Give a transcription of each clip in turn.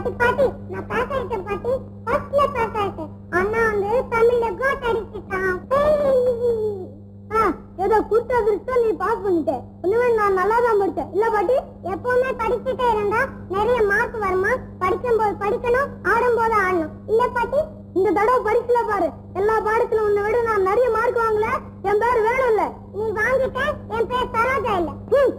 பாட்டி பாட்டி நான் பாஸ் ஆயிட்டேன் பாட்டி ஃபர்ஸ்ட்ல பாஸ் ஆயிட்டேன் அண்ணா வந்து தமிழ்ல கோட் அடிச்சிட்டான் ஆ, ஏதோ குடுத்த அதிர்ஷ்டம் நீ பாஸ் பண்ணிட்ட உண்மையே நான் நல்லா தான் படிச்சேன் இல்ல பாட்டி எப்பவுமே படிச்சுட்டே இருந்தா நிறைய மார்க் வருமா படிக்கும் போது படிக்கணும் ஆடும் போது ஆடணும் இல்ல பாட்டி இந்த தடவை பரிசுல பாரு எல்லா பாடத்துல உன்னை விட நான் நிறைய மார்க் வாங்கல என் பேர் வேணும் இல்ல நீ வாங்கிட்ட என் பேர் சரோஜா இல்ல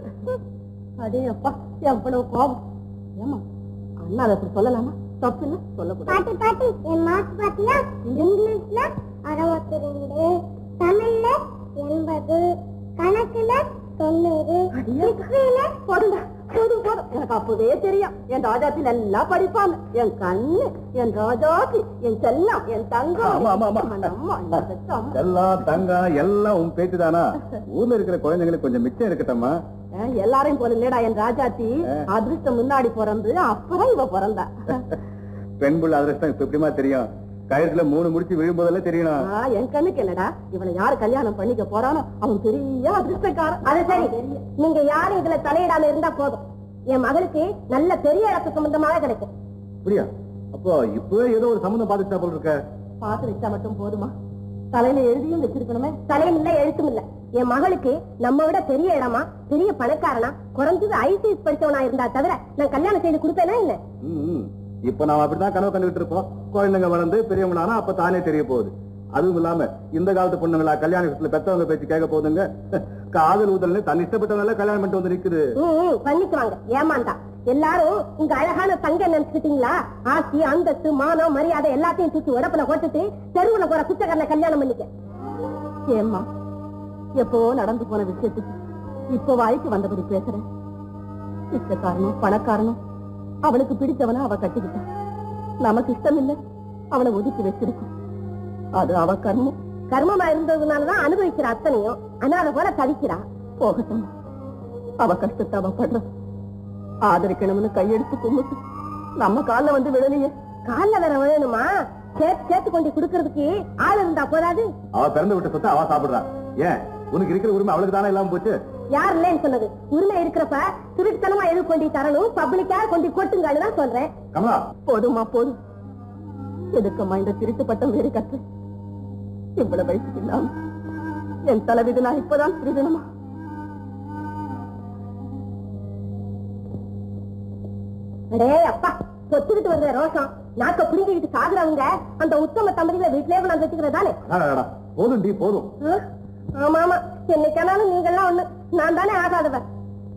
அடே அப்பா எவ்வளவு கோபம் ஏமா அண்ணா அதை அப்படி சொல்லலாமா தப்பு இல்ல சொல்லக்கூடாது பாட்டி பாட்டி என் மார்க் பாத்தியா இங்கிலீஷ்ல அறுபத்தி ரெண்டு தமிழ்ல எண்பது கணக்குல தொண்ணூறு ஹிஸ்டரியில போதுங்க போதும் போதும் எனக்கு அப்பவே தெரியும் என் ராஜாத்தி நல்லா படிப்பான் என் கண்ணு என் ராஜாத்தி என் செல்லம் என் தங்கம் ஆமா, ஆமா, ஆமா. என் அம்மா, என் பெத்த அம்மா. எல்லாம் தங்கம் எல்லாம் உன் பேச்சு தானா ஊர்ல இருக்கிற குழந்தைங்களுக்கு கொஞ்சம் மிச்சம் இருக்கட்டம்மா அஹ், எல்லாரையும் போல இல்லடா என் ராஜாத்தி அதிர்ஷ்டம் முன்னாடி பிறந்து அப்புறம் இவ பிறந்தா பெண் புள்ள அதிர்ஷ்டம் இப்ப எப்படிமா தெரியும் கழுத்துல மூணு முடிச்சு விழும்போதெல்லாம் தெரியணும் ஆ, என் கண்ணுக்கு என்னடா இவனை யாரு கல்யாணம் பண்ணிக்க போறானோ அவன் பெரிய அதிர்ஷ்டக்காரன் அது சரி நீங்க யாரும் இதுல தலையிடாம இருந்தா போதும் என் மகளுக்கு நல்ல பெரிய இடத்து சம்பந்தமாக கிடைக்கும் அப்படியா அப்போ இப்பவே ஏதோ ஒரு சம்மந்தம் பாத்துட்டா போல இருக்க பார்த்து வச்சா மட்டும் போதுமா தலையில எழுதியும் வச்சிருக்கணுமே தலையில இல்ல எழுத்தும் இல்ல என் மகளுக்கு நம்ம விட பெரிய இடமா பெரிய பணக்காரனா குறைஞ்சது ஐசிஎஸ் படிச்சவனா இருந்தா தவிர நான் கல்யாணம் செய்து கொடுப்பேனா இல்ல ம், ம். இப்ப நாம அப்படிதான் கனவு கண்டுகிட்டு இருப்போம் குழந்தைங்க வளர்ந்து பெரியவங்களானா அப்ப தானே தெரிய போகுது அதுவும் இல்லாம இந்த காலத்து பொண்ணுங்களா கல்யாண விஷயத்துல பெத்தவங்க பேச்சு கேட்க போதுங்க காதல் ஊதல்னு தன் இஷ்டப்பட்டவங்க கல்யாணம் பண்ணிட்டு வந்து நிக்குது ம், ம், பண்ணிக்குவாங்க ஏமாந்தா எல்லாரும் உங்க அழகான தங்க நினைச்சுக்கிட்டீங்களா ஆஸ்தி அந்தஸ்து மானம் மரியாதை எல்லாத்தையும் தூக்கி உடப்புல போட்டுட்டு தெருவுல போற குச்சக்காரனை கல்யாணம் பண்ணிக்க ஏம்மா எப்போ நடந்து போன விஷயத்துக்கு இப்போ வாய்க்கு வந்தபடி பேசுறேன் பிச்சைக்காரனும் பணக்காரனும் அவளுக்கு பிடிச்சவன அவ கட்டிக்கிட்டான் நமக்கு இஷ்டம் இல்ல அவளை ஒதுக்கி வச்சிருக்கோம் அது அவ கர்மம் கர்மமா இருந்ததுனாலதான் அனுபவிக்கிற அத்தனையும் அனாத போல தவிக்கிறா போகட்டும் அவ கஷ்டத்தை அவ படுற ஆதரிக்கணும்னு கையெடுத்து கும்பிட்டு நம்ம கால்ல வந்து விழலையே கால்ல வேற விழணுமா சேர்த்து சேர்த்து கொண்டு குடுக்கறதுக்கு ஆள் இருந்தா போதாது அவ பிறந்து விட்ட சொத்தை அவ சாப்பிடுறா ஏன் உனக்கு இருக்கிற உரிமை அவளுக்கு தானே இல்லாம போச்சு யார் இல்லைன்னு சொன்னது உரிமை இருக்கிறப்ப திருட்டுத்தனமா எது கொண்டு தரணும் பப்ளிக்கா கொண்டு கொட்டுங்கன்னு தான் சொல்றேன் கமலா போதுமா போதும் எதுக்கம்மா இந்த திருட்டு பட்டம் வேறு கற்று இவ்வளவு வயசுக்கு இல்லாம என் தலைவிதி நான் இப்பதான் திருடணுமா அடே அப்பா சொத்துக்கிட்டு வந்த ரோஷம் நாக்க புடுங்கிக்கிட்டு சாகுறவங்க அந்த உத்தம தம்பதிகளை வீட்டிலே கொண்டாந்து வச்சுக்கிறதானே அடடடா, போதும் டி போதும் ஆ? ஆமா ஆமா என்னைக்கானாலும் நீங்கெல்லாம் ஒண்ணு நான் தானே ஆகாதவன்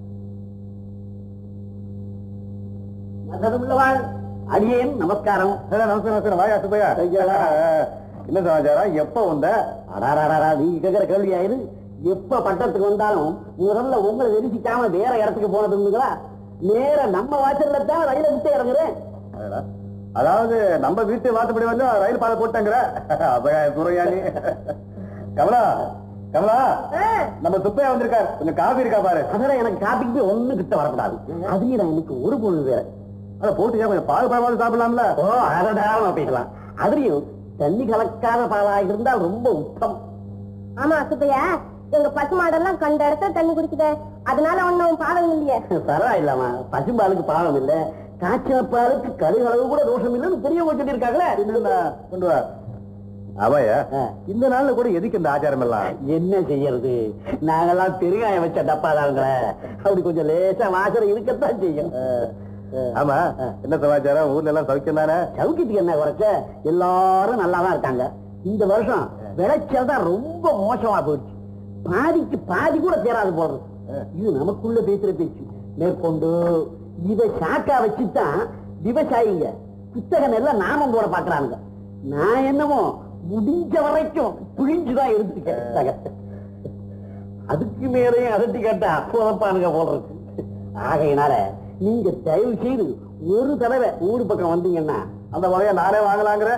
மதமுள்ளவாள் அடியேன் நமஸ்காரம் ஏ, நமஸ்காரம் நமஸ்காரம் வாயா சுப்பையா என்ன சமாச்சாரம் எப்ப வந்த அடாராடா நீங்க கேக்குற கேள்வி ஆயிரு எப்ப பட்டத்துக்கு வந்தாலும் முதல்ல உங்களை தெரிவிக்காம வேற இடத்துக்கு போனதுங்களா நேர நம்ம வாசல்ல தான் ரயில விட்டு இறங்குறேன் அடடா. அதாவது நம்ம வீட்டு வாசப்படி வந்து ரயில் பாதை போட்டாங்கிற அப்பயா துறையாணி கமலா கமலா நம்ம சுப்பையா வந்திருக்கார் கொஞ்சம் காபி இருக்கா பாரு அதெல்லாம் எனக்கு காப்பிக்கு ஒண்ணு கிட்ட வரக்கூடாது அதுலயும் நான் இன்னைக்கு ஒரு பொழுது வேற அத போட்டு ஏன் கொஞ்சம் பால் பழமாவது சாப்பிடலாம்ல ஓ அதடாம பேசலாம் அதுலயும் தண்ணி கலக்காத பாலா இருந்தால் ரொம்ப உத்தம் ஆமா சுப்பையா எங்க பசு மாடெல்லாம் கண்ட இடத்துல தண்ணி குடிக்குது அதனால ஒண்ணும் பாதம் இல்லையே பரவாயில்லாமா பசும்பாலுக்கு பாவம் இல்ல காய்ச்சல் பாலுக்கு கருகளவு கூட தோஷம் இல்லைன்னு பெரியவங்க சொல்லியிருக்காங்களே என்னென்ன கொண்டு வா அவையா ஆ. இந்த நாள்ல கூட எதுக்கு இந்த ஆச்சாரம் எல்லாம் என்ன செய்யறது நாங்கெல்லாம் பெருங்காயம் வச்ச டப்பாதாங்களே அப்படி கொஞ்சம் லேசா வாசனை இருக்கத்தான் செய்யும் ஆமா என்ன சமாச்சாரம் ஊர்ல எல்லாம் சௌக்கியம் தானே சவுக்கியத்துக்கு என்ன குறைச்ச எல்லாரும் நல்லா தான் இருக்காங்க இந்த வருஷம் விளைச்சல் தான் ரொம்ப மோசமா போயிடுச்சு பாதிக்கு பாதி கூட தேராது போடுறது இது நமக்குள்ள பேசுற பேச்சு மேற்கொண்டு இதை சாக்கா வச்சுதான் விவசாயிங்க புத்தகம் எல்லாம் நாமம் போட பாக்குறாங்க நான் என்னமோ முடிஞ்ச வரைக்கும் புழிஞ்சுதான் இருந்துருக்கேன் அதுக்கு மேலேயும் அதட்டி கேட்டா அப்போதப்பானுங்க போல இருக்கு ஆகையினால நீங்க தயவு செய்து ஒரு தடவை ஊர் பக்கம் வந்தீங்கன்னா அந்த வகைய நானே வாங்கலாங்கிற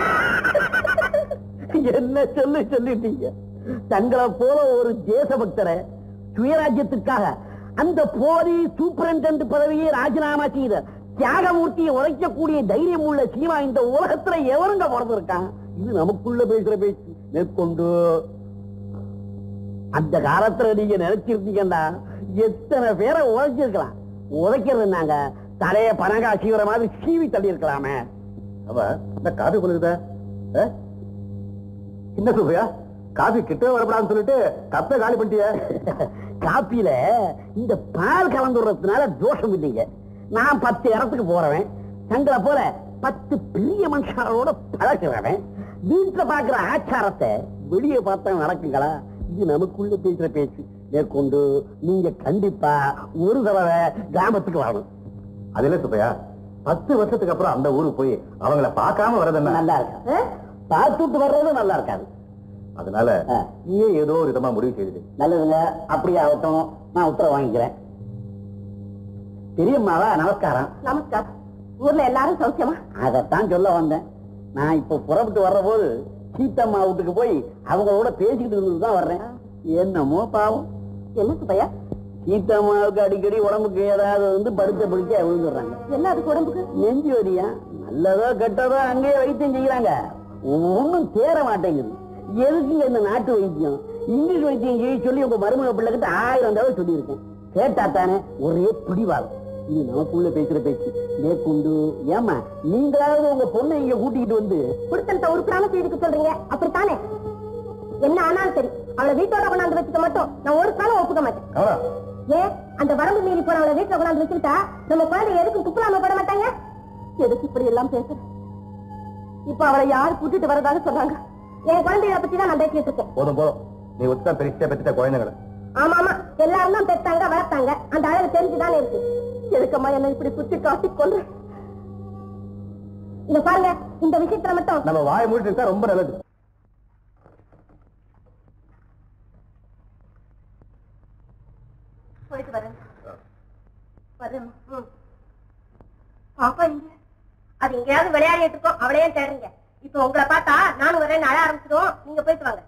என்ன சொல்லி சொல்லிட்டீங்க தங்களை போல ஒரு தேசபக்தரை சுயராஜ்யத்துக்காக அந்த போரி சூப்பரண்ட் பதவியை ராஜினாமா செய்த தியாகமூர்த்தியை உரைக்கக்கூடிய தைரியம் உள்ள சீமா இந்த உலகத்துல எவருங்க பிறந்திருக்கான் இது நமக்குள்ள பேசுற பேச்சு மேற்கொண்டு அந்த காலத்துல நீங்க நினைச்சிருந்தீங்கன்னா எத்தனை பேரை உழைச்சிருக்கலாம் உழைக்கிறது நாங்க தலைய பனங்கா சீவிர மாதிரி சீவி தள்ளி இருக்கலாமே அவ இந்த காபி கொழுகுதா என்ன சுபையா காபி கிட்ட வரப்படாதுன்னு சொல்லிட்டு கப்பை காலி பண்ணிட்டிய காப்பியில இந்த பால் கலந்துடுறதுனால தோஷம் இல்லைங்க நான் பத்து இடத்துக்கு போறவன் தங்களை போல பத்து பெரிய மனுஷங்களோட பழகிறவன் வீட்டுல பாக்குற ஆச்சாரத்தை வெளியே பார்த்தா நடக்குங்களா இது நமக்குள்ள பேசுற பேச்சு மேற்கொண்டு நீங்க கண்டிப்பா ஒரு தடவை கிராமத்துக்கு வரணும் அது இல்ல சுபையா பத்து வருஷத்துக்கு அப்புறம் அந்த ஊருக்கு போய் அவங்கள பார்க்காம வர்றது என்ன நல்லா இருக்காது பார்த்துட்டு வர்றதும் நல்லா இருக்காது அதனால ஆ. நீயே ஏதோ ஒரு விதமா முடிவு செய்து நல்லதுங்க அப்படியே ஆகட்டும் நான் உத்தரவு வாங்கிக்கிறேன் பெரியம்மாவா நமஸ்காரம் நமஸ்காரம் ஊர்ல எல்லாரும் சௌக்கியமா அதைத்தான் சொல்ல வந்தேன் நான் இப்ப புறப்பட்டு வர்ற போது சீத்தம்மா வீட்டுக்கு போய் அவங்களோட பேசிக்கிட்டு இருந்துட்டு தான் வர்றேன் என்னமோ பாவம் என்ன சுப்பையா சீத்தம்மாவுக்கு அடிக்கடி உடம்புக்கு ஏதாவது வந்து படுத்த பிடிக்க விழுந்துடுறாங்க என்ன அதுக்கு உடம்புக்கு நெஞ்சு வரியா நல்லதோ கெட்டதோ அங்கேயே வைத்தியம் செய்யறாங்க ஒண்ணும் தேர மாட்டேங்குது எதுக்கு இந்த நாட்டு வைத்தியம் இங்கிலீஷ் வைத்தியம் செய்ய சொல்லி உங்க மருமக பிள்ளைகிட்ட ஆயிரம் தடவை சொல்லியிருக்கேன் கேட்டா தானே ஒரே பிடிவாதம் இது நமக்குள்ள பேசுற பேச்சு மேற்கொண்டு ஏமா நீங்களாவது உங்க பொண்ணை இங்க கூட்டிக்கிட்டு வந்து குடுத்தனத்தை உருப்படாம செய்துக்க சொல்றீங்க அப்படித்தானே என்ன ஆனாலும் சரி அவளை வீட்டோட கொண்டாந்து வச்சுக்க மட்டும் நான் ஒரு காலம் ஒப்புக்க மாட்டேன் கமலா ஏன் அந்த வரம்பு மீறி போற அவளை வீட்டுல கொண்டாந்து வச்சுக்கிட்டா நம்ம குழந்தை எதுக்கும் துப்புலாம போட மாட்டாங்க எதுக்கு இப்படி எல்லாம் பேசுற இப்ப அவளை யார் கூட்டிட்டு வரதாக சொன்னாங்க என் குழந்தைகளை பத்தி தான் நான் பேசிட்டு இருக்கேன் போதும் போதும் நீ ஒத்துதான் பெருசா பெற்றுட்ட குழந்தைங்களை ஆமா ஆமா எல்லாரும் தான் பெத்தாங்க வளர்த்தாங்க அந்த அழகு தெரிஞ்சுதானே இருக்கு எதுக்கம்மா என்ன இப்படி குத்தி காட்டி கொண்டு இத பாருங்க இந்த விஷயத்துல மட்டும் நம்ம வாய் மூடிட்டு இருந்தா ரொம்ப நல்லது போயிட்டு வரேன் வரேன் ம். பாப்பா இங்க அது எங்கேயாவது விளையாடிட்டு இருக்கோம் அவளையே தேடுங்க இப்ப உங்களை பார்த்தா நானும் வரேன் அழ ஆரம்பிச்சிடும் நீங்க போயிட்டு வாங்க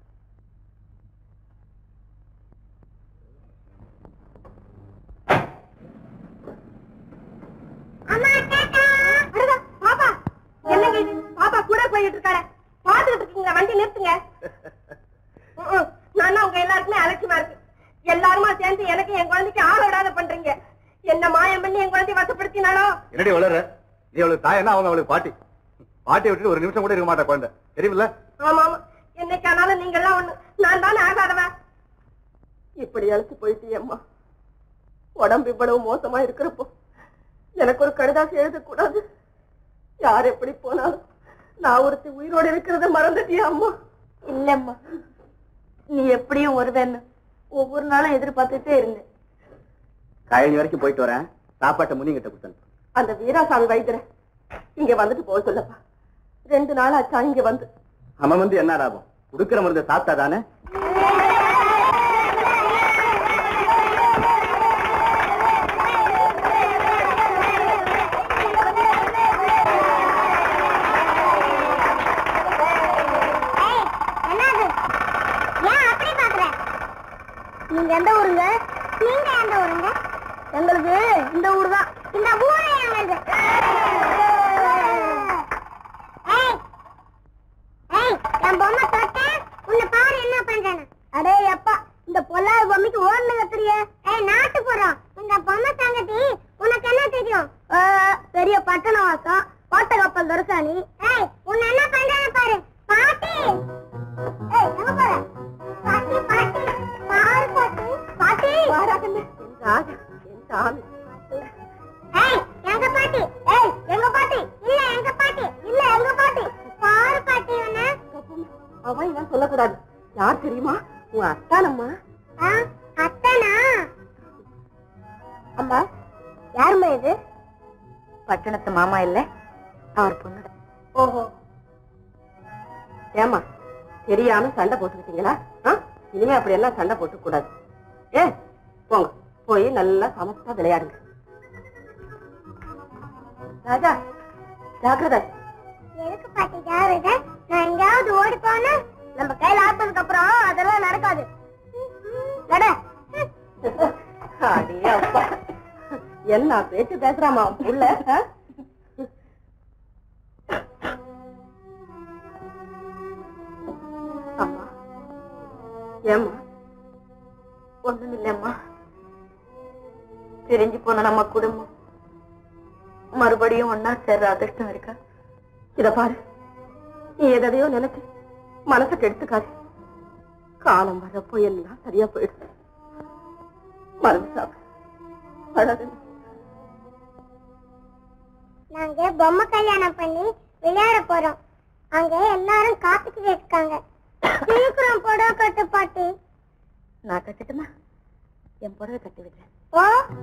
அடடா, பாப்பா என்னங்க இது பாப்பா கூட போயிட்டு இருக்காரு பாத்துக்கிட்டு இருக்கீங்களா வண்டி நிறுத்துங்க ம்ம். நானா உங்க எல்லாருக்குமே அலட்சியமா இருக்கு எல்லாருமா சேர்ந்து எனக்கு என் குழந்தைக்கு ஆள விடாத பண்றீங்க என்ன மாயம் பண்ணி என் குழந்தைய வசப்படுத்தினாலும் என்னடி வளர்ற நீ அவளுக்கு தாயனா அவங்க அவளுக்கு பாட்டி பாட்டியை விட்டு ஒரு நிமிஷம் கூட இருக்க மாட்டா குழந்தை தெரியுமில்ல ஆமா ஆமா என்னைக்கானாலும் நீங்க எல்லாம் ஒண்ணு நான் தானே ஆகாதவன் இப்படி அழைச்சு போயிட்டு அம்மா உடம்பு இவ்வளவு மோசமா இருக்கிறப்போ எனக்கு ஒரு கடிதாசி எழுதக்கூடாது யார் எப்படி போனாலும் நான் ஒருத்தி உயிரோடு இருக்கிறத மறந்துட்டியா அம்மா இல்லம்மா நீ எப்படியும் வருவேன்னு ஒவ்வொரு நாளும் எதிர்பார்த்துட்டே இருந்தேன் கழனி வரைக்கும் போயிட்டு வரேன் சாப்பாட்டை முனிங்கிட்ட கொடுத்தேன் அந்த வீராசாமி வைத்தியரை இங்க வந்துட்டு போக சொல்லப்பா ரெண்டு நாள் ஆச்சா இங்க வந்து அவன் வந்து என்ன லாபம் கொடுக்கிற மருந்தை சாப்பிட்டா தானே நீங்க எந்த ஊருங்க நீங்க எந்த ஊருங்க எங்களுக்கு இந்த ஊர் தான் இந்த ஊரே எங்களுக்கு ஏய் ஏய் என் பொம்மை தொட்டேன் உன்னை பாரு என்ன பண்றேன்னு அடே அப்பா இந்த பொல்லாத பொம்மைக்கு ஓடுன கத்துறிய ஏய் நாட்டு போறோம் இந்த பொம்மை தங்கட்டி உனக்கு என்ன தெரியும் ஆ, பெரிய பட்டண வாசம் ஓட்ட கப்பல் துரசாணி ஏய் உன்னை என்ன பண்றேன்னு பாரு பாட்டி ஏய் எங்க போற பாட்டி பாட்டி பாரு பாட்டி பாட்டி வாராகண்ணே என் ராஜா என் சாமி ஏய் எங்க பாட்டி ஏய் எங்க பாட்டி இல்ல எங்க பாட்டி இல்ல எங்க பாட்டி பாரு பாட்டி உன்னை அவன் இவன் சொல்லக்கூடாது யார் தெரியுமா உன் அத்தானம்மா ஆ, அத்தானா அம்மா யாரும்மா இது பட்டணத்து மாமா இல்ல அவர் பொண்ணு ஓஹோ ஏமா தெரியாம சண்டை போட்டுக்கிட்டீங்களா ஆ? இனிமே அப்படி எல்லாம் சண்டை போட்டுக்க கூடாது ஏ போங்க போய் நல்லா சமத்தா விளையாடுங்க ராஜா ஜாக்கிரதை எதுக்கு பாட்டி ஜாகிரதை நான் எங்கேயாவது ஓடி போனா நம்ம கையில ஆத்ததுக்கு அப்புறம் அதெல்லாம் நடக்காது நட அடே அப்பா என்ன பேச்சு பேசுறாமா அவன் புள்ள ஆ? அம்மா ஏம்மா ஒண்ணும் இல்லம்மா பிரிஞ்சு போன நம்ம குடும்பம் மறுபடியும் ஒன்னா சேர்ற அதிர்ஷ்டம் இருக்கா இத பாரு நீ எதையோ நினைச்சு மனசுக்கு எடுத்துக்காது காலம் வர்றப்போ எல்லாம் சரியா போயிடுச்சு மருந்து சாப்பிடு அழகு நாங்க பொம்மை கல்யாணம் பண்ணி விளையாட போறோம் அங்க எல்லாரும் காத்துக்கிட்டு இருக்காங்க சீக்கிரம் புடவை கட்டு பாட்டி நான் கட்டட்டுமா என் புடவை கட்டி விடுறேன் ஓ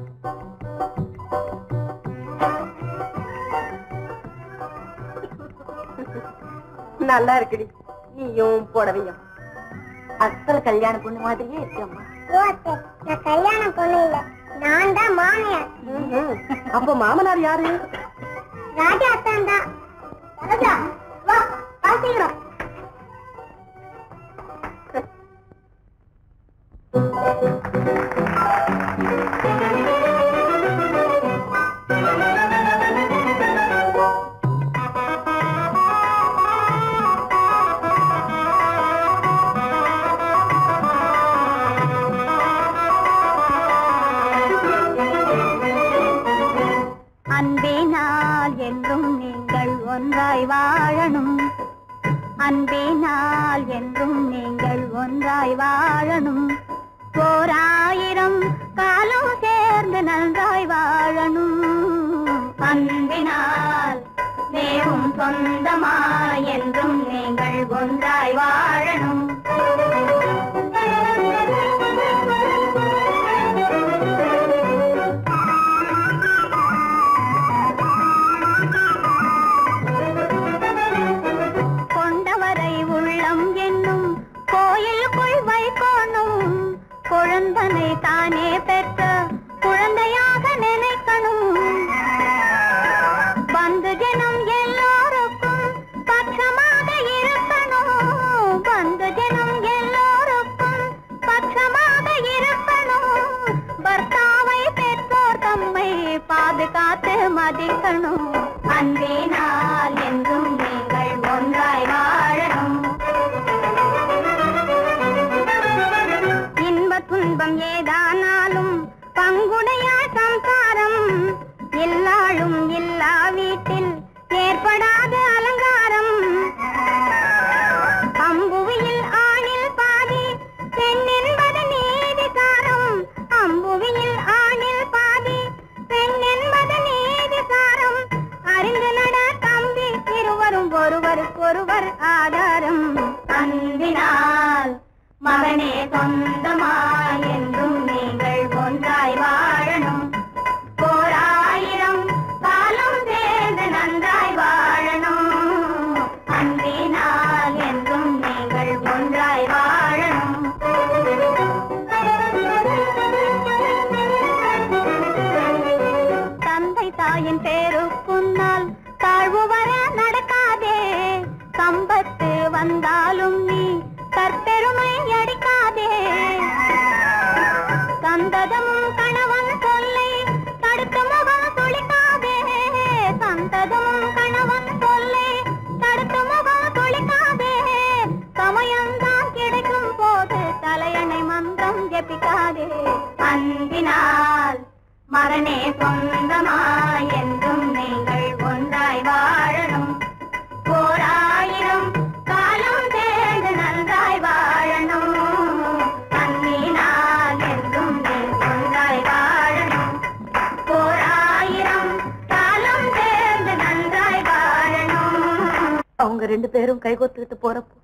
நல்லா இருக்குடி நீயும் புடவையும் அசல் கல்யாண பொண்ணு மாதிரியே இருக்கம்மா ஓ அத்தை நான் கல்யாணம் பொண்ணு இல்ல நான் தான் மாமியார் அப்ப மாமனார் யாரு ராஜா அத்தான் தான் ராஜா வா பாத்தீங்களா அன்பினால் என்றும் நீங்கள் ஒன்றாய் வாழணும் அன்பினால் என்றும் நீங்கள் ஒன்றாய் வாழணும் ஓராயிரம் காலம் சேர்ந்து நன்றாய் வாழணும் அன்பினால் மேவும் சொந்தமாய் என்றும் நீங்கள் ஒன்றாய் வாழணும் கொண்டவரை உள்ளம் என்னும் கோயிலுக்குள் வைக்கணும் குழந்தனை தானே பெற்ற குழந்தையாக நினைக்கணும் பந்து ஜனம் எல்லோருக்கும் பட்சமாக இருக்கணும் பந்து ஜனம் எல்லோருக்கும் பட்சமாக இருக்கணும் பர்த்தாவை பெற்றோர் தம்மை பாதுகாத்து மதிக்கணும் அன்பினால் என்றும் நீங்கள் ஒன்றாய் வாழணும் இன்ப துன்பம் ஏதானாலும் பங்குடையார் சம்சாரம் எல்லாளும் இல்லா வீட்டில் ஏற்படாத அலங்காரம் அம்புவியில் ஆணில் பாதி பெண் என்பது நீதிகாரம் அம்புவியில் ஆணில் பாதி பெண் என்பது நீதிகாரம் அறிந்து நட தம்பி இருவரும் ஒருவருக்கொருவர் ஆதாரம் அன்பினால் மகனே சொந்தமாய் என்றும் நீங்கள் ஒன்றாய் வாழணும் ஓராயிரம் காலம் சேர்ந்து நன்றாய் வாழணும் அன்பினால் என்றும் நீங்கள் ஒன்றாய் வாழணும் தந்தை தாயின் பேருக்குன்னால் தாழ்வு வர நடக்காதே சம்பத்து வந்தாலும் நீ கற்பெருமை அடிக்காதே சந்ததமும் கணவன் சொல்லை தடுத்து முகம் துளிக்காதே சந்ததமும் கணவன் சொல்லை தடுத்து முகம் துளிக்காதே சமயம்தான் கிடைக்கும் போது தலையணை மந்திரம் ஜெபிக்காதே அன்பினால் மரணே சொந்தமாய் என்றும் நீங்கள் ஒன்றாய் வாழணும் ஓராயிரம் காலம் சேர்ந்து நன்றாய் வாழணும் அன்பினால் என்றும் நீங்கள் ஒன்றாய் வாழணும் ஓராயிரம் காலம் சேர்ந்து நன்றாய் வாழணும் அவங்க ரெண்டு பேரும் கைகோத்துக்கிட்டு போறப்போ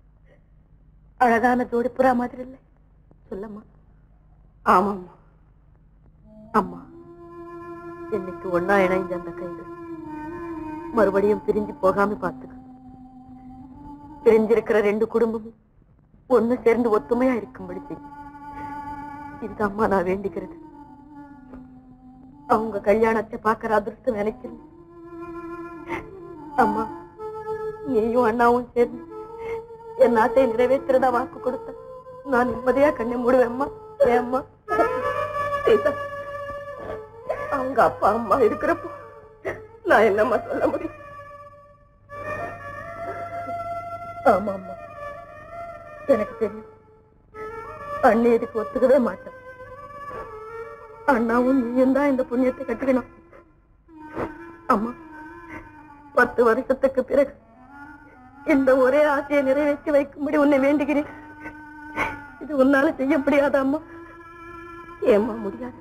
அழகான ஜோடி புறா மாதிரி இல்லை சொல்லம்மா ஆமாம்மா அம்மா என்னைக்கு ஒன்னா இணைஞ்ச அந்த கைகள் மறுபடியும் பிரிஞ்சு போகாம பாத்துக்க பிரிஞ்சிருக்கிற ரெண்டு குடும்பமும் ஒண்ணு சேர்ந்து ஒத்துமையா இருக்கும்படி செய்யும் இந்த அம்மா நான் வேண்டிக்கிறது அவங்க கல்யாணத்தை பாக்குற அதிர்ஷ்டம் நினைக்கிறேன் அம்மா நீயும் அண்ணாவும் சேர்ந்து என் ஆசையை நிறைவேற்றுறதா வாக்கு கொடுத்த நான் நிம்மதியா கண்ணை மூடுவேம்மா ஏம்மா சீதா அவங்க அப்பா அம்மா இருக்கிறப்போ நான் என்னம்மா சொல்ல முடியும் ஆமா அம்மா எனக்கு தெரியும் அண்ணி இதுக்கு ஒத்துக்கவே மாட்டேன் அண்ணாவும் நீயும் தான் இந்த புண்ணியத்தை கட்டுக்கணும் பத்து வருஷத்துக்கு பிறகு இந்த ஒரே ஆசையை நிறைவேற்றி வைக்கும்படி உன்னை வேண்டுகிறேன் இது உன்னால செய்ய முடியாதா அம்மா ஏம்மா முடியாது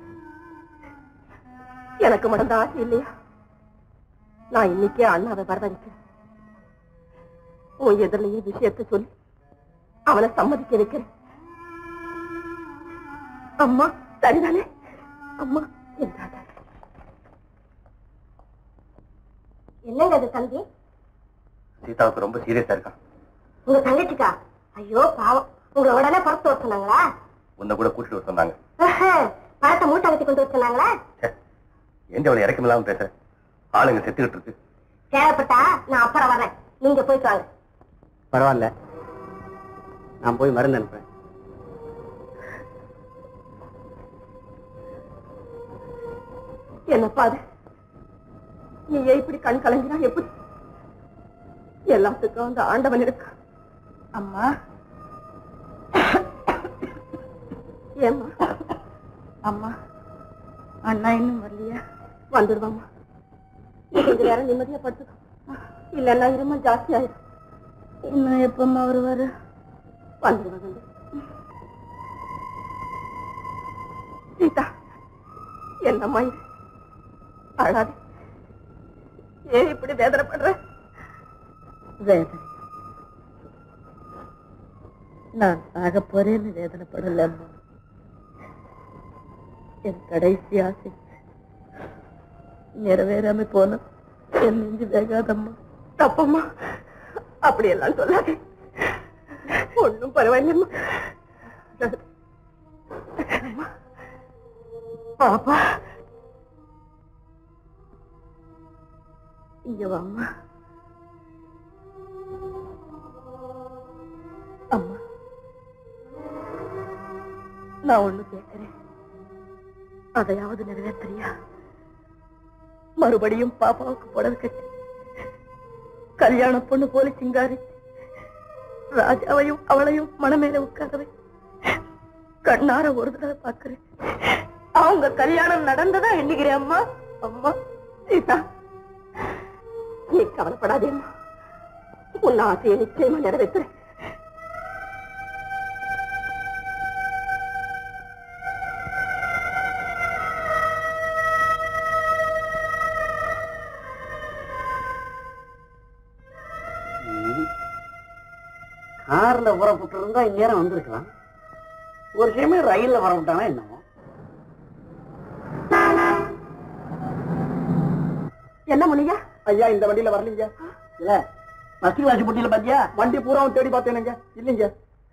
எனக்கு மட்டும் ஆசை இல்லையா நான் இன்னைக்கே அண்ணாவை வரவழைக்கிறேன் உன் எதிரிலேயே விஷயத்தை சொல்லி அவனை சம்மதிக்க வைக்கிறேன் அம்மா சரிதானே அம்மா என்றாங்க என்னங்க அது தம்பி சீதாவுக்கு ரொம்ப சீரியஸா இருக்கான் உங்க தங்கச்சிக்கா ஐயோ பாவம் உங்களை உடனே புறத்து வர சொன்னாங்களா உன்னை கூட கூட்டிட்டு வர சொன்னாங்க பழத்தை மூட்டை கட்டி கொண்டு வர சொன்னாங்களா எந்த அவளை இறக்கம் இல்லாம பேச ஆளுங்க செத்துக்கிட்டு இருக்கு தேவைப்பட்டா நான் அப்புறம் வரேன் நீங்க போயிட்டு வாங்க பரவாயில்ல நான் போய் மருந்து அனுப்புறேன் என்னப்பா அது நீ ஏன் இப்படி கண் கலங்கினா எப்படி எல்லாத்துக்கும் அந்த ஆண்டவன் இருக்கு அம்மா ஏம்மா அம்மா அண்ணா இன்னும் வரலையா வந்துடுவாம்மா நீ கொஞ்ச நேரம் நிம்மதியா படுத்துக்கோ இல்லைன்னா இருமல் ஜாஸ்தி ஆயிடும் இன்னும் எப்பம்மா வருவாரு வந்துடுவாங்க சீதா என்னம்மா இது அழாது ஏன் இப்படி வேதனைப்படுற வேதனை நான் சாக போறேன்னு வேதனைப்படல அம்மா என் கடைசி ஆசை நிறைவேறாம போன என் நெஞ்சு வேகாதம்மா தப்பம்மா அப்படியெல்லாம் சொல்லாதே ஒண்ணும் பரவாயில்லம்மா அம்மா. பாப்பா இங்க வாம்மா அம்மா நான் ஒண்ணு கேட்கிறேன் அதையாவது நிறைவேற்றியா மறுபடியும் பாப்பாவுக்கு புடவை கட்டி கல்யாண பொண்ணு போல சிங்காரிச்சு ராஜாவையும் அவளையும் மனமேல உட்காரவை கண்ணார ஒரு தடவை பாக்குறேன் அவங்க கல்யாணம் நடந்ததா எண்ணுகிறேன் அம்மா அம்மா சீதா நீ கவலைப்படாதே அம்மா உன் ஆசையை நிச்சயமா நிறைவேற்றுறேன் கார்ல புறப்பட்டு இருந்தா இந்நேரம் வந்திருக்கலாம் ஒரு சமயம் ரயில்ல வரவிட்டானா என்னமோ என்ன முனியா ஐயா இந்த வண்டியில வரலீங்க இல்ல மஸ்டி வாசி போட்டியில பாத்தியா வண்டி பூராவும் தேடி பார்த்தேனுங்க இல்லைங்க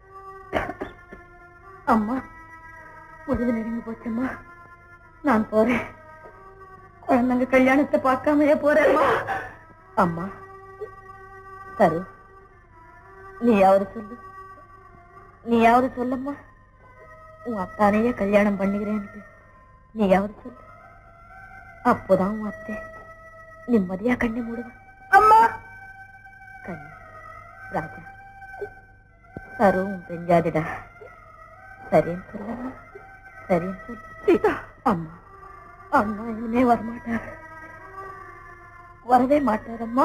அம்மா முடிவு நெருங்கி போச்சம்மா நான் போறேன் குழந்தைங்க கல்யாணத்தை பார்க்காமயே போறேம்மா அம்மா தரு நீயாவது சொல்லு நீயாவது சொல்லம்மா உன் அத்தானையே கல்யாணம் பண்ணிக்கிறேன்ட்டு நீயாவது சொல்லு அப்போதான் உன் அத்தை நிம்மதியா கண்ணை மூடுவேன் அம்மா கண்ணு ராஜா தரு உன் பெஞ்சாதிடா சரின்னு சொல்லம்மா சரின்னு சொல்லு சீதா அம்மா அண்ணா இனிமே வரமாட்டார் வரவே மாட்டாரம்மா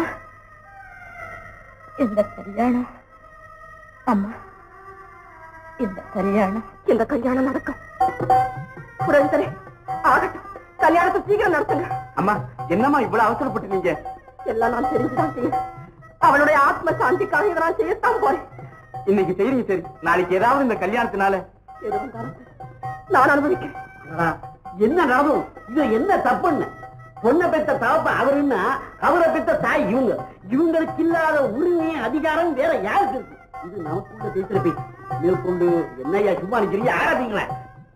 இந்த கல்யாணம் அம்மா இந்த கல்யாணம் இந்த கல்யாணம் நடக்கும் புரந்தரே ஆகட்டும் கல்யாணத்தை சீக்கிரம் நடத்துங்க அம்மா என்னம்மா இவ்வளவு அவசரப்பட்டுட்டீங்க எல்லாம் நான் தெரிஞ்சுதான் செய்ய அவளுடைய ஆத்ம சாந்திக்காக இதை நான் செய்யத்தான் போறேன் இன்னைக்கு செய்றீங்க சரி நாளைக்கு ஏதாவது இந்த கல்யாணத்தினால எது வந்தாலும் சரி. நான் அனுபவிக்கிறேன் அடடா, என்ன நடக்கும் இது என்ன தப்புன்னு பொண்ணை பெத்த தகப்ப அவருன்னா அவரை பெத்த தாய் இவங்க இவங்களுக்கு இல்லாத உரிமை அதிகாரம் வேற யாருக்கு இருக்கு இது நமக்குள்ள பேசுற பேச்சு மேற்கொண்டு என்னய்யா சும்மா நிக்கிறீங்க ஆராதீங்களேன்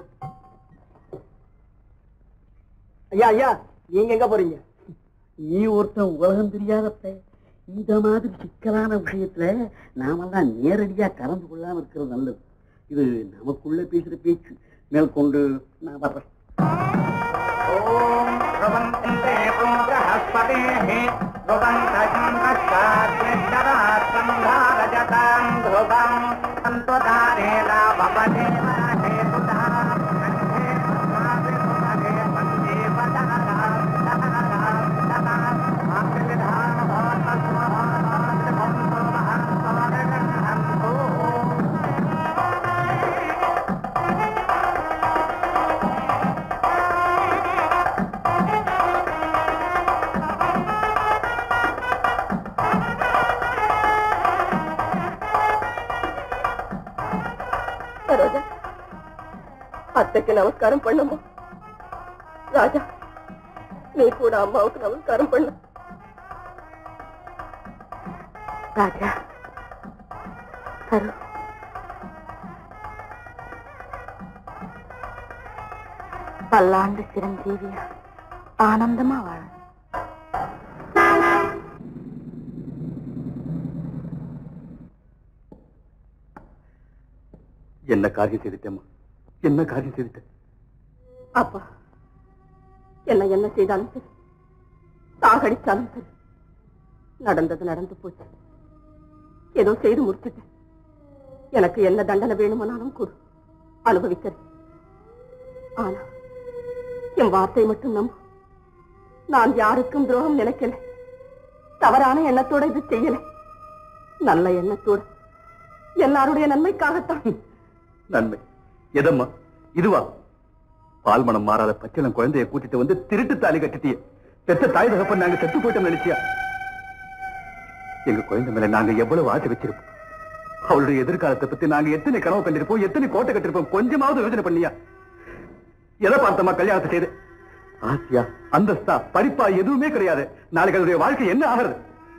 ஐயா ஐயா நீங்க எங்க போறீங்க நீ ஒருத்தன் உலகம் தெரியாத பையன். இந்த மாதிரி சிக்கலான விஷயத்துல நாமெல்லாம் நேரடியா கலந்து கொள்ளாம இருக்கிறது நல்லது இது நமக்குள்ள பேசுற பேச்சு மேற்கொண்டு நான் வர்றேன் ஓம் பிரபந்தே புங்கஹஸ்பதேः ध्रुवन्तचन्द्रश्चाद्यशरात्सन्धारजताम् ध्रुवम् सन्त्वतारेण भवते हेतुता कण्ठे पद्माभिमुखे वन्दे वदनराम् दहनराम् दहनम् आकृतिधानभाम् அத்தைக்கு நமஸ்காரம் பண்ணுமா ராஜா நீ கூட அம்மாவுக்கு நமஸ்காரம் பண்ணு ராஜா தரு பல்லாண்டு சிரஞ்சீவியா ஆனந்தமா வாழ என்ன காரியம் செய்துட்டேம்மா என்ன காரியம் செய்துட்டேன் அப்பா என்ன என்ன செய்தாலும் சரி சாகடிச்சாலும் சரி நடந்தது நடந்து போச்சு ஏதோ செய்து முடிச்சுட்டேன் எனக்கு என்ன தண்டனை வேணுமானாலும் கொடு அனுபவிக்கிறேன் ஆனா என் வார்த்தை மட்டும் நம்ப நான் யாருக்கும் துரோகம் நினைக்கல தவறான எண்ணத்தோட இது செய்யல நல்ல எண்ணத்தோட எல்லாருடைய நன்மைக்காகத்தான் நன்மை எதம்மா இதுவா பால் மனம் மாறாத பச்சிளம் குழந்தைய கூட்டிட்டு வந்து திருட்டு தாலி கட்டிட்டிய பெத்த தாய் தகப்பன் நாங்க செத்து போயிட்டோம் நினைச்சியா எங்க குழந்தை மேல நாங்க எவ்வளவு ஆசை வச்சிருப்போம் அவளுடைய எதிர்காலத்தை பத்தி நாங்க எத்தனை கனவு கண்டிருப்போம் எத்தனை கோட்டை கட்டிருப்போம் கொஞ்சமாவது யோசனை பண்ணியா எதை பார்த்தமா கல்யாணத்தை செய்து ஆசியா அந்தஸ்தா படிப்பா எதுவுமே கிடையாது நாளைக்கு அவருடைய வாழ்க்கை என்ன ஆகிறது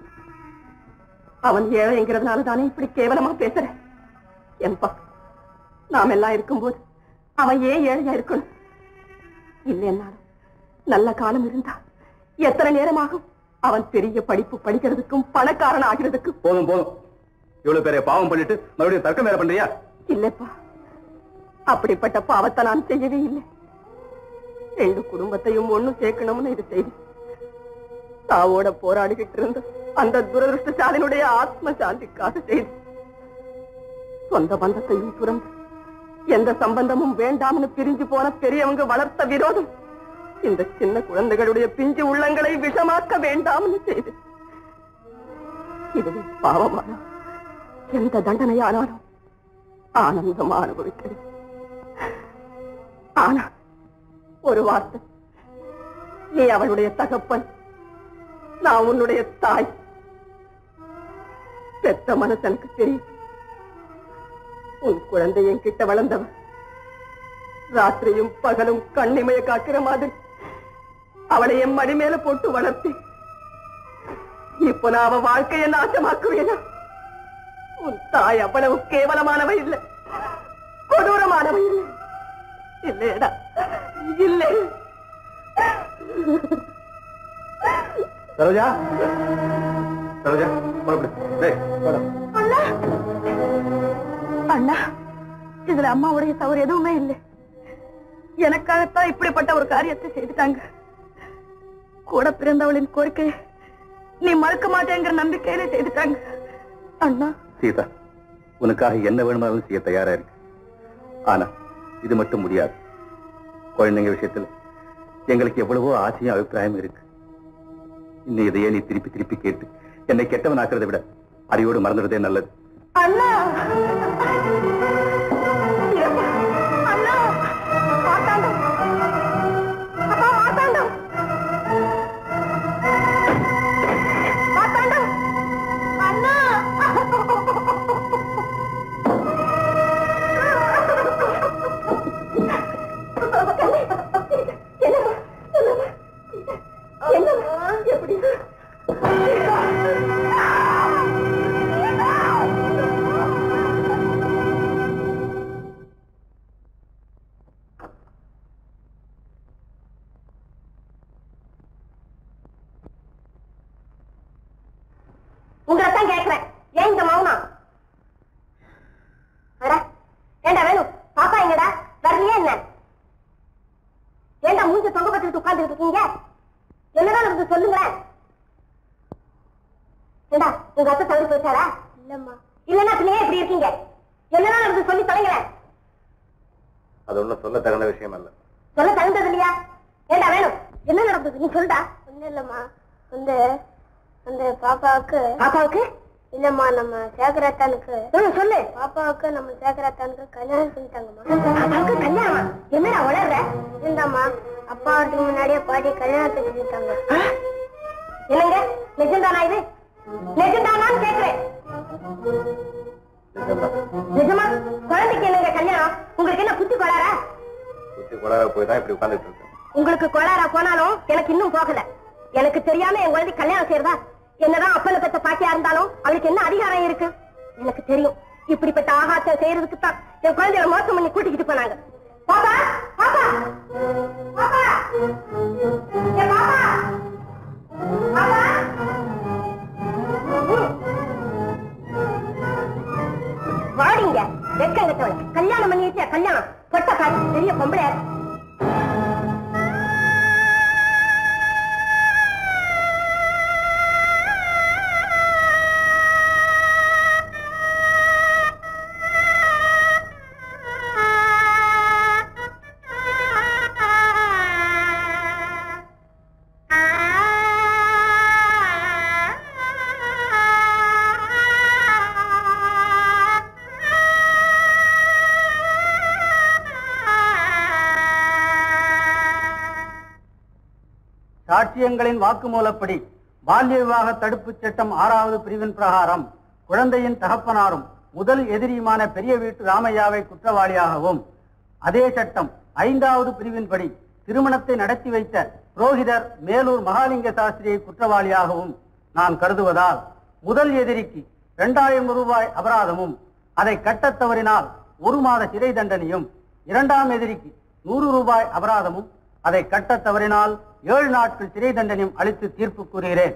அவன் ஏழைங்கிறதுனால தானே இப்படி கேவலமா பேசுறேன் என்பா நாம் எல்லாம் இருக்கும்போது அவன் ஏன் ஏழையா இருக்கணும் இல்லைன்னாலும் நல்ல காலம் இருந்தா எத்தனை நேரமாகும் அவன் பெரிய படிப்பு படிக்கிறதுக்கும் பணக்காரன் ஆகிறதுக்கும் போதும் போதும் இவ்வளவு பேரை பாவம் பண்ணிட்டு மறுபடியும் தர்க்கம் வேலை பண்றியா இல்லப்பா அப்படிப்பட்ட பாவத்தை நான் செய்யவே இல்லை ரெண்டு குடும்பத்தையும் ஒண்ணு சேர்க்கணும்னு இது செய்தி தாவோட போராடிக்கிட்டு இருந்த அந்த துரதிருஷ்டசாலினுடைய ஆத்ம சாந்திக்காக செய்தி சொந்த பந்தத்தையும் துறந்து எந்த சம்பந்தமும் வேண்டாம்னு பிரிஞ்சு போன பெரியவங்க வளர்த்த விரோதம் இந்த சின்ன குழந்தைகளுடைய பிஞ்சு உள்ளங்களை விஷமாக்க வேண்டாம்னு செய்து இதுவே பாவமான எந்த தண்டனையானாலும் ஆனந்தமா அனுபவிக்கிறேன் ஆனா ஒரு வார்த்தை நீ அவளுடைய தகப்பன் நான் உன்னுடைய தாய் பெத்த மனசு எனக்கு தெரியும் உன் குழந்தை என்கிட்ட வளர்ந்தவன் ராத்திரியும் பகலும் கண்ணிமைய காக்கிற மாதிரி அவளை என் மடி மேல போட்டு வளர்த்தி இப்ப நான் அவ வாழ்க்கையை நாசமாக்குவேனா உன் தாய் அவ்வளவு கேவலமானவ இல்ல கொடூரமானவ இல்ல இல்லையடா இல்லை சரோஜா சரோஜா புறப்படு டேய், போடா. அண்ணா அண்ணா இதுல அம்மாவுடைய தவறு எதுவுமே இல்லை எனக்காகத்தான் இப்படிப்பட்ட ஒரு காரியத்தை செய்துட்டாங்க கூட பிறந்தவளின் கோரிக்கையை நீ மறுக்க மாட்டேங்கிற நம்பிக்கையில செய்துட்டாங்க அண்ணா சீதா உனக்காக என்ன வேணுமானாலும் செய்ய தயாரா இருக்கு ஆனா இது மட்டும் முடியாது குழந்தைங்க விஷயத்துல எங்களுக்கு எவ்வளவோ ஆசையும் அபிப்பிராயம் இருக்கு இன்னும் இதையே நீ திருப்பி திருப்பி கேட்டு என்னை கெட்டவன் ஆக்குறதை விட அடியோடு மறந்துடுறதே நல்லது அண்ணா ஏப்பா, அண்ணா மாத்தாண்டம் அப்பா மாத்தாண்டம் மாத்தாண்டம் அண்ணா என்னம்மா என்னம்மா என்னம்மா எப்படி உங்களை தான் கேட்கிறேன் ஏன் இந்த மௌனம் அட ஏண்டா வேணும் பாப்பா எங்கடா வரலையே என்ன ஏண்டா மூஞ்ச தொங்க பத்துட்டு உட்கார்ந்துட்டு இருக்கீங்க என்னடா நமக்கு சொல்லுங்களேன் ஏண்டா உங்க அத்தை தவறி போயிட்டாரா இல்லம்மா இல்லன்னா பிள்ளையே இப்படி இருக்கீங்க என்னடா நமக்கு சொல்லி தொலைங்களேன் அது ஒண்ணும் சொல்ல தகுந்த விஷயம் அல்ல சொல்ல தகுந்தது இல்லையா ஏண்டா வேணும் என்ன நடந்தது நீ சொல்டா ஒண்ணும் இல்லம்மா வந்து அந்த பாப்பாவுக்கு பாப்பாவுக்கு இல்லம்மா நம்ம சேகரத்தானுக்கு ம், சொல்லு பாப்பாவுக்கு நம்ம சேகரத்தானுக்கு கல்யாணம் செஞ்சுட்டாங்கம்மா பாப்பாவுக்கு கல்யாணமா என்னடா உளர்ற இருந்தாம்மா அப்பா வரதுக்கு முன்னாடியே பாட்டி கல்யாணத்தை செஞ்சுட்டாங்க ஆ? என்னங்க நிஜம்தானா இது நிஜம்தானான்னு கேக்குறேன் நிஜமா குழந்தைக்கு என்னங்க கல்யாணம் உங்களுக்கு என்ன புத்தி கொள்ளாரா சுத்தி கொளார போய் தான் இப்படி உட்கார்ந்துட்டு இருக்கேன் உங்களுக்கு கொளாரா போனாலும் எனக்கு இன்னும் போகல எனக்கு தெரியாம என் குழந்தை கல்யாணம் செய்யறதா என்னதான் அப்பன பெத்த பாட்டியா இருந்தாலும் அவளுக்கு என்ன அதிகாரம் இருக்கு எனக்கு தெரியும் இப்படிப்பட்ட ஆகாச்சம் செய்யறதுக்கு தான் என் குழந்தைய மோசம் பண்ணி கூட்டிக்கிட்டு போனாங்க பாப்பா பாப்பா பாப்பா ஏ பாப்பா பாப்பா வாடிங்க வெக்கம் கட்டவள கல்யாணம் பண்ணி வச்சியா கல்யாணம் பொட்ட காசு பெரிய பொம்பளை சாட்சியங்களின் வாக்குமூலப்படி பால்ய விவாக தடுப்புச் சட்டம் ஆறாவது பிரிவின் பிரகாரம் குழந்தையின் தகப்பனாரும் முதல் எதிரியுமான பெரிய வீட்டு ராமையாவை குற்றவாளியாகவும் அதே சட்டம் ஐந்தாவது பிரிவின்படி திருமணத்தை நடத்தி வைத்த புரோகிதர் மேலூர் மகாலிங்க சாஸ்திரியை குற்றவாளியாகவும் நான் கருதுவதால் முதல் எதிரிக்கு இரண்டாயிரம் ரூபாய் அபராதமும் அதை கட்டத் தவறினால் ஒரு மாத சிறை தண்டனையும் இரண்டாம் எதிரிக்கு நூறு ரூபாய் அபராதமும் அதை கட்டத் தவறினால் ஏழு நாட்கள் சிறை தண்டனையும் அளித்து தீர்ப்பு கூறுகிறேன்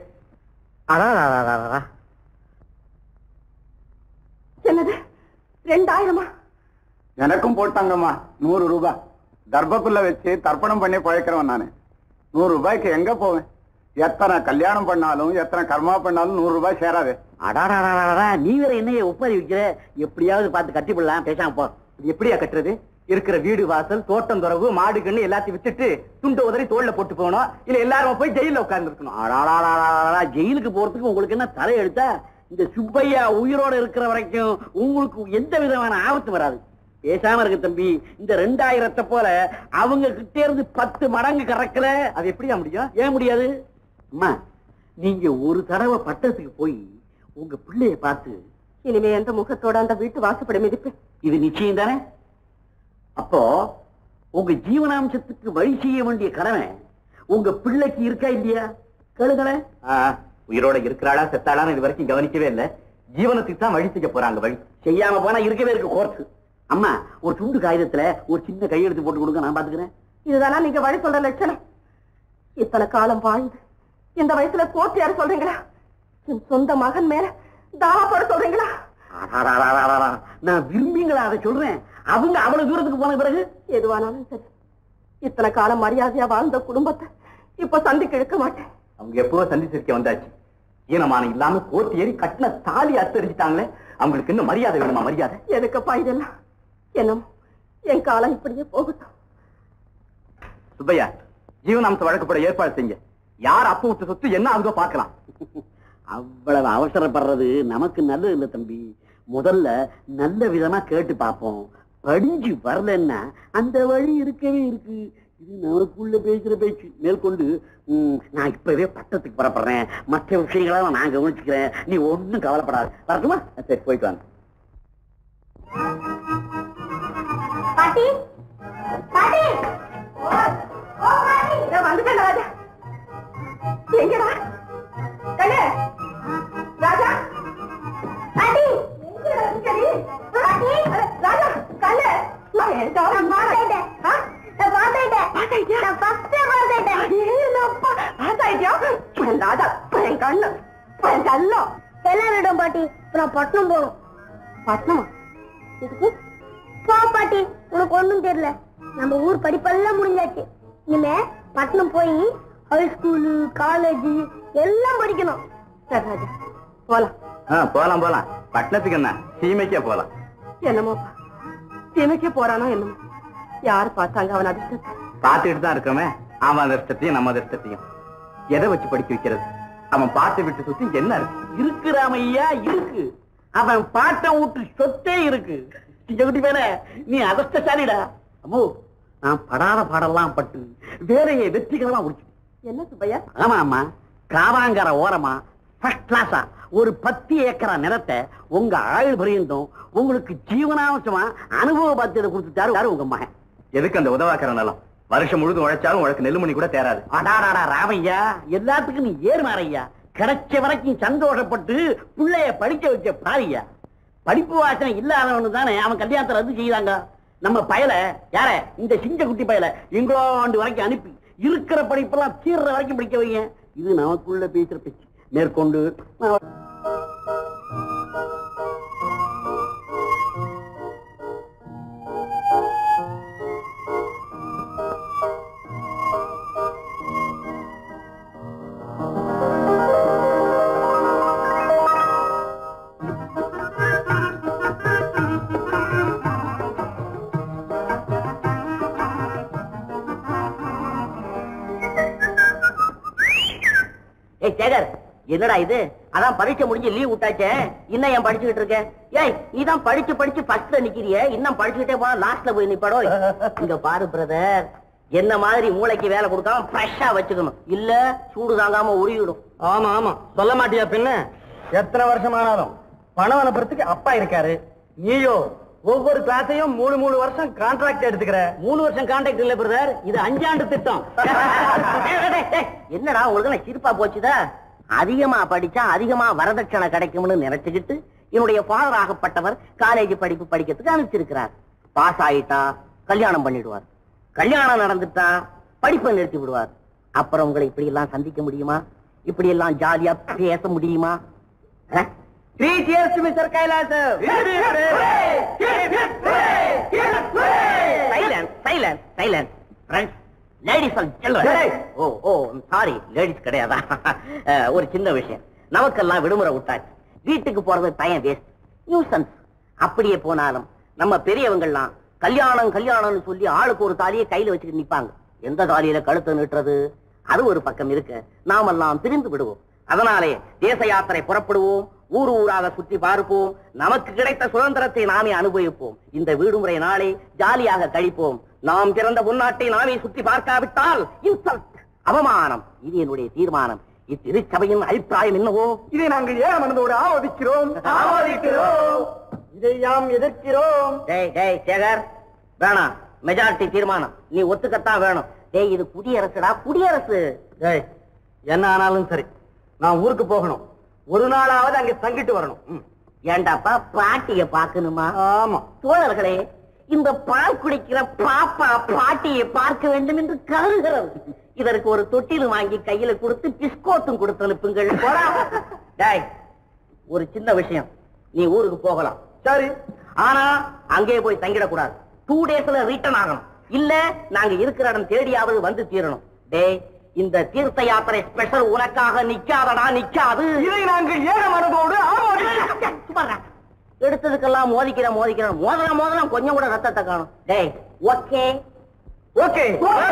என்னது ரெண்டாயிரமா எனக்கும் போட்டாங்கம்மா நூறு ரூபாய் தர்பக்குள்ள வச்சு தர்ப்பணம் பண்ணி பழைக்கிறவன் நானு நூறு ரூபாய்க்கு எங்க போவேன் எத்தனை கல்யாணம் பண்ணாலும் எத்தனை கர்மா பண்ணாலும் நூறு ரூபாய் சேராது அடாடாடாடா நீ வேற என்னைய ஒப்பாரி வைக்கிற எப்படியாவது பார்த்து கட்டிவிடலாம் பேசாம போ இது எப்படியா கட்டுறது இருக்கிற வீடு வாசல் தோட்டம் துறவு மாடு கண்ணு எல்லாத்தையும் விட்டுட்டு துண்டு உதறி தோல்ல போட்டு போகணும் இல்ல எல்லாரும் போய் ஜெயில உட்கார்ந்து இருக்கணும் அடாடாடாடாடா, ஜெயிலுக்கு போறதுக்கு உங்களுக்கு என்ன தலை எழுத்தா இந்த சுப்பையா உயிரோட இருக்கிற வரைக்கும் உங்களுக்கு எந்த விதமான ஆபத்து வராது பேசாம இருக்கு தம்பி இந்த ரெண்டாயிரத்தை போல அவங்க கிட்ட இருந்து பத்து மடங்கு கறக்கல அது எப்படியா முடியும் ஏன் முடியாது அம்மா நீங்க ஒரு தடவை பட்டத்துக்கு போய் உங்க பிள்ளைய பார்த்து இனிமே எந்த முகத்தோட அந்த வீட்டு வாசப்படி மிதிப்பேன் இது நிச்சயம் தானே அப்போ உங்க ஜீவனாம்சத்துக்கு வழி செய்ய வேண்டிய கடமை உங்க பிள்ளைக்கு இருக்கா இல்லையா கேளுங்களேன் ஆ, உயிரோட இருக்கிறாளா செத்தாளான்னு இது வரைக்கும் கவனிக்கவே இல்ல ஜீவனத்துக்கு தான் வழி செய்ய போறாங்க வழி செய்யாம போனா இருக்கவே இருக்கு கோர்ஸ் அம்மா ஒரு துண்டு காகிதத்துல ஒரு சின்ன கையெழுத்து போட்டு கொடுங்க நான் பாத்துக்கிறேன் இதுதானா நீங்க வழி சொல்ற லட்சணம் இத்தனை காலம் வாழ்ந்து இந்த வயசுல கோர்ட் யாரு சொல்றீங்களா என் சொந்த மகன் மேல தாவா போட சொல்றீங்களா அடாடாடாடாடா, நான் விரும்பிங்களா அதை சொல்றேன் அவங்க அவ்வளவு தூரத்துக்கு போன பிறகு எதுவானாலும் சரி இத்தனை காலம் மரியாதையா வாழ்ந்த குடும்பத்தை இப்ப சந்திக்க இழுக்க மாட்டேன் அவங்க எப்பவோ சந்திச்சிருக்க வந்தாச்சு ஈனமானம் இல்லாம கோர்த்து ஏறி கட்டின தாலி அத்தரிச்சிட்டாங்களே அவங்களுக்கு இன்னும் மரியாதை வேணுமா மரியாதை எதுக்குப்பா இதெல்லாம் என்னமோ என் காலம் இப்படியே போகட்டும் சுப்பையா ஜீவனாம்ச வழக்கப்பட ஏற்பாடு செய்யுங்க யார் அப்ப விட்டு சொத்து என்ன ஆகுதோ பார்க்கலாம் அவ்வளவு அவசரப்படுறது நமக்கு நல்லது இல்ல தம்பி முதல்ல நல்ல விதமா கேட்டு பார்ப்போம் படிஞ்சு வரலன்னா அந்த வழி இருக்கவே இருக்கு இது நமக்குள்ள பேசுற பேச்சு மேற்கொண்டு ம், நான் இப்பவே பட்டத்துக்கு புறப்படுறேன் மற்ற விஷயங்களெல்லாம் நான் கவனிச்சுக்கிறேன் நீ ஒண்ணும் கவலைப்படாது வரட்டுமா சரி போயிட்டு வாங்க பாட்டி பாட்டி இதோ வந்துட்டேன் ராஜா எங்கடா கண்ணு ராஜா பாட்டி எங்கடா இருக்க நீ? பாட்டி ராஜா கண்ணு நான் எங்க நான் பார்த்துட்டேன் நான் பார்த்துட்டேன் நான் ஃபர்ஸ்ட் பார்த்துட்டேன் ராஜா என் கண்ணு என் கண்ணம் எல்லாரிடம் பாட்டி இப்ப நான் பட்டணம் போகணும் பட்டணமா இதுக்கு போ பாட்டி உனக்கு ஒண்ணும் தெரியல நம்ம ஊர் படிப்பெல்லாம் முடிஞ்சாச்சு இனிமே பட்டணம் போய் ஹை ஸ்கூலு காலேஜ் எல்லாம் படிக்கணும் சரி ராஜா போலாம் ஆ, போலாம் போலாம் பட்டணத்துக்கு என்ன சீமைக்கே போலாம் என்னமோப்பா திமைக்க போறானோ என்னமோ யார் பார்த்தாங்க அவன் அதிர்ஷ்டத்தை பார்த்துட்டு தான் இருக்கோமே அவன் அதிர்ஷ்டத்தையும் நம்ம அதிர்ஷ்டத்தையும் எதை வச்சு படிக்க வைக்கிறது அவன் பார்த்து விட்டு சுத்தி என்ன இருக்கு இருக்கு ராமையா இருக்கு அவன் பாட்டை விட்டு சொத்தே இருக்கு எப்படி வேற நீ அதிர்ஷ்டசாலிடா அம்மோ நான் படாத பாடலாம் பட்டு வேலையை வெற்றிகரமா முடிச்சு என்ன சுப்பையா ஆமா ஆமா காவாங்கர ஓரமா ஃபர்ஸ்ட் கிளாஸா ஒரு பத்து ஏக்கரா நிலத்தை உங்க ஆயுள் பரியந்தம் உங்களுக்கு ஜீவனாம்சமா அனுபவ பாத்தியத்தை கொடுத்துட்டாரு யாரு உங்க மகன் எதுக்கு அந்த உதவாக்கிற நிலம் வருஷம் முழுதும் உழைச்சாலும் உனக்கு நெல்லுமணி கூட தேராது அடாடாடா ராமையா எல்லாத்துக்கும் நீ ஏறுமாறையா கிடைச்ச வரைக்கும் சந்தோஷப்பட்டு பிள்ளைய படிக்க வைக்க பாரியா படிப்பு வாசனை இல்லாதவனு தானே அவன் கல்யாணத்தை ரத்து செய்தாங்க நம்ம பயல யார இந்த சிங்க குட்டி பயல இங்கிலாந்து வரைக்கும் அனுப்பி இருக்கிற படிப்பெல்லாம் தீர்ற வரைக்கும் படிக்க வைங்க இது நமக்குள்ள பேசுற பேச்சு மேற்கொண்டு நான் ஏய் சேகர் என்னடா இது அதான் பரீட்சை முடிஞ்சு லீவ் விட்டாச்சே இன்னும் ஏன் படிச்சுக்கிட்டு இருக்க ஏய் நீ தான் படிச்சு படிச்சு ஃபர்ஸ்ட்ல நிக்கிறிய இன்னும் படிச்சுக்கிட்டே போனா லாஸ்ட்ல போய் நிப்படோ இங்க பாரு பிரதர் என்ன மாதிரி மூளைக்கு வேலை கொடுக்காம ஃப்ரெஷ்ஷா வச்சுக்கணும் இல்ல சூடு தாங்காம உருகிடும் ஆமா ஆமா சொல்ல மாட்டியா பின்ன எத்தனை வருஷமானாலும் பணம் அனுப்புறதுக்கு அப்பா இருக்காரு நீயோ ஒவ்வொரு கிளாஸையும் மூணு மூணு வருஷம் கான்ட்ராக்ட் எடுத்துக்கிற மூணு வருஷம் கான்டாக்ட் இல்ல பிரதர் இது அஞ்சாண்டு திட்டம் டேய், டேய், டேய், என்னடா உங்களுக்கு நான் சிரிப்பா போச்சுதா அதிகமா படிச்சா அதிகமா வரதட்சணை கிடைக்கும்னு நினைச்சுக்கிட்டு என்னுடைய ஃபாதர் ஆகப்பட்டவர் காலேஜ் படிப்பு படிக்கிறதுக்கு அனுப்பிச்சிருக்கிறார் பாஸ் ஆயிட்டா கல்யாணம் பண்ணிடுவார் கல்யாணம் நடந்துட்டா படிப்பை நிறுத்தி விடுவார் அப்புறம் உங்களை இப்படி எல்லாம் சந்திக்க முடியுமா இப்படி எல்லாம் ஜாலியா பேச முடியுமா three years mister Kailash silence silence silence friends ladies and children oh oh sorry ladies கிடையாதா அஹ், ஒரு சின்ன விஷயம் நமக்கெல்லாம் விடுமுறை விட்டாச்சு வீட்டுக்கு போறது டைம் வேஸ்ட் நியூசன்ஸ் அப்படியே போனாலும் நம்ம பெரியவங்கெல்லாம் கல்யாணம் கல்யாணம்னு சொல்லி ஆளுக்கு ஒரு தாலியை கையில வச்சுட்டு நிப்பாங்க எந்த தாலியில கழுத்தை நீட்டுறது அது ஒரு பக்கம் இருக்க நாமெல்லாம் பிரிந்து விடுவோம் அதனாலே தேச யாத்திரை புறப்படுவோம் ஊர் ஊராக சுற்றி பார்ப்போம் நமக்கு கிடைத்த சுதந்திரத்தை நாமே அனுபவிப்போம் இந்த விடுமுறை நாளை ஜாலியாக கழிப்போம் நாம் பிறந்த உன்னாட்டை நாமே சுற்றி பார்க்காவிட்டால் இன்சல்ட் அவமானம் இது என்னுடைய தீர்மானம் இத்திருச்சபையின் அபிப்பிராயம் என்னவோ இதை நாங்கள் ஏன் மனதோடு ஆமோதிக்கிறோம் ஆமோதிக்கிறோம். இதை யாம் எதிர்க்கிறோம் டேய் டேய் சேகர் வேணாம் மெஜாரிட்டி தீர்மானம் நீ ஒத்துக்கத்தான் வேணும் டேய் இது குடியரசுடா குடியரசு ஏய் என்ன ஆனாலும் சரி நான் ஊருக்கு போகணும் ஒரு நாளாவது அங்க தங்கிட்டு வரணும் ம். ஏண்டாப்பா பாட்டிய பாக்கணுமா ஆமா தோழர்களே இந்த பால் குடிக்கிற பாப்பா பாட்டியை பார்க்க வேண்டும் என்று கருகிறது இதற்கு ஒரு தொட்டில் வாங்கி கையில கொடுத்து பிஸ்கோட்டும் கொடுத்து அனுப்புங்கள் போடா. டேய் ஒரு சின்ன விஷயம் நீ ஊருக்கு போகலாம் சரி ஆனா அங்கே போய் தங்கிடக்கூடாது டூ டேஸ்ல ரிட்டர்ன் ஆகணும் இல்ல நாங்க இருக்கிற இடம் தேடியாவது வந்து தீரணும் டேய் இந்த தீர்த்த யாத்திரை ஸ்பெஷல் உனக்காக நிக்காதடா நிக்காது இதை நாங்கள் ஏக மனதோடு ஆமோதிக்கிறோம் சும்மாடா. எடுத்ததுக்கெல்லாம் மோதிக்கிற மோதிக்கிற மோதலாம் மோதலாம் கொஞ்சம் கூட ரத்தத்தை காணும் டேய் ஓகே ஓகே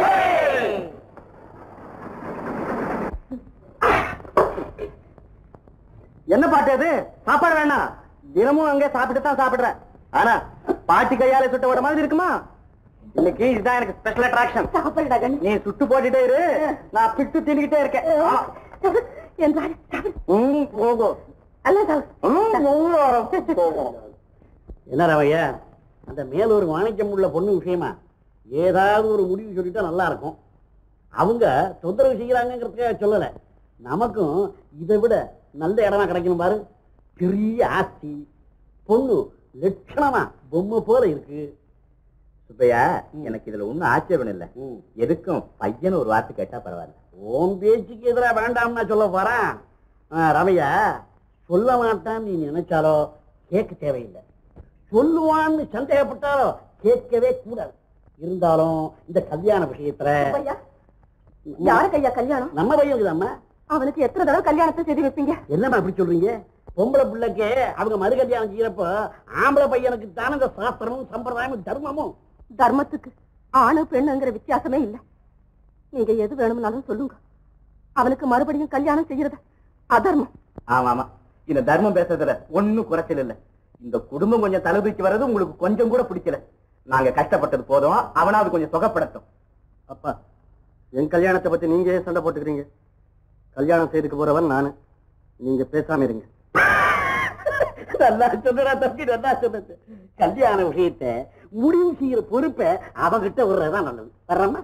என்ன பாட்டு அது சாப்பாடு வேணாம் தினமும் அங்கே சாப்பிட்டு தான் சாப்பிடுறேன் ஆனா பாட்டி கையால சுட்ட வட மாதிரி இருக்குமா இன்னைக்கு இதுதான் எனக்கு ஸ்பெஷல் அட்ராக்ஷன் சாப்பிடுடா கண்ணு நீ சுட்டு போட்டுட்டே இரு நான் பிட்டு தின்னுகிட்டே இருக்கேன் ஆ. என்றாரு ம், போகும் அல்ல சார் ம், போகும். என்ன ரவையா அந்த மேலூர் வாணிக்கம் உள்ள பொண்ணு விஷயமா ஏதாவது ஒரு முடிவு சொல்லிட்டா நல்லா இருக்கும் அவங்க தொந்தரவு செய்யறாங்கிறதுக்காக சொல்லல நமக்கும் இதை விட நல்ல இடமா கிடைக்கணும் பாரு பெரிய ஆஸ்தி பொண்ணு லட்சணமா பொம்மை போல இருக்கு சுப்பையா எனக்கு இதுல ஒண்ணும் ஆட்சேபம் இல்ல எதுக்கும் பையன் ஒரு வார்த்தை கேட்டா பரவாயில்ல உன் பேச்சுக்கு எதிராக வேண்டாம்னா சொல்ல போறேன் ஆ, ரமையா சொல்ல மாட்டான்னு நீ நினைச்சாலோ கேட்க தேவையில்லை சொல்லுவான்னு சந்தேகப்பட்டாலோ கேட்கவே கூடாது இருந்தாலும் இந்த கல்யாண விஷயத்துல ஐயா யாருக்கு ஐயா கல்யாணம் நம்ம பையனுக்கு தாம்மா அவனுக்கு எத்தனை தடவை கல்யாணத்தை செய்து வைப்பீங்க என்னம்மா அப்படி சொல்றீங்க பொம்பளை பிள்ளைக்கு அவங்க மறு கல்யாணம் செய்யறப்ப ஆம்பளை பையனுக்கு தானே இந்த சாஸ்திரமும் சம்பிரதாயமும் தர்மமும் தர்மத்துக்கு ஆணு பெண்ணுங்கிற வித்தியாசமே இல்ல நீங்க எது வேணும்னாலும் சொல்லுங்க அவனுக்கு மறுபடியும் கல்யாணம் செய்யறது அதர்மம் ஆமா ஆமா இந்த தர்மம் பேசுறதுல ஒண்ணும் குறைச்சல் இல்ல இந்த குடும்பம் கொஞ்சம் தலதூக்கி வர்றது உங்களுக்கு கொஞ்சம் கூட பிடிக்கல நாங்க கஷ்டப்பட்டது போதும் அவனாவது கொஞ்சம் சுகப்படட்டும் அப்பா என் கல்யாணத்தை பத்தி நீங்க ஏன் சண்டை போட்டுக்கிறீங்க கல்யாணம் செய்துக்க போறவன் நானு நீங்க பேசாம இருங்க நல்லா சொல்லுடா தம்பி நல்லா சொன்னது கல்யாண விஷயத்தை முடிவு செய்யற பொறுப்பை அவகிட்ட விடுறதுதான் நல்லது வர்றமா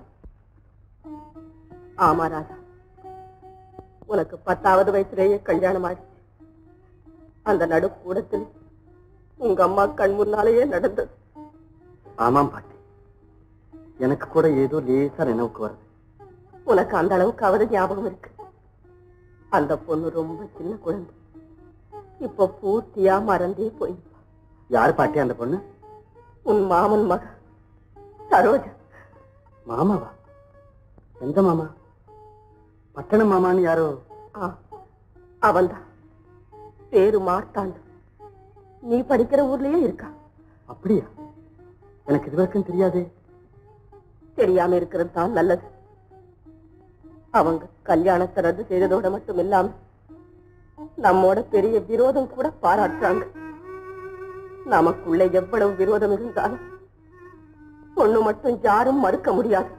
ஆமா ராதா உனக்கு பத்தாவது வயசுலயே கல்யாணம் ஆயிடுச்சு அந்த நடுக்கூடத்தில் உங்க அம்மா கண் முன்னாலேயே நடந்தது ஆமாம் பாட்டி எனக்கு கூட ஏதோ லேசா நினைவுக்கு வருது உனக்கு அந்த அளவுக்கு அவரு ஞாபகம் இருக்கு அந்த பொண்ணு ரொம்ப சின்ன குழந்தை இப்ப பூர்த்தியா மறந்தே போயிருப்பா யார் பாட்டி அந்த பொண்ணு உன் மாமன் மக சரோஜா மாமாவா எந்த மாமா பட்டண மாமான்னு யாரோ ஆ அவன்தான் பேரு மார்த்தாண்டு நீ படிக்கிற ஊர்லயே இருக்கா அப்படியா எனக்கு இது வரைக்கும் தெரியாதே தெரியாம இருக்கிறது தான் நல்லது அவங்க கல்யாணத்தை ரத்து செய்ததோட மட்டும் இல்லாம நம்மோட பெரிய விரோதம் கூட பாராட்டுறாங்க நமக்குள்ள எவ்வளவு விரோதம் இருந்தாலும் பொண்ணு மட்டும் யாரும் மறுக்க முடியாது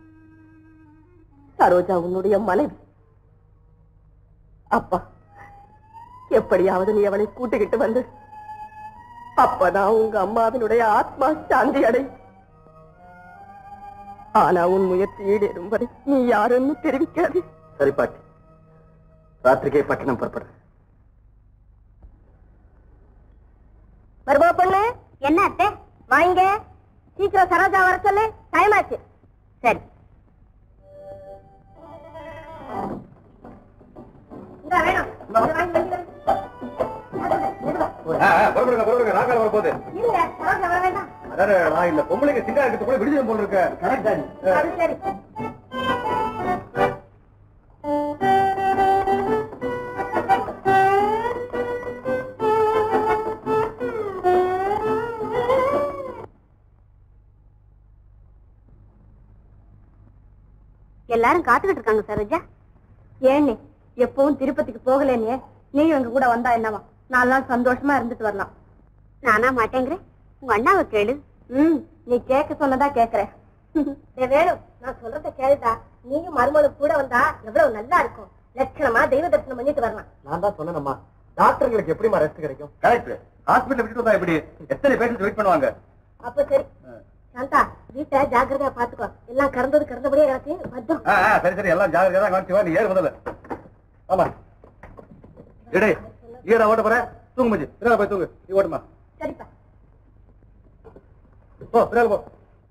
சரோஜா உன்னுடைய மனைவி அப்பா எப்படியாவது நீ அவளை கூட்டிக்கிட்டு வந்து அப்பதான் உங்க அம்மாவினுடைய ஆத்மா சாந்தி அடையும் ஆனா உன் முயற்சி ஈடேறும் வரை நீ யாருன்னு தெரிவிக்காது சரி பாட்டி ராத்திரிக்கே பட்டணம் புறப்படுறேன் வருவா பொண்ணு என்ன அத்தை வாங்க சீக்கிரம் சரோஜா வர சொல்லு டைம் ஆச்சு சரி இந்தா வேணும். இதை வாங்கி வைக்கிறேன். புறப்படுங்க புறப்படுங்க நாக்கால வரப்போகுது இல்ல, சரோஜா வர வேண்டாம். அதாவது நான் இந்த பொம்பளைக்கு சிங்கா இருக்கிறது கூட விடுதலை போல இருக்க கரெக்ட் டாடி அது சரி எல்லாரும் காத்துக்கிட்டு இருக்காங்க சரோஜா ஏன்னு எப்பவும் திருப்பதிக்கு போகலேன்னு நீ எங்க கூட வந்தா என்னவா நாலு நாள் சந்தோஷமா இருந்துட்டு வரலாம் நானா மாட்டேங்கிறேன் உங்க அண்ணாவை கேளு ம் நீ கேட்க சொன்னதா கேக்குறேன் வேணும் நான் சொல்றத கேளுடா நீயும் மருமகளும் கூட வந்தா எவ்வளவு நல்லா இருக்கும் லட்சணமா தெய்வ தரிசனம் பண்ணிட்டு வரலாம் நான் தான் சொன்னேன்மா டாக்டர்களுக்கு எப்படிமா ரெஸ்ட் கிடைக்கும் கரெக்ட் ஹாஸ்பிட்டல் விட்டுட்டு வந்தா எப்படி எத்தனை பேஷண்ட் வெயிட் பண்ணுவாங்க அப்ப சரி சாந்தா வீட்டை ஜாக்கிரதையா பாத்துக்கோ எல்லாம் கறந்தது கறந்தபடியே எனக்கு பத்தம் ஆ, ஆ, சரி சரி எல்லாம் ஜாகிரதையா தான் காமிச்சு வா நீ ஏறு முதல்ல ஆமா இடே ஈரா ஓட்ட போற தூங்கு மச்சி பின்னால போய் தூங்கு நீ ஓட்டுமா சரிப்பா போ பின்னால போ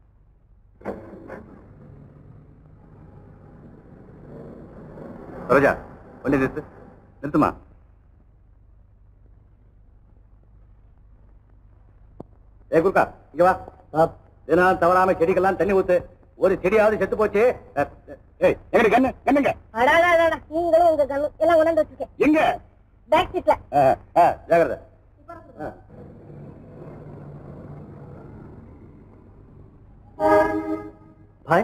ரோஜா வண்டி நிறுத்து நிறுத்துமா ஏ குருக்கா இங்க வா தினம் தவறாம செடிக்கெல்லாம் தண்ணி ஊத்து ஒரு செடியாவது செத்து போச்சு அஹ், ஏய் எங்க கண்ணு கண்ணுங்க அடாடாடா நீங்களும் உங்க கண்ணு எல்லாம் கொண்டாந்து வச்சிருக்கேன் எங்க பேக் சீட்ல அஹ், அஹ், ஜாகிரதை அஹ். பாய்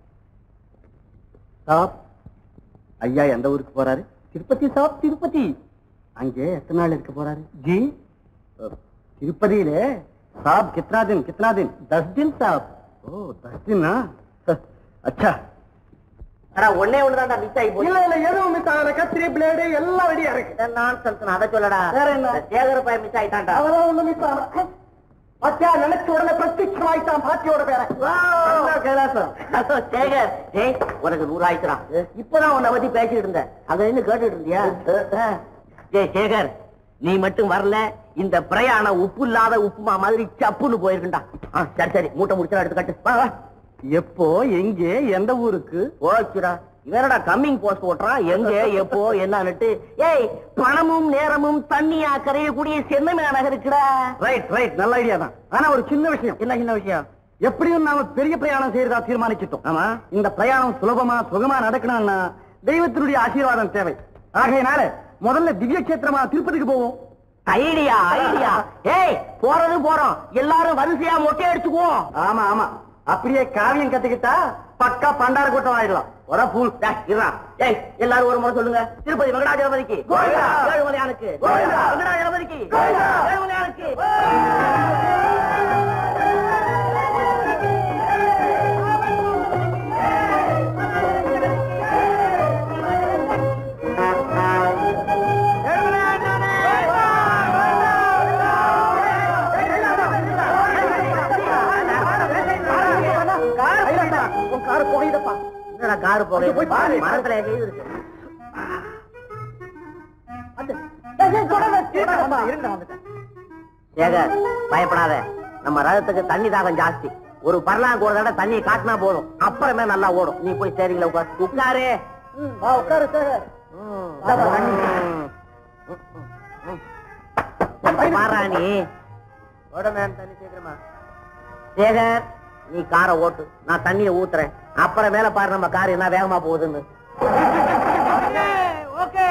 சாப் ஐயா எந்த ஊருக்கு போறாரு திருப்பதி சாப் திருப்பதி அங்கே எத்தனை நாள் இருக்க போறாரு ஜி திருப்பதியில சாப் கித்னா தின் கித்னா தின் தஸ் தின் சாப் ஓ தஸ் தினா அச்சா ஆனா ஒன்னே ஒண்ணுதான்டா மிஸ் ஆகி போச்சு இல்ல இல்ல எதுவும் மிஸ் ஆகல கத்திரி பிளேடு எல்லாம் ரெடியா இருக்கு நான் சொல்றேன் அதை சொல்லடா வேற என்ன? சேகர பையன் மிஸ் ஆயிட்டான்டா அதெல்லாம் ஒண்ணும் மிஸ் ஆகல அச்சா நினைச்ச உடனே பிரத்யட்சம் ஆயிட்டான் பாட்டியோட பேரன் என்ன கைலாசம் அதோ சேகர் டேய் உனக்கு நூறு ஆயிடுச்சுடா இப்பதான் உன்னை பத்தி பேசிட்டு இருந்தேன் அங்க நின்னு கேட்டுட்டு இருந்தியா டேய் சேகர் நீ மட்டும் வரல இந்த பிரயாணம் உப்பு இல்லாத உப்புமா மாதிரி சப்புன்னு போயிருக்குண்டா ஆ, சரி சரி மூட்டை முடிச்சா எடுத்து கட்டு வா வா எப்போ எங்கே எந்த ஊருக்கு ஓச்சுடா இவனடா கம்மிங் போஸ்ட் ஓட்டுறான் எங்க எப்போ என்னன்னுட்டு ஏய் பணமும் நேரமும் தண்ணியா கரையக்கூடிய சென்னமே நகருக்குடா ரைட் ரைட் நல்ல ஐடியா தான் ஆனா ஒரு சின்ன விஷயம் என்ன சின்ன விஷயம் எப்படியும் நாம பெரிய பிரயாணம் செய்யறதா தீர்மானிச்சிட்டோம் ஆமா இந்த பிரயாணம் சுலபமா சுகமா நடக்கணும்னா தெய்வத்தினுடைய ஆசீர்வாதம் தேவை ஆகையினால முதல்ல திவ்ய கஷேத்திரமா திருப்பதிக்கு போவோம் ஐடியா ஐடியா ஏய் போறது போறோம் எல்லாரும் வரிசையா மொட்டை அடிச்சுக்குவோம் ஆமா ஆமா அப்படியே காவியம் கத்துக்கிட்டா பக்கா பண்டார கூட்டம் ஆயிடலாம் ஒரு பூல் ஏய் எல்லாரும் ஒரு முறை சொல்லுங்க திருப்பதி வெங்கடாஜலபதிக்கு கோவிந்தா. ஏழுமலையானுக்கு கோவிந்தா. வெங்கடாஜலபதிக்கு கோவிந்தா. ஏழுமலையானுக்கு மேல காரு போக மரத்துல எங்க இருக்கு சேகர் பயப்படாத நம்ம ரதத்துக்கு தண்ணி தாகம் ஜாஸ்தி ஒரு பரலாம் ஒரு தடவை தண்ணியை காட்டினா போதும் அப்புறமே நல்லா ஓடும் நீ போய் சரிங்களா உட்காரு உட்காரு உட்காரு சேகர் பாரா நீ உடமேன் தண்ணி சீக்கிரமா சேகர் நீ காரை ஓட்டு நான் தண்ணியை ஊத்துறேன் அப்புறம் மேல பாரு நம்ம கார் என்ன வேகமா போகுதுன்னு ஓகே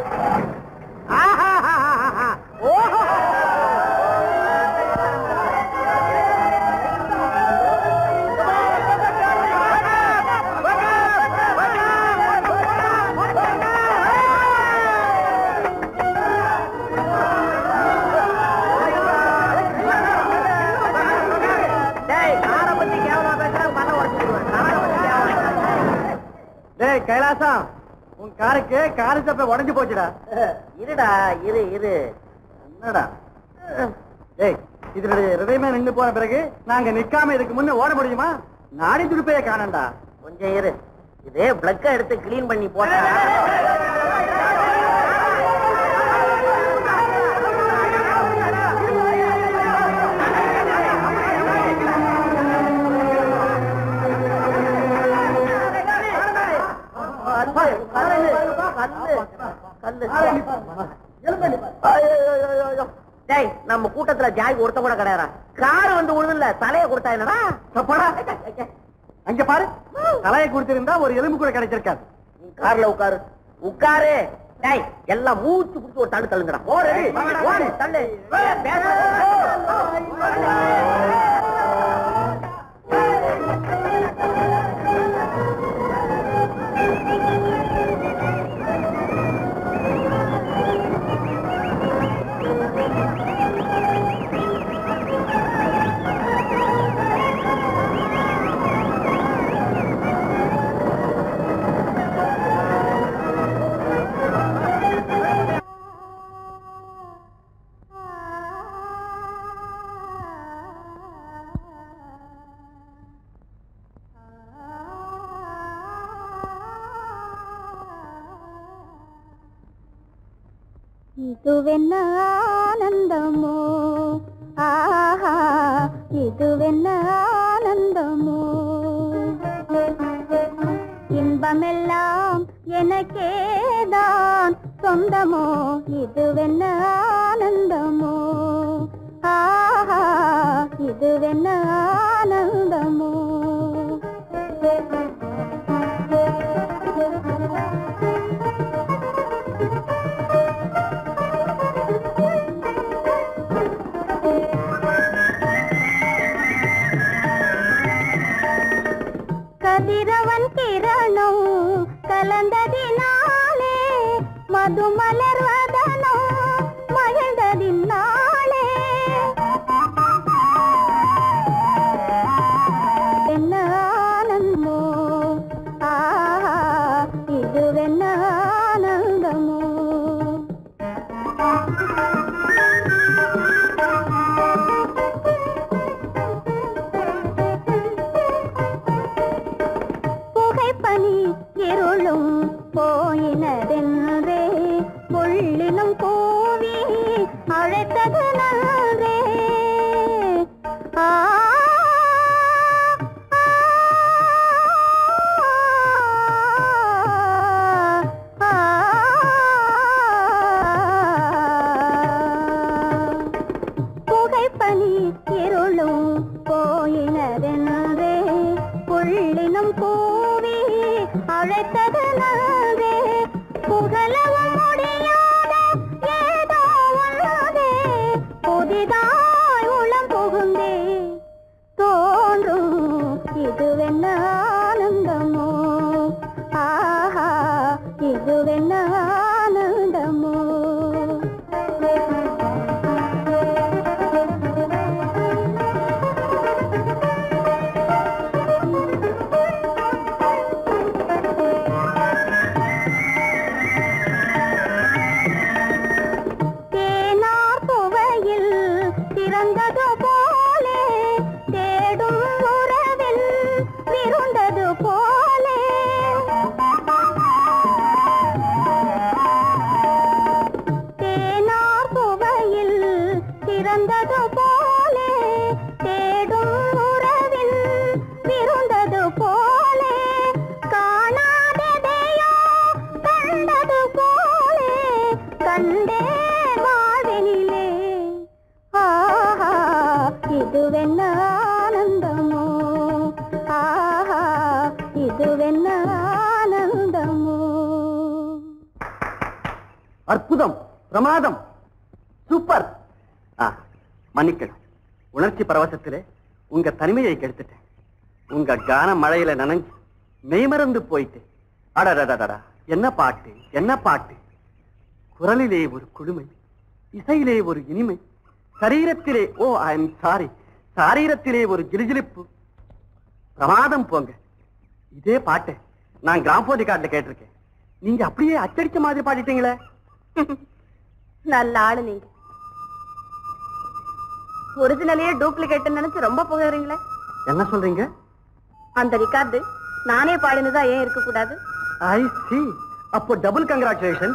டேய் காரை பத்தி கேவலமா பேசுறேன் பண்ண உடச்சிடுவேன் காரை பத்தி கேவலமா டேய் கைலாசம் உன் காருக்கு காரு சப்பை உடைஞ்சு போச்சுடா இருடா இரு இரு என்னடா டேய் இதனுடைய ஹிருதயமே நின்னு போன பிறகு நாங்க நிக்காம இதுக்கு முன்ன ஓட முடியுமா நாடி துடுப்பையே காணண்டா கொஞ்சம் இரு இது பிளக்க எடுத்து கிளீன் பண்ணி போட்டா டேய் நம்ம கூட்டத்துல ஜாய் ஒருத்த கூட கிடையாது கார் வந்து விழுதுல தலைய கொடுத்தா என்னடா சப்பாடா அங்க பாரு தலையை கொடுத்திருந்தா ஒரு எலும்பு கூட கிடைச்சிருக்காது நீ கார்ல உட்காரு உட்காரு டேய் எல்லாம் மூச்சு புடிச்சு ஒரு தள்ளு தள்ளுங்கடா ஓடு ஓடு தள்ளு ಇದುವೆನ್ನ ಆನಂದಮೋ ಆಹಾ இதுவென்ன ஆனந்தமோ இன்பமெல்லாம் எனக்கேதான் சொந்தமோ இதுவென்ன ஆனந்தமோ ஆஹா இதுவென்ன ஆனந்தமோ கதிரவன் கிரணம் கலந்ததினாலே மது மலர்வதனோ மகிழ்ந்ததினாலே என்ன ஆனந்தமோ ஆஹா இதுவென்ன ஆனந்தமோ புகைப்பனி இருளும் போயினதென்றே புள்ளினும் கூவி அழைத்தது நன்றே ஆ ஆ, புகைப்பனி இருளும் போயினதென்றே புள்ளினும் கூவி அழைத்தது நன்றே புகழவும் முடியாத ஏதோ உள்ளதே புது அற்புதம் பிரமாதம் சூப்பர் ஆ மன்னிக்கணும் உணர்ச்சி பரவசத்திலே உங்க தனிமையை கெடுத்துட்டேன் உங்க கான மழையில நனைஞ்சு மெய்மறந்து போயிட்டு அடடடடடா என்ன பாட்டு என்ன பாட்டு குரலிலே ஒரு குளுமை இசையிலே ஒரு இனிமை சரீரத்திலே ஓ ஐ எம் சாரி சாரீரத்திலே ஒரு ஜிலிஜிலிப்பு பிரமாதம் போங்க இதே பாட்டு நான் கிராம்போதி காட்டுல கேட்டிருக்கேன் நீங்க அப்படியே அச்சடிச்ச மாதிரி பாடிட்டீங்களே நல்ல ஆளு நீங்க ஒரிஜினலையே டூப்ளிகேட் நினைச்சு ரொம்ப புகழறீங்களே என்ன சொல்றீங்க அந்த ரிகார்டு நானே பாடினதா ஏன் இருக்க கூடாது ஐ சி அப்போ டபுள் கங்க்ராச்சுலேஷன்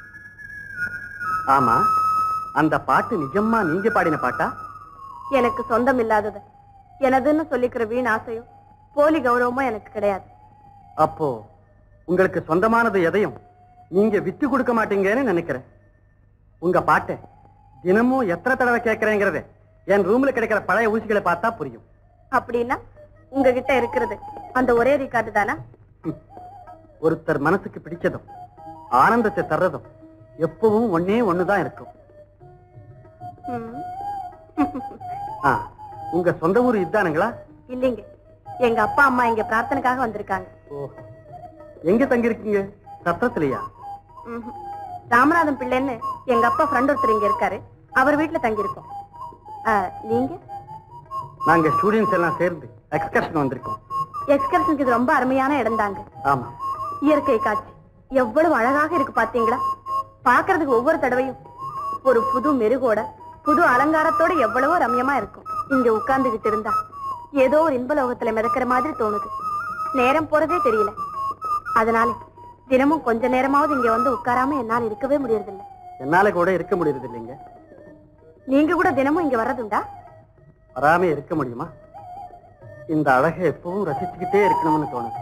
ஆமா அந்த பாட்டு நிஜமா நீங்க பாடின பாட்டா எனக்கு சொந்தம் இல்லாதது எனதுன்னு சொல்லிக்கிற வீண் ஆசையும் போலி கௌரவமும் எனக்கு கிடையாது அப்போ உங்களுக்கு சொந்தமானது எதையும் நீங்க விட்டு கொடுக்க மாட்டீங்கன்னு நினைக்கிறேன் உங்க பாட்டை தினமும் எத்தனை தடவை கேட்கறேங்கிறத என் ரூம்ல கிடைக்கிற பழைய ஊசிகளை பார்த்தா புரியும் அப்படின்னா உங்ககிட்ட இருக்கிறது அந்த ஒரே ரிகார்டு தானா ஹம். ஒருத்தர் மனசுக்கு பிடிச்சதும் ஆனந்தத்தை தர்றதும் எப்பவும் ஒன்னே ஒண்ணுதான் இருக்கும் ம். ஆ, உங்க சொந்த ஊர் இதுதானுங்களா இல்லைங்க எங்க அப்பா அம்மா இங்க பிரார்த்தனைக்காக வந்திருக்காங்க ஓ எங்க தங்கியிருக்கீங்க சத்திரத்திலையா ம்ஹும். ராமநாதன் பிள்ளைன்னு எங்க அப்பா ஃப்ரெண்ட் ஒருத்தர் இங்க இருக்காரு அவர் வீட்டுல தங்கி இருக்கோம் நீங்க நாங்க ஸ்டூடெண்ட்ஸ் எல்லாம் சேர்ந்து எக்ஸ்கர்ஷன் வந்திருக்கோம் எக்ஸ்கர்ஷனுக்கு இது ரொம்ப அருமையான இடம் தாங்க ஆமா இயற்கை காட்சி எவ்வளவு அழகாக இருக்கு பாத்தீங்களா பாக்குறதுக்கு ஒவ்வொரு தடவையும் ஒரு புது மெருகோட புது அலங்காரத்தோட எவ்வளவோ ரம்யமா இருக்கும் இங்க உட்கார்ந்துகிட்டு இருந்தா ஏதோ ஒரு இன்பலோகத்துல மிதக்கிற மாதிரி தோணுது நேரம் போறதே தெரியல அதனால தினமும் கொஞ்ச நேரமாவது இங்க வந்து உட்காராம என்னால இருக்கவே முடியறதில்ல என்னால கூட இருக்க முடியறது இல்லைங்க நீங்க கூட தினமும் இங்க வர்றதுண்டா வராம இருக்க முடியுமா இந்த அழகை எப்பவும் ரசிச்சுக்கிட்டே இருக்கணும்னு தோணுது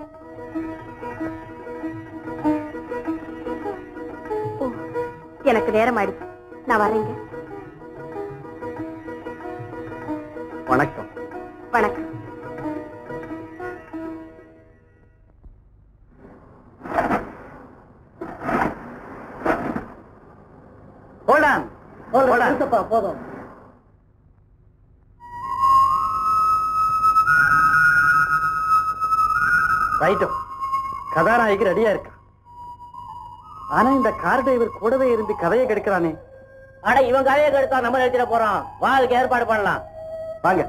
ஓ எனக்கு நேரம் ஆயிடுச்சு நான் வரேங்க வணக்கம் வணக்கம் Hold on. Hold on. போதும் ரைட்டோ கதாநாயகி ரெடியா இருக்கா ஆனா இந்த கார் டிரைவர் கூடவே இருந்து கதையை கெடுக்கிறானே அட இவன் கதையை கெடுத்தா நம்ம நிறுத்திட போறோம் வாழ்க்கை ஏற்பாடு பண்ணலாம் வாங்க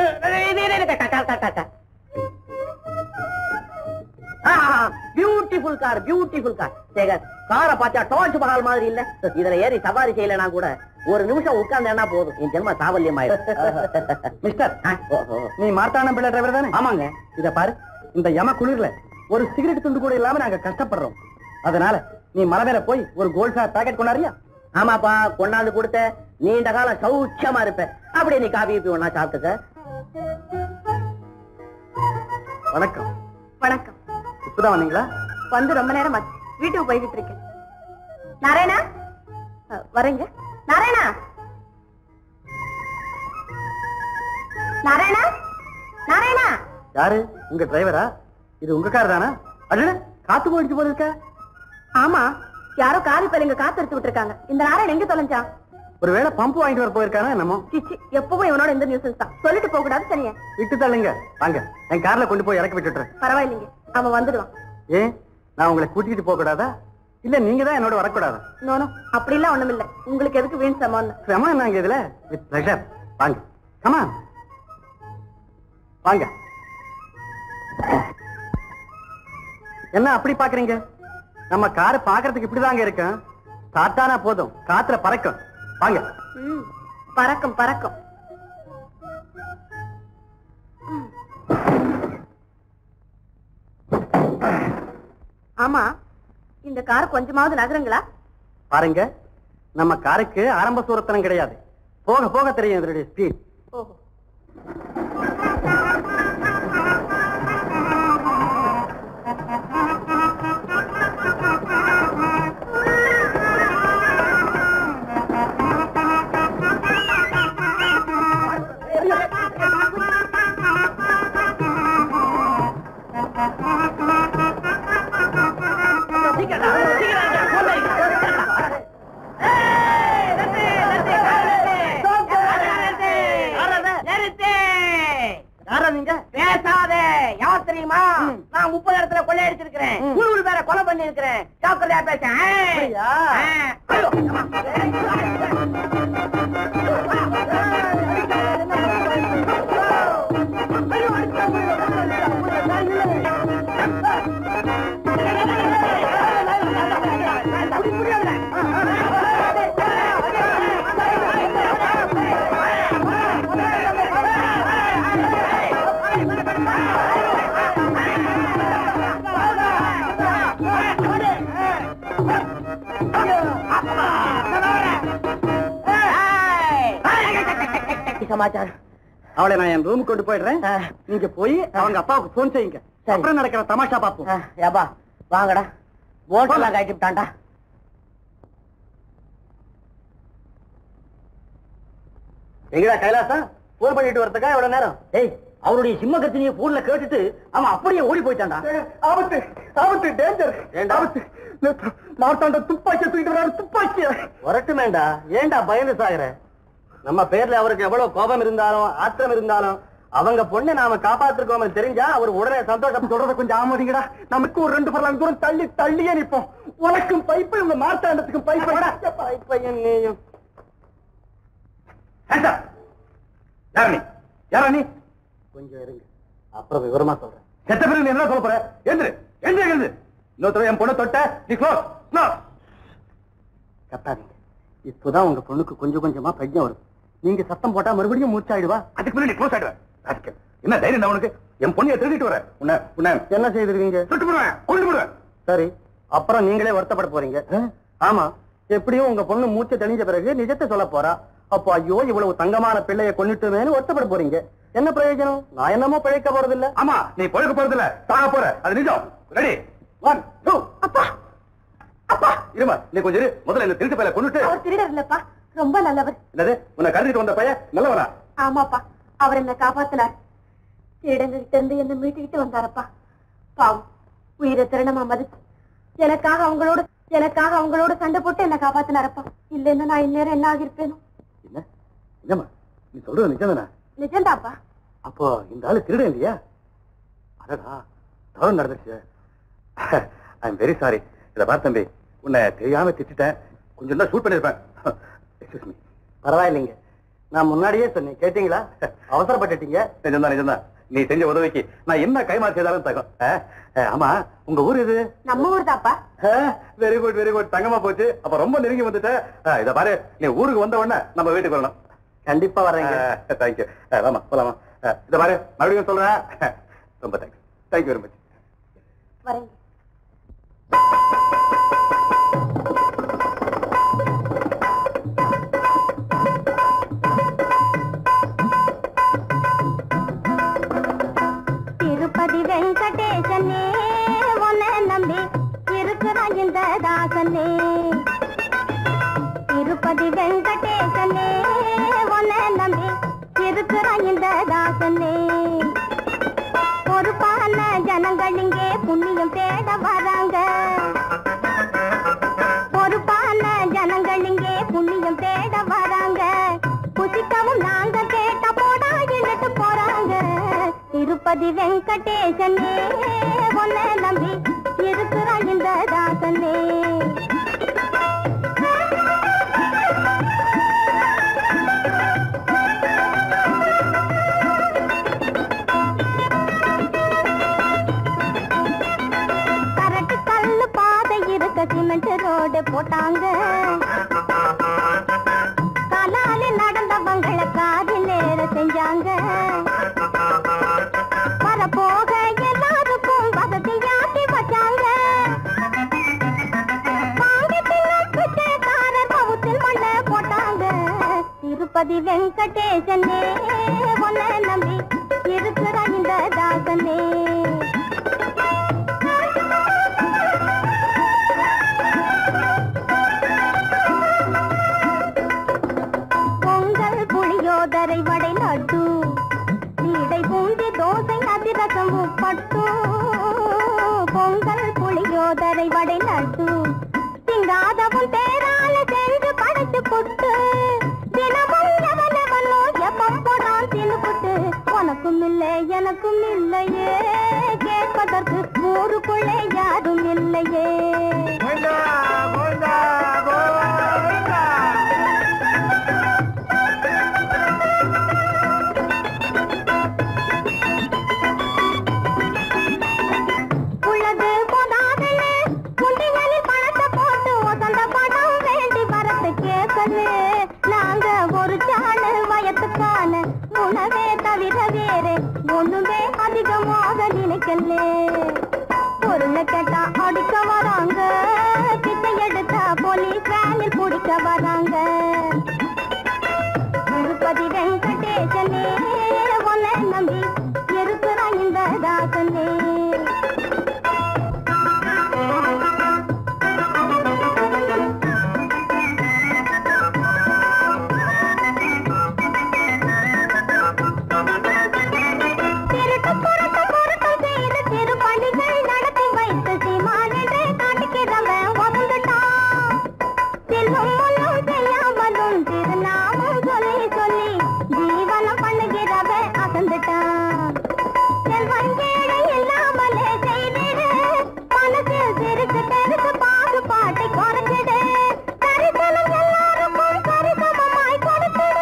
beautiful car beautiful car Shekar காரை பார்த்தா டார்ச் மஹால் மாதிரி இல்ல இதுல ஏறி சவாரி செய்யலனா கூட ஒரு நிமிஷம் உட்கார்ந்தேன்னா போதும் என் ஜென்ம சாவல்யம் ஆயிடும் மிஸ்டர் நீ மார்த்தாண்டம் பிள்ளை டிரைவர் தானே ஆமாங்க இத பாரு இந்த யம குளிர்ல ஒரு சிகரெட் துண்டு கூட இல்லாம நாங்க கஷ்டப்படுறோம் அதனால நீ மலை மேல போய் ஒரு கோல்ட் ஸ்டார் பாக்கெட் கொண்டாரியா ஆமாப்பா கொண்டாந்து கொடுத்த நீண்ட காலம் சௌக்கியமா இருப்ப அப்படியே நீ காபி கீபி ஒண்ணா சாப்பிட்டுக்க வணக்கம் வணக்கம் இப்பதான் வந்தீங்களா வந்து ரொம்ப நேரம் ஆச்சு வீட்டுக்கு போய்கிட்டு இருக்கேன் நாராயணா அஹ், வரேங்க நாராயணா நாராயணா நாராயணா யாரு உங்க டிரைவரா இது உங்க கார் தானா அண்ணா காத்து போயிடுச்சு போல இருக்க ஆமா யாரோ காரி பையங்க காத்து எடுத்து விட்டுருக்காங்க இந்த நாராயணன் எங்க தொலைஞ்சான் ஒருவேளை பம்பு வாங்கிட்டு வர போயிருக்கானா என்னமோ சிச்சி எப்பவும் இவனோட இந்த நியூசன்ஸ் தான் சொல்லிட்டு போக கூடாது சரியா விட்டு தள்ளுங்க வாங்க என் கார்ல கொண்டு போய் இறக்கி விட்டுட்டுறேன் பரவாயில்லைங்க அவன் வந்துடுவான் ஏன் நான் உங்களை கூட்டிக்கிட்டு போக கூடாதா இல்ல நீங்க தான் என்னோட வரக்கூடாதா நோனோ அப்படிலாம் ஒண்ணும் இல்ல உங்களுக்கு எதுக்கு வீண் சமான்னு சிரமம் என்னங்க இதுல வித் பிளஷர் வாங்க கமா வாங்க என்ன அப்படி பாக்குறீங்க நம்ம கார் பாக்குறதுக்கு இப்படிதாங்க இருக்கும் காத்தானா போதும் காத்துல பறக்கும் வாங்க ம், பறக்கும் பறக்கும் ம். ஆமா இந்த கார் கொஞ்சமாவது நகருங்களா பாருங்க நம்ம காருக்கு ஆரம்ப சூரத்தனம் கிடையாது போக போக தெரியும் இதனுடைய ஸ்பீட் ஓஹோ இருக்கிறேன் ஜாக்கிரதையா பேசேன் சமாச்சாரம் அவளை நான் என் ரூமுக்கு கொண்டு போயிடுறேன் ஆ. நீங்க போய் அவங்க அப்பாவுக்கு போன் செய்யுங்க சரி. அப்புறம் நடக்கிற தமாஷா பாப்போம் ஆ, ஏப்பா வாங்கடா ஓட்டெல்லாம் கட்டி விட்டான்டா எங்கடா கைலாசா போன் பண்ணிட்டு வரதுக்கா எவ்வளவு நேரம் டேய் அவருடைய சிம்ம கத்தினிய போன்ல கேட்டுட்டு அவன் அப்படியே ஓடி போயிட்டான்டா ஆபத்து ஆபத்து டேஞ்சர் ஆபத்து மார்த்தாண்ட துப்பாக்கி தூக்கிட்டு வராரு துப்பாக்கி வரட்டுமேண்டா ஏன்டா பயந்து சாகுற நம்ம பேர்ல அவருக்கு எவ்வளவு கோபம் இருந்தாலும் ஆத்திரம் இருந்தாலும் அவங்க பொண்ணை நாம காப்பாத்திருக்கோம் தெரிஞ்சா அவர் உடனே சந்தோஷம் சொல்றத கொஞ்சம் ஆமதிங்கடா நமக்கு ஒரு ரெண்டு பரலாம் தூரம் தள்ளி தள்ளியே நிப்போம் உனக்கும் பைப்பு உங்க மார்த்தாண்டத்துக்கும் பைப்பு பைப்பையன் நீயும் யார் நீ யாரா நீ கொஞ்சம் இருங்க அப்புறம் விவரமா சொல்றேன் செத்த பிறகு நீ என்ன சொல்ல போற எந்திரு எந்திரு எழுந்து இன்னொருத்தர என் பொண்ணை தொட்ட நீ க்ளோஸ் க்ளோஸ் கத்தாதீங்க இப்போதான் உங்க பொண்ணுக்கு கொஞ்சம் கொஞ்சமா பிரஜை வருது நீங்க சத்தம் போட்டா மறுபடியும் மூச்சாயிடுவா அதுக்கு முன்னாடி க்ளோஸ் ஆயிடுவேன் ராஸ்கல். என்ன தைரியம் தான் உனக்கு என் பொண்ணைய திருடிட்டு வர உன்னை உன்னை என்ன செய்திருக்கீங்க சுட்டு போடுவேன் கொண்டு போடுவேன் சரி அப்புறம் நீங்களே வருத்தப்பட போறீங்க ஆமா எப்படியும் உங்க பொண்ணு மூச்சை தெளிஞ்ச பிறகு நிஜத்தை சொல்ல போறா அப்போ ஐயோ இவ்வளவு தங்கமான பிள்ளைய கொண்டுட்டுமேனு வருத்தப்பட போறீங்க என்ன பிரயோஜனம் நான் என்னமோ பிழைக்க போறது இல்ல ஆமா நீ பிழைக்க போறது இல்ல சாக போற அது நிஜம் ரெடி ஒன் டூ அப்பா அப்பா இருமா நீ கொஞ்சம் இரு முதல்ல இந்த திருட்டு பையல கொண்டுட்டு அவர் திருடர் இல்லப்பா ரொம்ப நல்லவர் என்னது உன்னை கருதிட்டு வந்த பையன் நல்லவனா ஆமாப்பா அவர் என்ன காப்பாத்தினார் திருடங்க கிட்ட இருந்து என்ன மீட்டுக்கிட்டு வந்தாரப்பா பாவம் உயிரை திருடமா மதிச்சு எனக்காக அவங்களோட எனக்காக அவங்களோட சண்டை போட்டு என்ன காப்பாத்தினாரப்பா இல்லைன்னா நான் இந்நேரம் என்ன ஆகியிருப்பேனோ என்ன என்னம்மா நீ சொல்றது நிஜம்தானே நிஜம்தாப்பா அப்போ இந்த ஆளு திருடன் இல்லையா அடடா தவறு நடந்துச்சு ஐ எம் வெரி சாரி இத பார் தம்பி உன்னை தெரியாம திட்டிட்டேன் கொஞ்சம் தான் ஷூட் பண்ணிருப்பேன் எக்ஸ்கியூஸ் மீ பரவாயில்லைங்க நான் முன்னாடியே சொன்னேன் கேட்டீங்களா அவசரப்பட்டுட்டீங்க நிஜம்தான் நிஜம்தான் நீ செஞ்ச உதவிக்கு நான் என்ன கைமா செய்தாலும் தகும் அஹ், அஹ், ஆமா உங்க ஊர் இது நம்ம ஊர் தாப்பா வெரி குட் வெரி குட் தங்கமா போச்சு அப்ப ரொம்ப நெருங்கி வந்துட்ட அஹ், இத பாரு நீ ஊருக்கு வந்த உடனே நம்ம வீட்டுக்கு வரணும் கண்டிப்பா வரேங்க தேங்க்யூ வாமா போலாமா அஹ், இத பாரு மறுபடியும் சொல்றேன் ரொம்ப தேங்க்ஸ் தேங்க்யூ வெரி மச் வரேன் திருப்பதி வெங்கடேசனே உன்னை நம்பி இருக்கிறான் இந்த தாசனே திருப்பதி வெங்கடேசனே உன்னை நம்பி இருக்கிறான் இந்த தாசனே பொறுப்பான ஜனங்கள் இங்கே புண்ணியம் தேட வராங்க பொறுப்பான ஜனங்கள் இங்கே புண்ணியம் தேட வராங்க புசிக்கவும் நாங்க கேட்ட போடா இழுட்டு போறாங்க திருப்பதி வெங்கடேசனே உன்னை நம்பி இருக்கிறான் இந்த தாசனே கரட்டு கல்லு பாதை இருக்க சிமெண்ட் ரோடு போட்டாங்க கலாலி நடந்தவங்கள காதில் ஏற செஞ்சாங்க வர போக எல்லாருக்கும் வசதியாக்கி வச்சாங்க வாங்கி தின்னும் பிச்சைக்காரர் பவுத்தில் மண்ண போட்டாங்க திருப்பதி வெங்கடேசனே உன்னை நம்பி இருக்கிறான் இந்த தாசனே பொங்கல் புளியோதரை வடை லட்டு நீடை பூந்தி தோசை அதிரசம் உப்பட்டு பொங்கல் புளியோதரை வடை லட்டு திங்காதவும் தேரால செஞ்சு படைச்சு புட்டு தினமும் எவனவனோ எப்பம் போடான் தின்னு புட்டு உனக்கும் இல்லை எனக்கும் இல்லையே கேட்க கேட்பதற்கு ஊருக்குள்ளே யாரும் இல்லையே உள்ளது போதாதுன்னு முண்டிகளில் பணத்தை போட்டு உசந்த பணம் வேண்டி வரத்து கேட்கல நாங்க ஒரு சாணு வயத்துக்கான உணவே தவிர வேறு ஒண்ணுமே அதிகமாக நினைக்கல பொருளை கேட்டா அடிக்க வராங்க பிச்சை எடுத்தா போலீஸ் வேனில் பிடிக்க வராங்க திருப்பதி வெங்கடேசனே உன்னை நம்பி இருக்கிறான் இந்த தாசனே திருட்டு புரட்டு பொருத்தம் செய்து திருப்பணிகள் நடத்தி வைத்து சீமானென்று காட்டுகிறவன் வந்துட்டான் செல்வம் ஒன்றும் செய்யாமலும் திருநாமம் சொல்லி சொல்லி ஜீவனம் பண்ணுகிறவன் அசந்துட்டான் செல்வம் ஏழை இல்லாமலே செய்திடு மனசில் சிறுக்கு தெருக்கு பாகுபாட்டை குறைச்சிடு தரிசனம் எல்லாருக்கும் சரிசமமாய் கொடுத்திடு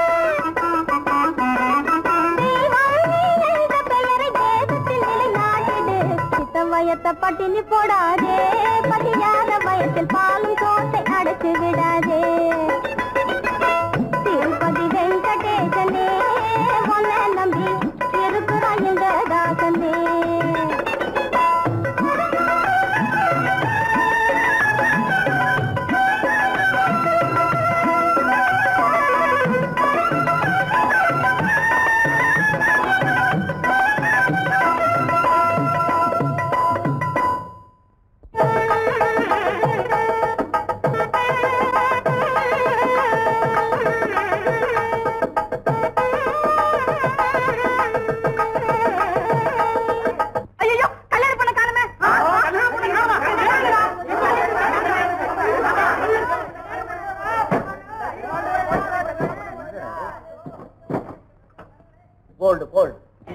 தெய்வம் நீ என்ற பெயரை தேசத்தில் நிலைநாட்டிடு சித்தம் வயத்த பட்டினி போடாதே பதியாத வயத்தில் பாலும் சோத்தை அடைச்சு விடாதே திருப்பதி வெங்கடேசனே உன்னை நம்பி இருக்கிறாய் இந்த தாசனே ஐயோ கல்யாணம் பண்ண காணுமே போல்டு போல்டு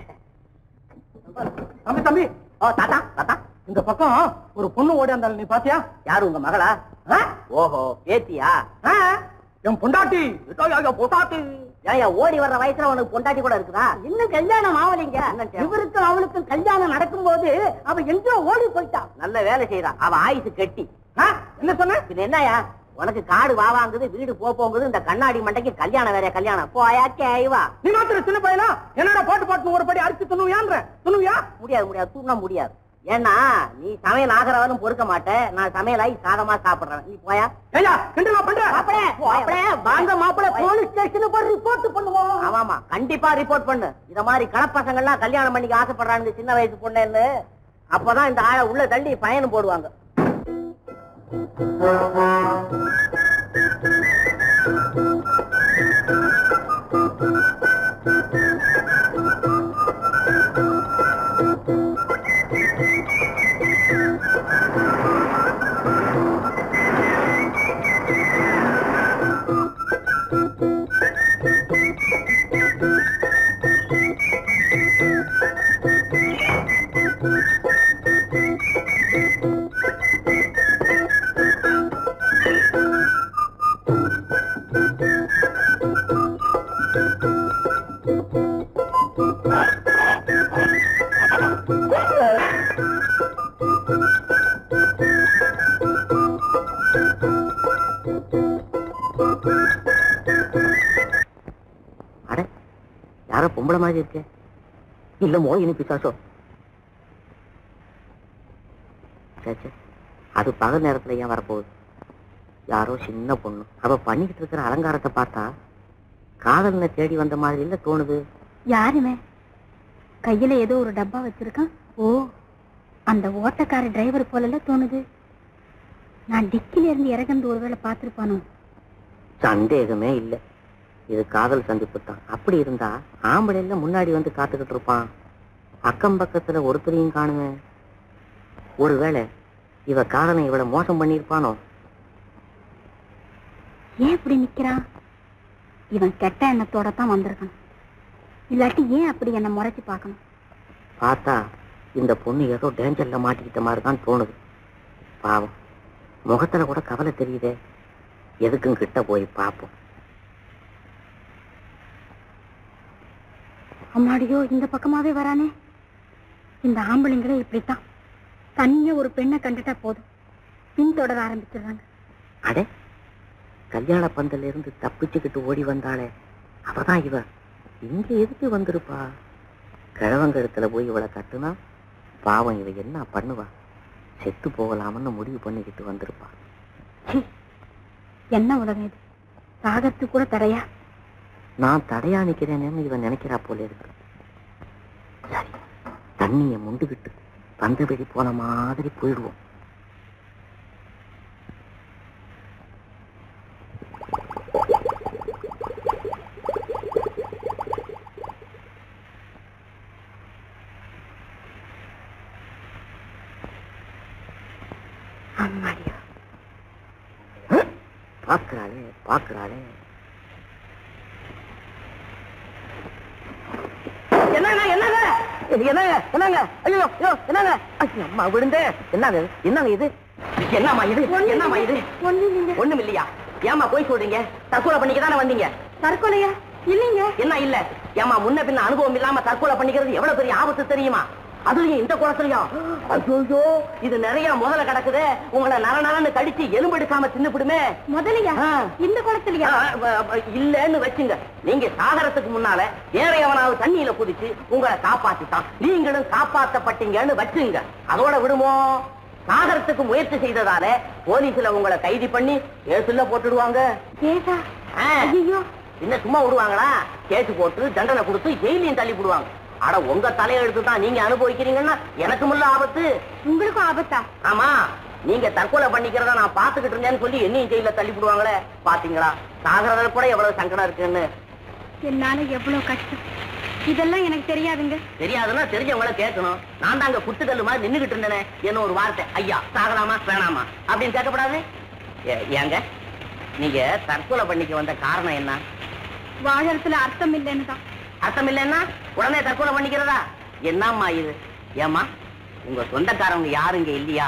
தம்பி தம்பி ஓ தாத்தா தாத்தா இந்த பக்கம் ஒரு பொண்ணு ஓடியாந்தாள் நீ பாத்தியா யாரு உங்க மகளா ஆ? ஓஹோ பேத்தியா ஆ? என் பொண்டாட்டி இதோ என் பொண்டாட்டி ஏயா ஓடி வர்ற வயசுல உனக்கு பொண்டாட்டி கூட இருக்குதா இன்னும் கல்யாணம் ஆவலைங்க இவருக்கும் அவளுக்கும் கல்யாணம் நடக்கும்போது அவ எங்கேயோ ஓடி போயிட்டா நல்ல வேலை செய்யறா அவ ஆயுசு கெட்டி ஆ? என்ன சொன்ன பின்ன என்னயா உனக்கு காடு வாவாங்குது வீடு போ போங்குது இந்த கண்ணாடி மண்டைக்கு கல்யாணம் வேற கல்யாணம் போயா கேவா நீ மாத்திர சின்ன பையனா என்னடா பாட்டு பாட்டு ஒரு படி அரிசி துணுவியான்ற துணுவியா முடியாது முடியாது தூண்ண முடியாது ஏன்னா நீ சமையல் ஆகிறவனும் பொறுக்க மாட்டேன் நான் சமையலாகி சாதமா சாப்பிடுறேன் நீ போயா ஏயா கிண்டலா பண்ற மாப்பிளே, மாப்பிளே, வாங்க மாப்பிள்ள போலீஸ் ஸ்டேஷனுக்கு ஒரு ரிப்போர்ட் பண்ணுவோம் ஆமாமா கண்டிப்பா ரிப்போர்ட் பண்ணு இத மாதிரி களப்பசங்கள்லாம் கல்யாணம் பண்ணிக்க ஆசைப்படுறாங்க சின்ன வயசு பொண்ணுன்னு அப்பதான் இந்த ஆளை உள்ள தள்ளி பயணம் போடுவாங்க அட யாரோ பொம்பளை மாதிரி இருக்கே இல்ல மோகினி பிசாசோ சே, சே. அது பகல் நேரத்துல ஏன் வரப்போகுது யாரோ சின்ன பொண்ணு அவ பண்ணிக்கிட்டு இருக்கிற அலங்காரத்தை பார்த்தா காதலனை தேடி வந்த மாதிரி இல்ல தோணுது யாருமே கையில ஏதோ ஒரு டப்பா வச்சிருக்கான் ஓ அந்த ஓட்டக்கார டிரைவர் போலல தோணுது நான் டிக்கில இருந்து இறங்கந்து ஒருவேளை பார்த்திருப்பானோ சந்தேகமே இல்ல இது காதல் சந்திப்பு தான் அப்படி இருந்தா ஆம்பளைல முன்னாடி வந்து காத்துக்கிட்டு இருப்பான் அக்கம் பக்கத்துல ஒருத்தரையும் காணுமே ஒருவேளை இவ காதலை இவள மோசம் பண்ணியிருப்பானோ ஏன் இப்படி நிக்கிறான் இவன் கெட்ட எண்ணத்தோட தான் வந்திருக்கான் இல்லாட்டி ஏன் அப்படி என்ன முறைச்சு பார்க்கணும் பார்த்தா இந்த பொண்ணு ஏதோ டேஞ்சர்ல மாட்டிக்கிட்ட மாதிரி தான் தோணுது பாவம் முகத்துல கூட கவலை தெரியுதே எதுக்கும் கிட்ட போய் பார்ப்போம் அம்மாடியோ இந்த பக்கமாவே வரானே இந்த ஆம்பளைங்களே இப்படித்தான் தனியா ஒரு பெண்ணை கண்டுட்டா போதும் பின்தொடர ஆரம்பிச்சிடுறாங்க அடே கல்யாண பந்தல்ல இருந்து தப்பிச்சுக்கிட்டு ஓடி வந்தாளே அவதான் இவ இங்க எதுக்கு வந்திருப்பா கிழவங்கழுத்துல போய் இவளை கட்டுனா பாவம் இவ என்ன பண்ணுவா செத்து போகலாம்னு முடிவு பண்ணிக்கிட்டு வந்திருப்பா என்ன உலகம் இது சாகத்துக்கு கூட தடையா நான் தடையா நிக்கிறேன்னு இவன் நினைக்கிறா போல இருக்கு சரி தண்ணிய முண்டுகிட்டு பந்த வெடி போன மாதிரி போயிடுவோம் அம்மாடியோ பாக்குறாளே பாக்குறாளே என்னங்க என்னங்க என்னங்க என்னங்க ஐயோ ஐயோ என்னங்க ஐயோ, அம்மா விழுந்தே என்னங்க இது? என்னங்க இது என்னம்மா இது என்னம்மா இது ஒண்ணு இல்லைங்க ஒண்ணும் இல்லையா ஏமா போய் சொல்றீங்க தற்கொலை பண்ணிக்க தானே வந்தீங்க தற்கொலையா இல்லைங்க என்ன இல்ல ஏமா முன்ன பின்ன அனுபவம் இல்லாம தற்கொலை பண்ணிக்கிறது எவ்வளவு பெரிய ஆபத்து தெரியுமா அதுலயும் இந்த குளத்துலயும் ஐயோ இது நிறைய முதல்ல கிடக்குதே உங்களை நர நரன்னு கடிச்சு எலும்பு எடுக்காம தின்னுபிடுமே முதலையா ஆ. இந்த குளத்துலயா ஆ, ஆ, ஆ, இல்லன்னு வச்சுங்க நீங்க சாகரத்துக்கு முன்னால வேற எவனாவது தண்ணியில குதிச்சு உங்களை காப்பாத்திட்டான் நீங்களும் காப்பாத்தப்பட்டீங்கன்னு வச்சுங்க அதோட விடுமோ சாகரத்துக்கு முயற்சி செய்ததால போலீஸ்ல உங்களை கைது பண்ணி கேசுல போட்டுடுவாங்க ஏதா ஆ. ஐயோ என்ன சும்மா விடுவாங்களா கேஸ் போட்டு தண்டனை கொடுத்து ஜெயிலையும் தள்ளி விடுவாங்க அட உங்க தலையெழுத்து தான் நீங்க அனுபவிக்கிறீங்கன்னா எனக்கு முல்ல ஆபத்து உங்களுக்கும் ஆபத்தா ஆமா நீங்க தற்கொலை பண்ணிக்கிறத நான் பாத்துக்கிட்டு இருந்தேன்னு சொல்லி என்னையும் ஜெயில தள்ளி விடுவாங்களே பாத்தீங்களா சாகிறத கூட எவ்வளவு சங்கடம் இருக்குன்னு என்னால எவ்வளவு கஷ்டம் இதெல்லாம் எனக்கு தெரியாதுங்க தெரியாதுன்னா தெரிஞ்சவங்கள கேட்கணும் நான் தான் அங்க குத்துக்கல்லு மாதிரி நின்னுகிட்டு இருந்தேனே என்ன ஒரு வார்த்தை ஐயா சாகலாமா வேணாமா அப்படின்னு கேட்கப்படாது ஏ- ஏங்க நீங்க தற்கொலை பண்ணிக்க வந்த காரணம் என்ன வாழறதுல அர்த்தம் இல்லைன்னு தான் அர்த்தம் இல்லைன்னா உடனே தற்கொலை பண்ணிக்கிறதா என்னம்மா இது ஏம்மா உங்க சொந்தக்காரவங்க யாருங்க இல்லையா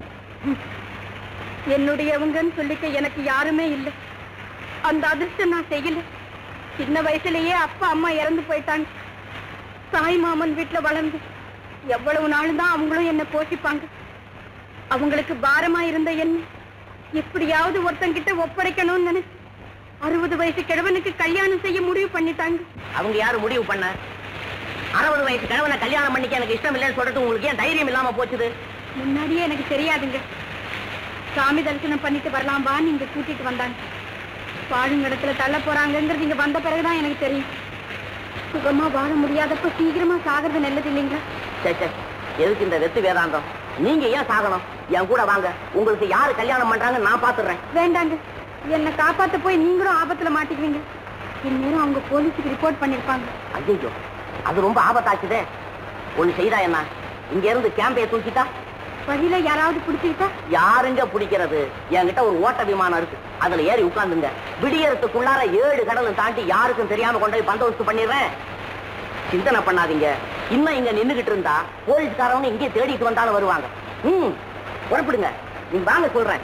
என்னுடையவங்கன்னு சொல்லிக்க எனக்கு யாருமே இல்லை அந்த அதிர்ஷ்டம் நான் செய்யல சின்ன வயசுலயே அப்பா அம்மா இறந்து போயிட்டாங்க தாய் மாமன் வீட்டுல வளர்ந்து எவ்வளவு நாள் தான் அவங்களும் என்ன போஷிப்பாங்க அவங்களுக்கு பாரமா இருந்த என்ன எப்படியாவது ஒருத்தங்கிட்ட ஒப்படைக்கணும்னு நினைச்சு அறுபது வயசு கிழவனுக்கு கல்யாணம் செய்ய முடிவு பண்ணிட்டாங்க அவங்க யாரு முடிவு பண்ண அறுபது வயசு கிழவனை கல்யாணம் பண்ணிக்க எனக்கு இஷ்டம் இல்லைன்னு சொல்லிட்டு உங்களுக்கு ஏன் தைரியம் இல்லாம போச்சுது முன்னாடியே எனக்கு தெரியாதுங்க சாமி தரிசனம் பண்ணிட்டு வரலாம் வான்னு இங்க கூட்டிட்டு வந்தாங்க வாழுங்கிடத்துல தள்ள போறாங்கங்கிறது இங்க வந்த பிறகுதான் எனக்கு தெரியும் சுகமா வாழ முடியாதப்ப சீக்கிரமா சாகிறது நல்லது இல்லைங்களா சே சே எதுக்கு இந்த வெத்து வேதாந்தம் நீங்க ஏன் சாகணும் என் கூட வாங்க உங்களுக்கு யாரு கல்யாணம் பண்றாங்க நான் பாத்துறேன் வேண்டாங்க என்னை காப்பாத்த போய் நீங்களும் ஆபத்துல மாட்டிக்குவீங்க இந்நேரம் அவங்க போலீஸுக்கு ரிப்போர்ட் பண்ணிருப்பாங்க ஐயோ அது ரொம்ப ஆபத்தாச்சுதே ஒண்ணு செய்தா என்ன இங்க இருந்து கேம்பைய தூக்கிட்டா வழியில யாராவது பிடிச்சிக்கிட்டா யாருங்க பிடிக்கிறது என்கிட்ட ஒரு ஓட்ட விமானம் இருக்கு அதுல ஏறி உட்கார்ந்துங்க விடியறதுக்குள்ளார ஏழு கடலும் தாண்டி யாருக்கும் தெரியாம கொண்டு போய் பந்தோபஸ்து பண்ணிடுறேன் சிந்தனை பண்ணாதீங்க இன்னும் இங்க நின்னுகிட்டு இருந்தா போலீஸ்காரவங்க இங்கே தேடிட்டு வந்தாலும் வருவாங்க ம் புறப்படுங்க நீங்க வாங்க சொல்றேன்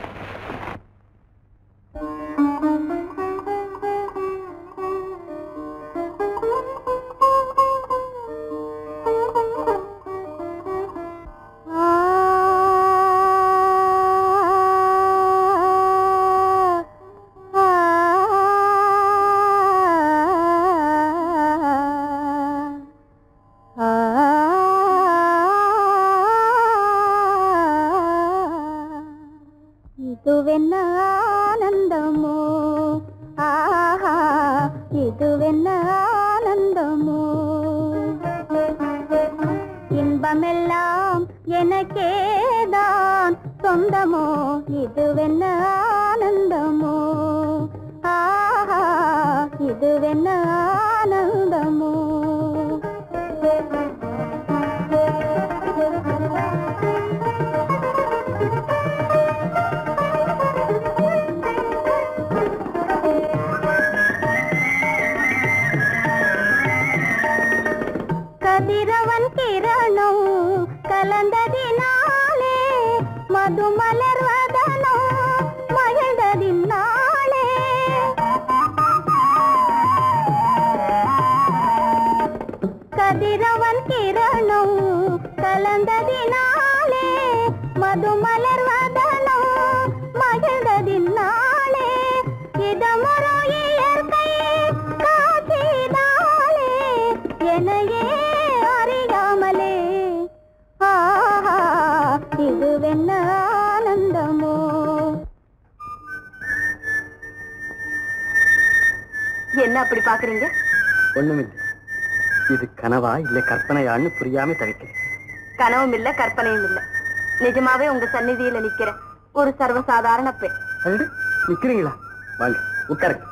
இதுவென்ன ஆனந்தமோ ஆஹா இதுவென்ன ஆனந்தமோ இன்பமெல்லாம் எனக்கேதான் சொந்தமோ இதுவென்ன ஆனந்தமோ ஆஹா இதுவென்ன ஆனந்தமோ கதிரவன் கிரணம் என்ன அப்படி பாக்குறீங்க ஒண்ணுமில்லை இது கனவா இல்ல கற்பனையான்னு புரியாம தவிக்கிறேன் கனவும் இல்ல கற்பனையும் இல்ல நிஜமாவே உங்க சந்நிதியில நிக்கிற ஒரு சர்வசாதாரண பெண் அடடே, நிக்கிறீங்களா வாங்க உட்காருங்க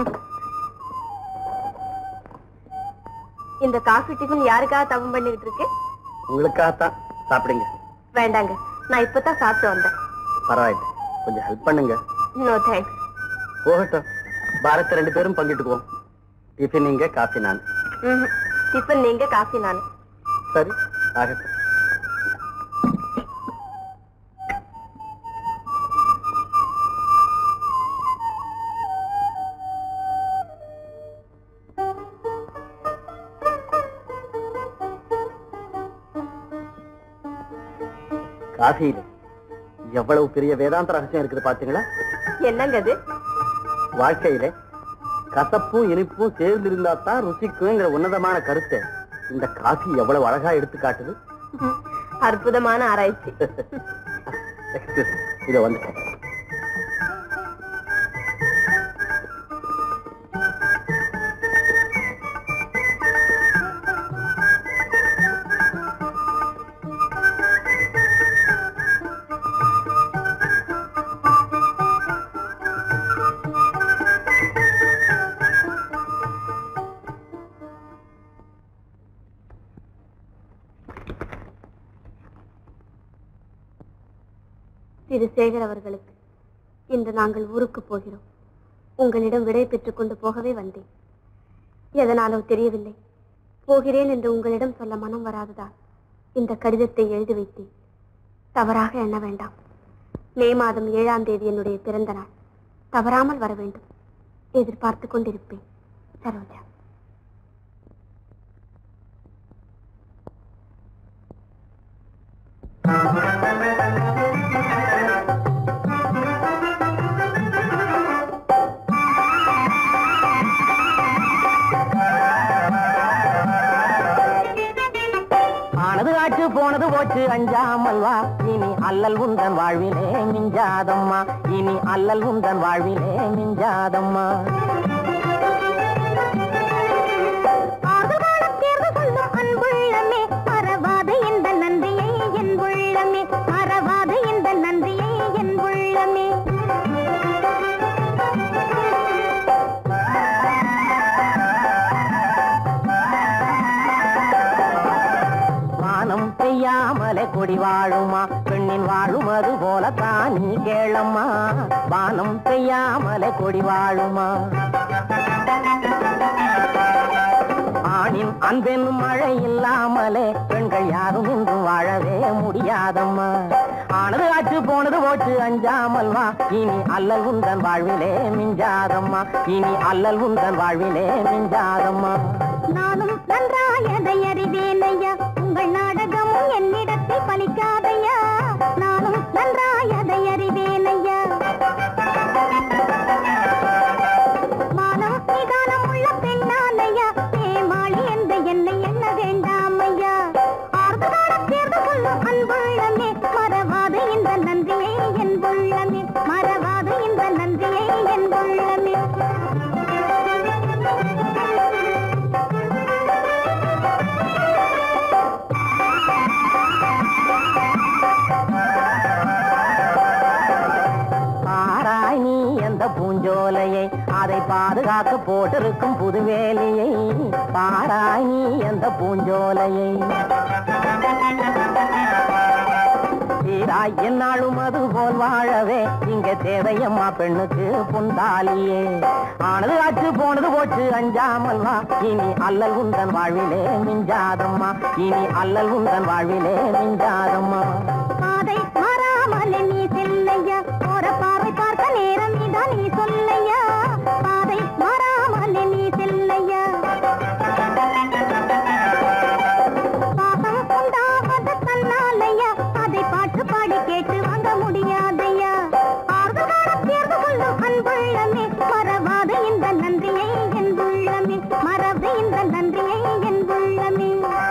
இந்த காஃபி டிஃபன் யாருக்காக தவம் பண்ணிட்டு இருக்கு உங்களுக்காகத்தான் சாப்பிடுங்க வேண்டாங்க நான் இப்பதான் சாப்பிட்டு வந்தேன் பரவாயில்ல கொஞ்சம் ஹெல்ப் பண்ணுங்க நோ தேங்க்ஸ் போகட்டும் பாரத்தை ரெண்டு பேரும் பங்கிட்டுக்குவோம் டிஃபன் நீங்க காஃபி நான் டிஃபன் நீங்க காஃபி நானு சரி ஆகட்டும் காஃபியில எவ்வளவு பெரிய வேதாந்த ரகசியம் இருக்குது பாத்தீங்களா என்னங்க அது வாழ்க்கையில கசப்பும் இனிப்பும் சேர்ந்து இருந்தா தான் ருசிக்குங்கிற உன்னதமான கருத்தை இந்த காஃபி எவ்வளவு அழகா எடுத்து காட்டுது அற்புதமான ஆராய்ச்சி எக்ஸ்கியூஸ் இத வந்துட்டேன் திரு சேகர் அவர்களுக்கு இன்று நாங்கள் ஊருக்கு போகிறோம் உங்களிடம் விடை பெற்றுக் கொண்டு போகவே வந்தேன் எதனாலோ தெரியவில்லை போகிறேன் என்று உங்களிடம் சொல்ல மனம் வராததால் இந்த கடிதத்தை எழுதி வைத்தேன் தவறாக எண்ண வேண்டாம் மே மாதம் ஏழாம் தேதி என்னுடைய பிறந்த நாள் தவறாமல் வர வேண்டும் எதிர்பார்த்து கொண்டிருப்பேன் சரோஜா ஆனது ஆச்சு போனது போச்சு அஞ்சாமல் வா இனி அல்லல் உந்தன் வாழ்விலே மிஞ்சாதம்மா இனி அல்லல் உந்தன் வாழ்விலே மிஞ்சாதம்மா அன்புள்ளமே மறவாத இந்த நன்றியை என் உள்ளமே மறவாத இந்த நன்றியை என் உள்ளமே வானம் பெய்யாமலே கொடி வாழுமா பெண்ணின் வாழும் அது போலத்தான் நீ கேளம்மா வானம் பெய்யாமலே கொடி வாழுமா ஆணின் அன்பெனும் மழை இல்லாமலே பெண்கள் யாரும் இன்றும் வாழவே முடியாதம்மா ஆனது ஆச்சு போனது போச்சு அஞ்சாமல் வா இனி அல்லல் உந்தன் வாழ்விலே மிஞ்சாதம்மா இனி அல்லல் உந்தன் வாழ்விலே மிஞ்சாதம்மா நானும் நன்றாயதை அறிவேனையா உங்கள் நாடகமும் என்னிடத்தில் பலிக்காதையா நானும் நன்றாயதை அறிவேனையா மானம் நிதானம் உள்ள பெண்ணானையா ஏமாளி என்ற என்னை எண்ண வேண்டாமையா ஆர்வகால தேர்வு கொள்ளும் அன்புள்ளமே மறவாத இந்த நன்றியை என் உள்ளமே மறவாத இந்த நன்றியை என் உள்ளமே பாராய் நீ எந்த பூஞ்சோலையை அதை பாதுகாக்க போட்டிருக்கும் புதுவேலியை பாராய் நீ எந்த பூஞ்சோலையை சீராய் என்னாலும் அது போல் வாழவே இங்க தேவையம்மா பெண்ணுக்கு புந்தாலியே ஆனது ஆச்சு போனது போச்சு அஞ்சாமல் வா இனி அல்லல் உந்தன் வாழ்விலே மிஞ்சாதம்மா இனி அல்லல் உந்தன் வாழ்விலே மிஞ்சாதம்மா பாதை மாறாமல் நீ செல்லையா போற பார்வை பார்க்க நேரம் இதான் நீ சொல்லையா பாதை மாறாமல் நீ செல்லையா பாசம் உண்டாவது தன்னாலையா அதை பாட்டு பாடி கேட்டு வாங்க முடியாதையா ஆர்வகால தேர்வு கொள்ளும் அன்புள்ளமே மறவாத இந்த நன்றியை என் உள்ளமே மறவாத இந்த நன்றியை என் உள்ளமே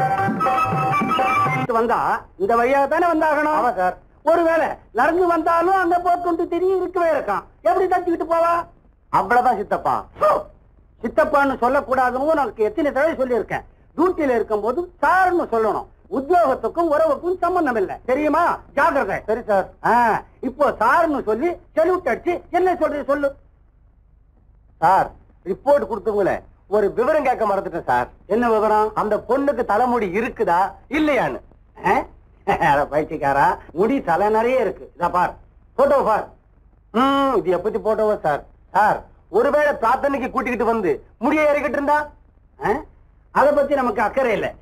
வந்தா இந்த வழியா தானே வந்தாகணும் ஆமா சார் ஒருவேளை நடந்து வந்தாலும் அங்க போட்டுண்டு திரி இருக்கவே இருக்கான் எப்படி தச்சுக்கிட்டு போவா அவ்வளவுதான் சித்தப்பா சித்தப்பான்னு சொல்லக்கூடாதுன்னு உனக்கு எத்தனை தடவை சொல்லியிருக்கேன் டியூட்டியில இருக்கும்போது சார்னு சொல்லணும் உத்தியோகத்துக்கும் உறவுக்கும் சம்பந்தம் இல்ல தெரியுமா ஜாக்கிரதை சரி சார் இப்போ சார்னு சொல்லி செல்யூட் அடிச்சு என்ன சொல்றது சொல்லு சார் ரிப்போர்ட் கொடுத்தவங்கள ஒரு விவரம் கேட்க மறந்துட்டேன் சார் என்ன விவரம் அந்த பொண்ணுக்கு தலைமுடி இருக்குதா இல்லையான்னு ஆ? அட பைத்தியக்காரா முடி தலை நிறைய இருக்கு இதா பார் போட்டோ பார் ம் இது எப்பத்தி போட்டோவா சார் சார் ஒருவேளை பிரார்த்தனைக்கு கூட்டிக்கிட்டு வந்து முடிய இறக்கிட்டு இருந்தா ஆ? அத பத்தி நமக்கு அக்கறை இல்ல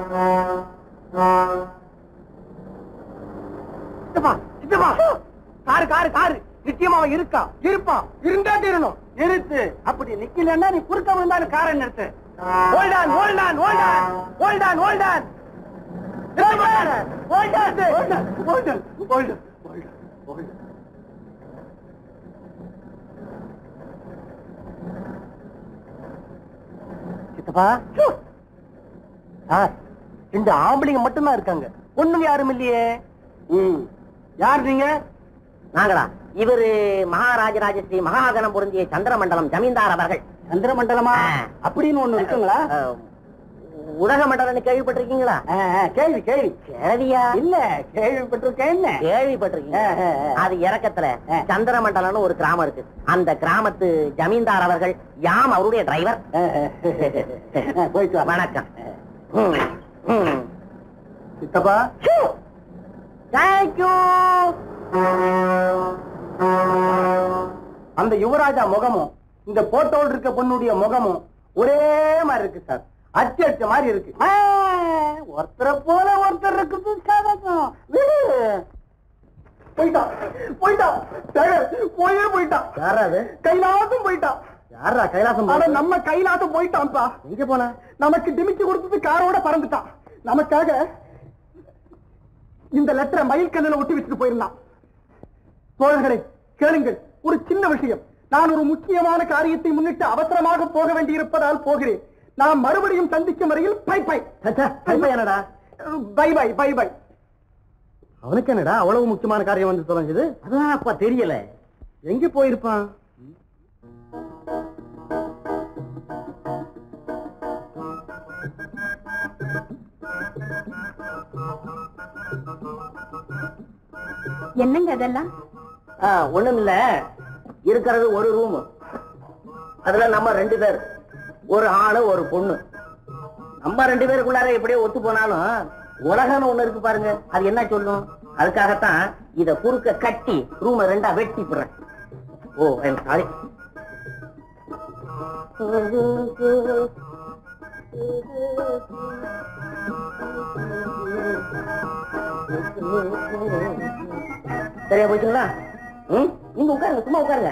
சித்தப்பா சித்தப்பா காரு காரு காரு நிச்சயமா அவன் இருக்கான் இருப்பான் இருந்தா தீரணும் நிறுத்து அப்படி நிக்கலன்னா நீ குறுக்க வந்தாலும் காரை நிறுத்து hold on hold on hold on hold on hold on சித்தப்பா சார் இந்த ஆம்பளைங்க மட்டும்தான் இருக்காங்க பொண்ணுங்க யாரும் இல்லையே ம் யார் நீங்க நாங்களா இவரு மகாராஜராஜ ஸ்ரீ மகாகணம் பொருந்திய சந்திரமண்டலம் ஜமீன்தார் அவர்கள் சந்திரமண்டலமா ஆ. அப்படின்னு ஒண்ணு இருக்குங்களா அஹ், உதகமண்டலம்னு கேள்விப்பட்டிருக்கீங்களா ஆ, ஆ, கேள்வி கேள்வி கேள்வியா இல்ல கேள்விப்பட்டிருக்கேன் என்ன கேள்விப்பட்டிருக்கீங்க ஆ, ஆ, ஆ. அது இறக்கத்துல ஆ. சந்திரமண்டலம்னு ஒரு கிராமம் இருக்கு அந்த கிராமத்து ஜமீன்தார் அவர்கள் யாம் அவருடைய டிரைவர் ஆ, ஆ. போயிட்டு வா. வணக்கம் ம், ம். சித்தப்பா தேங்க்யூ அந்த யுவராஜா முகமும் இந்த போட்டோவில் இருக்க பொண்ணுடைய முகமும் ஒரே மாதிரி இருக்கு சார் அச்சு அடிச்ச மாதிரி இருக்கு ஆ, ஒருத்தரை போல ஒருத்தர் இருக்குது சாதகம் விடு. போயிட்டான் போயிட்டான் டேய், போயே போயிட்டான் யாராவது கைலாசம் போயிட்டான் யாரா கைலாசம் ஆனா நம்ம கைலாசம் போயிட்டான்ப்பா எங்க போன நமக்கு டிமிச்சு கொடுத்தது காரோட பறந்துட்டான் நமக்காக இந்த லெட்டரை மயில் கண்ணில் ஒட்டி வச்சுட்டு போயிருந்தான் தோழர்களே கேளுங்கள் ஒரு சின்ன விஷயம் நான் ஒரு முக்கியமான காரியத்தை முன்னிட்டு அவசரமாக போக வேண்டியிருப்பதால் போகிறேன் நான் மறுபடியும் சந்திக்கும் வரையில் பை பை என்னடா பை பை பை பை அவனுக்கு என்னடா அவ்வளவு முக்கியமான காரியம் வந்து தொலைஞ்சது அதான் அப்ப தெரியல எங்க போயிருப்பான் என்னங்க அதெல்லாம் ஒண்ணும் இல்ல இருக்கிறது ஒரு ரூம் அதுல நம்ம ரெண்டு பேர் ஒரு ஆளு ஒரு பொண்ணு நம்ம ரெண்டு பேருக்குள்ளார எப்படியோ ஒத்து போனாலும் உலகம்னு ஒண்ணு இருக்கு பாருங்க அது என்ன சொல்லும் அதுக்காகத்தான் இத குறுக்க கட்டி ரூம ரெண்டா வெட்டி போடுறேன் ஓ சாரி சரியா போச்சுங்களா ம் நீங்க உட்காருங்க சும்மா உட்காருங்க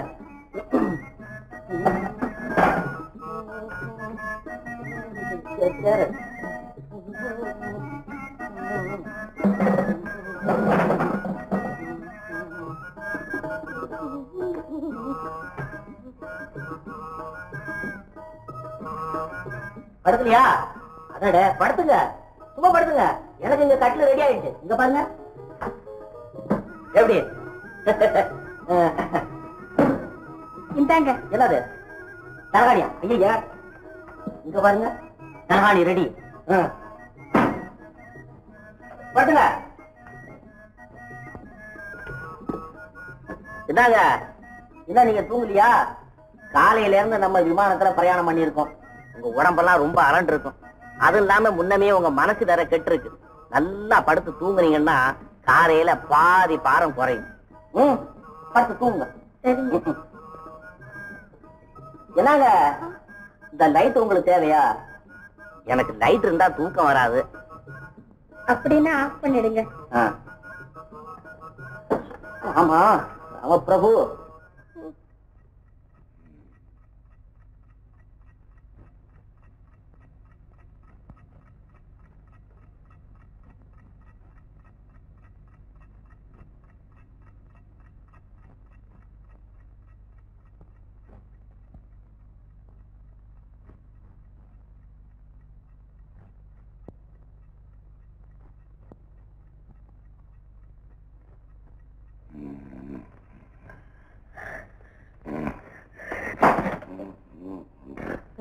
சரி, சரி. படுக்கலையா அடட படுத்துங்க சும்மா படுத்துங்க எனக்கு இங்க கட்டில ரெடி ஆயிடுச்சு இங்க பாருங்க எப்படி இந்தாங்க என்னது தலகாணியா ஐயா இங்க பாருங்க தலகாணி ரெடி படுத்துங்க என்னங்க என்ன நீங்க தூங்கலையா காலையில இருந்து நம்ம விமானத்துல பிரயாணம் பண்ணியிருக்கோம் உங்க உடம்பெல்லாம் ரொம்ப அரண்டு இருக்கும் அது இல்லாம முன்னமே உங்க மனசு வேற கெட்டு இருக்கு நல்லா படுத்து தூங்குனீங்கன்னா காலையில பாதி பாரம் குறையும் ம் படுத்து தூங்குங்க சரிங்க என்னங்க இந்த லைட் உங்களுக்கு தேவையா எனக்கு லைட் இருந்தா தூக்கம் வராது அப்படின்னா ஆஃப் பண்ணிடுங்க ஆ. ஆமா ராம பிரபு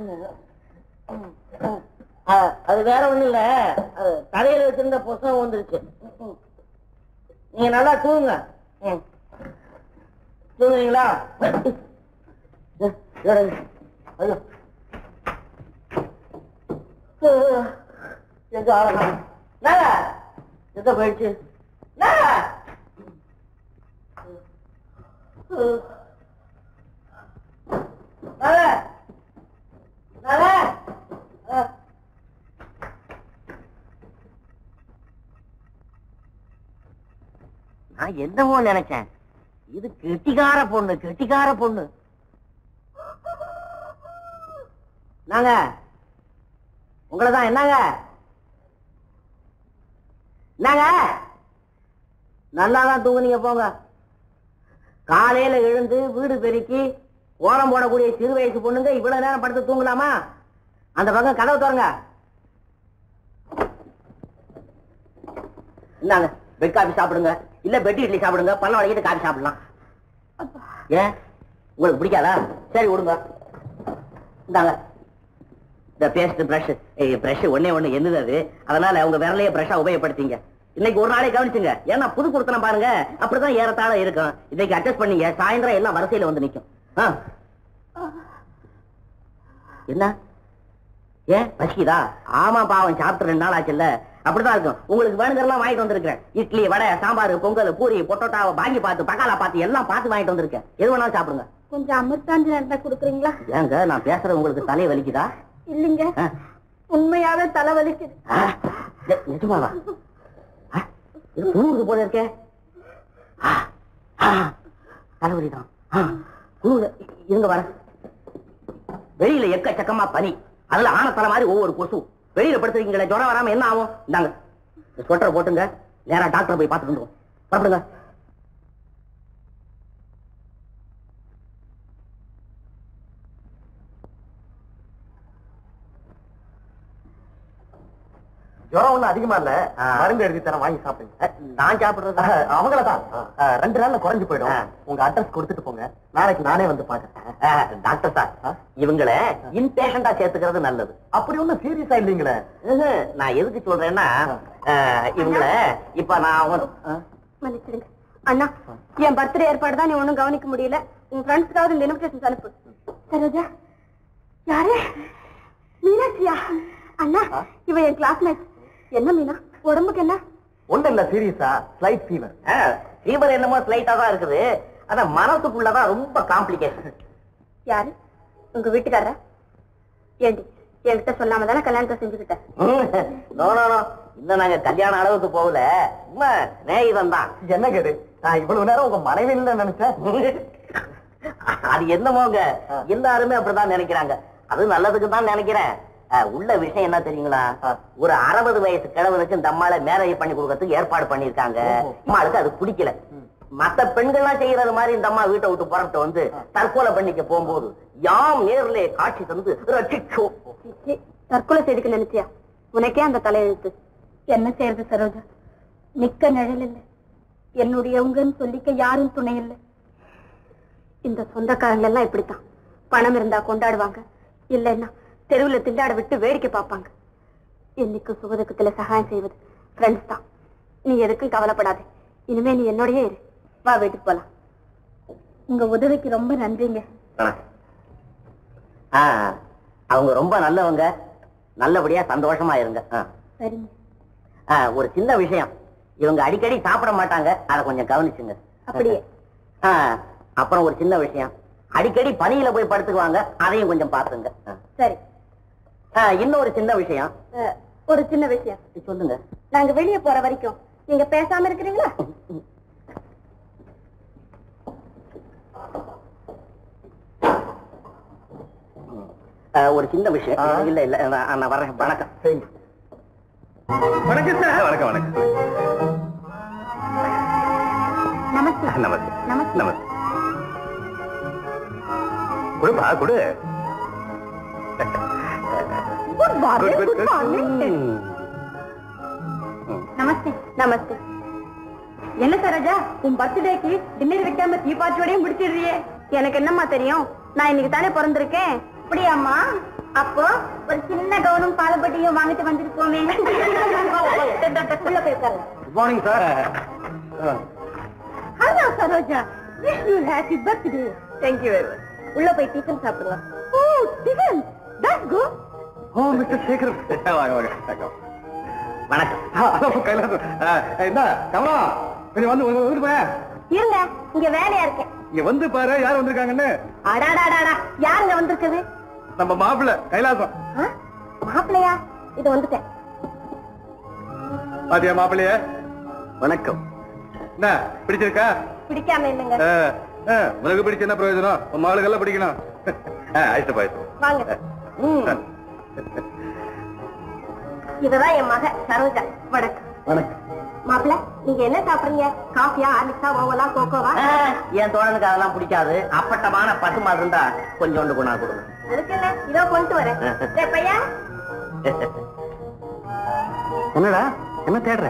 அ- அது வேற ஒண்ணும் இல்ல அது தலையில வச்சிருந்த புஸ்தகம் வந்துருச்சு நீங்க நல்லா தூங்குங்க ம். தூங்குறீங்களா ஐயோ எங்க ஆளலாம் எங்க போயிடுச்சு நாங்க. நாங்க. நாங்க. ஆ. நான் என்னமோ நினைச்சேன் இது கெட்டிக்கார பொண்ணு கெட்டிக்கார பொண்ணு நாங்க உங்களதான் என்னங்க என்னங்க நல்லாதான் தூங்குனீங்க போங்க காலையில எழுந்து வீடு பெருக்கி ஓரம் போடக்கூடிய சிறு வயசு பொண்ணுங்க இவ்வளவு நேரம் படுத்து தூங்கலாமா அந்த பக்கம் கதவு திறங்க இந்தாங்க பெட் காபி சாப்பிடுங்க இல்ல பெட் இட்லி சாப்பிடுங்க பல்ல வளைக்கிட்டு காபி சாப்பிடலாம் ஏன் உங்களுக்கு பிடிக்காதா சரி விடுங்க இந்தாங்க இந்த பேஸ்ட் பிரஷ் பிரஷ் ஒண்ணே ஒண்ணு என்னது அது அதனால உங்க விரலையே பிரஷா உபயோகப்படுத்திங்க இன்னைக்கு ஒரு நாளே கவனிச்சுங்க ஏன்னா புது கொடுத்தனம் பாருங்க அப்படிதான் ஏறத்தாழ இருக்கும் இன்னைக்கு அட்ஜஸ்ட் பண்ணீங்க சாயந்தரம் எல்லாம் வரிசையில வந்து நிக்கும் ஆ. என்ன ஏன் பசிக்குதா ஆமா பாவம் சாப்பிட்டு ரெண்டு நாள் ஆச்சுல்ல அப்படிதான் இருக்கும் உங்களுக்கு வேணுங்கிறலாம் வாங்கிட்டு வந்திருக்கேன் இட்லி வடை சாம்பார் பொங்கல் பூரி பொட்டோட்டாவை வாங்கி பார்த்து பக்காலா பார்த்து எல்லாம் பார்த்து வாங்கிட்டு வந்திருக்கேன் எது வேணாலும் சாப்பிடுங்க கொஞ்சம் அமிர்தாஞ்சு இருந்தா குடுக்குறீங்களா ஏங்க நான் பேசுறது உங்களுக்கு தலை வலிக்குதா இல்லைங்க ஆ? உண்மையாவே தலை வலிக்குது ஆ? நெ- நிஜமாவா ஆ? இது குளிருக்கு போல இருக்கே ஆ, ஆ, தலைவலிதான் ஆ, குளிரு. இருங்க வர வெளியில எக்கச்சக்கமா பனி அதுல ஆனத்தலை மாதிரி ஒவ்வொரு கொசு வெளியில படுத்துருக்கீங்களே ஜுரம் வராம என்ன ஆகும் இந்தாங்க ஸ்வெட்டர் போட்டுங்க நேரா டாக்டர் போய் பார்த்துட்டு வந்துருவோம் சாப்பிடுங்க ஜுரம் ஒண்ணும் அதிகமா இல்ல ஆ. மருந்து எழுதி தரேன் வாங்கி சாப்பிடுங்க அஹ், நான் சாப்பிடுறதா அவங்கள தான் ரெண்டு நாள்ல குறைஞ்சு போயிடும் ஆ. உங்க அட்ரஸ் கொடுத்துட்டு போங்க நாளைக்கு நானே வந்து பாக்குறேன் அஹ், டாக்டர் சார் இவங்களை இன்பேஷண்டா சேர்த்துக்கிறது நல்லது அப்படி ஒண்ணும் சீரியஸா இல்லீங்களே ம்ஹும். நான் எதுக்கு சொல்றேன்னா அஹ், இவங்கள இப்ப நான் ஒரு- மன்னிச்சிடுங்க அண்ணா என் பர்த்டே ஏற்பாடு தான் நீ ஒண்ணும் கவனிக்க முடியல உன் ஃப்ரெண்ட்ஸ்க்காவது இந்த இன்விடேஷன் அனுப்பு சரோஜா யாரு மீனாட்சியா அண்ணா இவ என் கிளாஸ்மேட் என்ன மீனா உடம்புக்கு என்ன ஒண்ணு இல்ல சீரியஸா ஸ்லைட் ஃபீவர் அஹ், ஃபீவர் என்னமோ ஸ்லைட்டா தான் இருக்குது ஆனா மனசுக்குள்ளதான் ரொம்ப காம்ப்ளிகேஷன் யாரு உங்க வீட்டுக்காரரா ஏண்டி என்கிட்ட சொல்லாம தானே கல்யாணத்தை செஞ்சுக்கிட்டேன் நோ நோ நோ இன்னும் நாங்க கல்யாண அளவுக்கு போகல சும்மா நேயிதம் தான் என்ன கேடு நான் இவ்வளவு நேரம் உங்க மனைவி இல்ல நினைச்சேன் அது என்னமோங்க எல்லாருமே அப்படிதான் நினைக்கிறாங்க அது நல்லதுக்கு தான் நினைக்கிறேன் அஹ், உள்ள விஷயம் என்ன தெரியுங்களா ஒரு அறுபது வயசு கிழவனுக்கு இந்த அம்மாளை மேரேஜ் பண்ணி கொடுக்கறதுக்கு ஏற்பாடு பண்ணிருக்காங்க அம்மாளுக்கு அது பிடிக்கல மத்த பெண்கள்லாம் செய்யறது மாதிரி இந்த அம்மா வீட்டை விட்டு புறப்பட்டு வந்து தற்கொலை பண்ணிக்க போகும்போது யாம் நேர்ல காட்சி தந்து ரட்சிச்சோம் சீ, தற்கொலை செய்துக்க நினைச்சியா உனக்கே அந்த தலையெழுத்து என்ன செய்யறது சரோஜா நிக்க நிழல் இல்லை என்னுடையவங்கன்னு சொல்லிக்க யாரும் துணை இல்லை இந்த சொந்தக்காரங்க எல்லாம் இப்படித்தான் பணம் இருந்தா கொண்டாடுவாங்க இல்லைன்னா தெருவுல திண்டாட விட்டு வேடிக்கை பார்ப்பாங்க என்னைக்கு சுகதுக்கத்துல சகாயம் செய்வது ஃப்ரெண்ட்ஸ் தான் நீ எதுக்கும் கவலைப்படாதே இனிமே நீ என்னோடயே இரு வா வீட்டுக்கு போலாம் உங்க உதவிக்கு ரொம்ப நன்றிங்க ஆ, அவங்க ரொம்ப நல்லவங்க நல்லபடியா சந்தோஷமா இருங்க ஆ. சரிங்க ஆ, ஒரு சின்ன விஷயம் இவங்க அடிக்கடி சாப்பிட மாட்டாங்க அதை கொஞ்சம் கவனிச்சுங்க அப்படியே ஆ, அப்புறம் ஒரு சின்ன விஷயம் அடிக்கடி பனியில போய் படுத்துக்குவாங்க அதையும் கொஞ்சம் பாத்துங்க ஆ. சரி ஆ, இன்னொரு சின்ன விஷயம் அஹ், ஒரு சின்ன விஷயம் சொல்லுங்க நாங்க வெளிய போற வரைக்கும் நீங்க பேசாம இருக்கிறீங்களா ஆ, ஒரு சின்ன விஷயம் இல்ல இல்ல நான் நான் வரேன் வணக்கம் வணக்கம் சார் வணக்கம் வணக்கம் நமஸ்தே நமஸ்தே நமஸ்தே நமஸ்தே கொடுப்பா கொடு good morning Good, good, good good. Morning நமஸ்தே நமஸ்தே என்ன சரோஜா உன் பர்த்டேக்கு டின்னர் வைக்காம தீபாவளியோடய முடிச்சிடுறியே எனக்கு என்னம்மா தெரியும் நான் இன்னைக்கு தானே பிறந்திருக்கேன் அப்படியாம்மா அப்போ ஒரு சின்ன கவுனும் பாலப்பட்டியும் வாங்கிட்டு வந்துட்டு போமே உள்ள போய் உட்காருங்க good morning sir hello Saroja wish you happy birthday thank you very much உள்ள போய் டிஃபன் சாப்பிடுங்க oh tiffin that's good oh mister Shekar வாங்க வாங்க வணக்கம் ஹலோ கைலாசம் என்ன கமலா கொஞ்சம் வந்து வந்து வந்துட்டு போயேன் இருங்க இங்க வேலையா இருக்கேன் இங்க வந்து பாரு யார் வந்திருக்காங்கன்னு அடாடாடாடா யாருங்க வந்திருக்குது நம்ம மாப்பிள்ளை கைலாசம் ஆ? மாப்பிள்ளையா இது வந்துட்டேன் பாத்தியா மாப்பிள்ளைய வணக்கம் என்ன பிடிச்சிருக்கா பிடிக்காம இல்லைங்க ஆ, ஆ, உனக்கு பிடிச்ச என்ன பிரயோஜனம் உன் மகளுக்கெல்லாம் பிடிக்கணும் ஆயிட்டு பாயிட்டு வாங்க ம். இதுதான் என் மக சரோஜா வணக்கம் வணக்கம் மாப்பிள்ள நீங்க என்ன சாப்பிடுறீங்க காஃபியா ஹார்லிக்ஸா ஓவலா கோகோவா ஆ, என் தோழனுக்கு அதெல்லாம் பிடிக்காது அப்பட்டமான பசுமாடு இருந்தா கொஞ்சோண்டு கொண்டா கொடுங்க அதுக்கு என்ன இதோ கொண்டு வரேன் டேய் பையா என்னடா என்ன தேடுற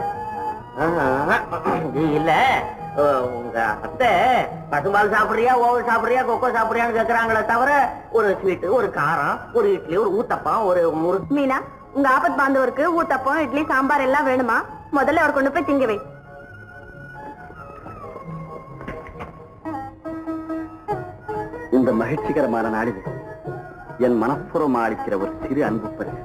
இது இல்ல அஹ், உங்க அத்தை பசும்பால் சாப்பிடுறியா ஓவல் சாப்பிடுறியா கொக்கோ சாப்பிடுறியான்னு கேக்குறாங்களே தவிர ஒரு ஸ்வீட் ஒரு காரம் ஒரு இட்லி ஒரு ஊத்தப்பம் ஒரு முறு மீனா உங்க ஆபத் பாந்தவருக்கு ஊத்தப்பம் இட்லி சாம்பார் எல்லாம் வேணுமா முதல்ல அவர் கொண்டு போய் திங்க வை இந்த மகிழ்ச்சிகரமான நாளில் என் மனப்பூர்வம் அளிக்கிற ஒரு சிறு அன்பு பரிசு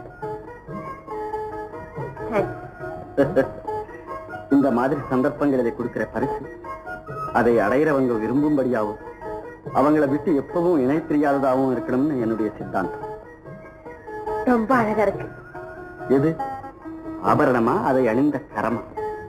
இந்த மாதிரி சந்தர்ப்பங்களில் கொடுக்கிற பரிசு அதை அடையிறவங்க விரும்பும்படியாகவும் அவங்கள விட்டு எப்பவும் இணை தெரியாததாகவும் இருக்கணும்னு என்னுடைய சித்தாந்தம் ரொம்ப அழகா இருக்கு எது ஆபரணமா அதை அணிந்த கரமா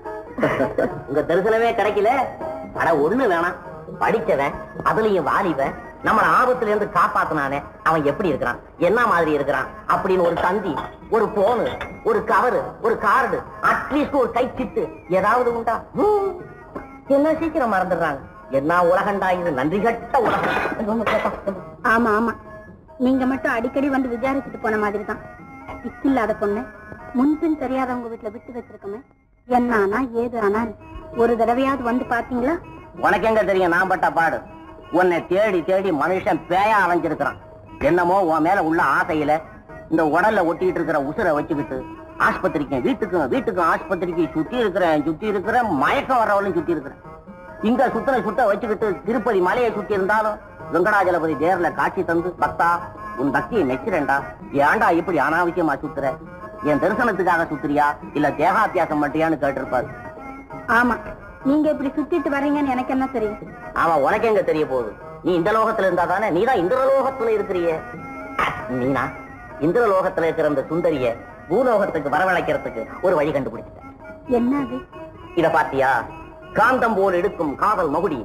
உங்க தரிசனமே கிடைக்கல அட ஒண்ணு வேணாம் படிச்சவன் அதுலயும் வாலிபன் நம்மள ஆபத்துல இருந்து காப்பாத்தினானே அவன் எப்படி இருக்கிறான் என்ன மாதிரி இருக்கிறான் அப்படின்னு ஒரு தந்தி ஒரு போனு ஒரு கவரு ஒரு கார்டு அட்லீஸ்ட் ஒரு கைச்சிட்டு ஏதாவது உண்டா ஹம், என்ன சீக்கிரம் மறந்துடுறாங்க என்ன உலகண்டா இது நன்றி கட்ட உலகம் ஆமா ஆமா நீங்க மட்டும் அடிக்கடி வந்து விசாரிச்சுட்டு போன மாதிரி தான் இல்லாத பொண்ணு முன்பின் தெரியாதவங்க வீட்டுல விட்டு வச்சிருக்கோமே என்ன ஆனா ஏது ஆனா ஒரு தடவையாவது வந்து பாத்தீங்களா உனக்கு எங்க தெரியும் நான் பட்ட பாடு உன்னை தேடி தேடி மனுஷன் பேயா அலைஞ்சிருக்கிறான் என்னமோ உன் மேல உள்ள ஆசையில இந்த உடல்ல ஒட்டிட்டு இருக்கிற உசுரை வச்சுக்கிட்டு ஆஸ்பத்திரிக்கும் வீட்டுக்கும் வீட்டுக்கும் ஆஸ்பத்திரிக்கு சுத்தி இருக்கிறேன் சுத்தி இருக்கிறேன் மயக்கம் வர்றவளையும் சுத்தி இருக்கிறேன் இங்க சுத்தனை சுத்த வச்சுக்கிட்டு திருப்பதி மலையை சுத்தி இருந்தாலும் வெங்கடாஜலபதி தேர்ல காட்சி தந்து பக்தா உன் பக்தியை மெச்சுறேன்டா ஏன்டா இப்படி அனாவசியமா சுத்துற என் தரிசனத்துக்காக சுத்துறியா இல்ல தேகாத்தியாசம் பண்றியான்னு கேட்டிருப்பாரு ஆமா நீங்க இப்படி சுத்திட்டு வர்றீங்கன்னு எனக்கு என்ன தெரியும் அவன் உனக்கு எங்க தெரிய போகுது நீ இந்த லோகத்துல இருந்தா தானே நீதான் இந்திரலோகத்துல இருக்கிறியே நீனா இந்திரலோகத்துல இருக்கிற அந்த சுந்தரிய பூலோகத்துக்கு வரவழைக்கிறதுக்கு ஒரு வழி கண்டுபிடிச்சிட்டேன் என்ன அது இத பாத்தியா காந்தம் போல் எடுக்கும் காதல் மகுடி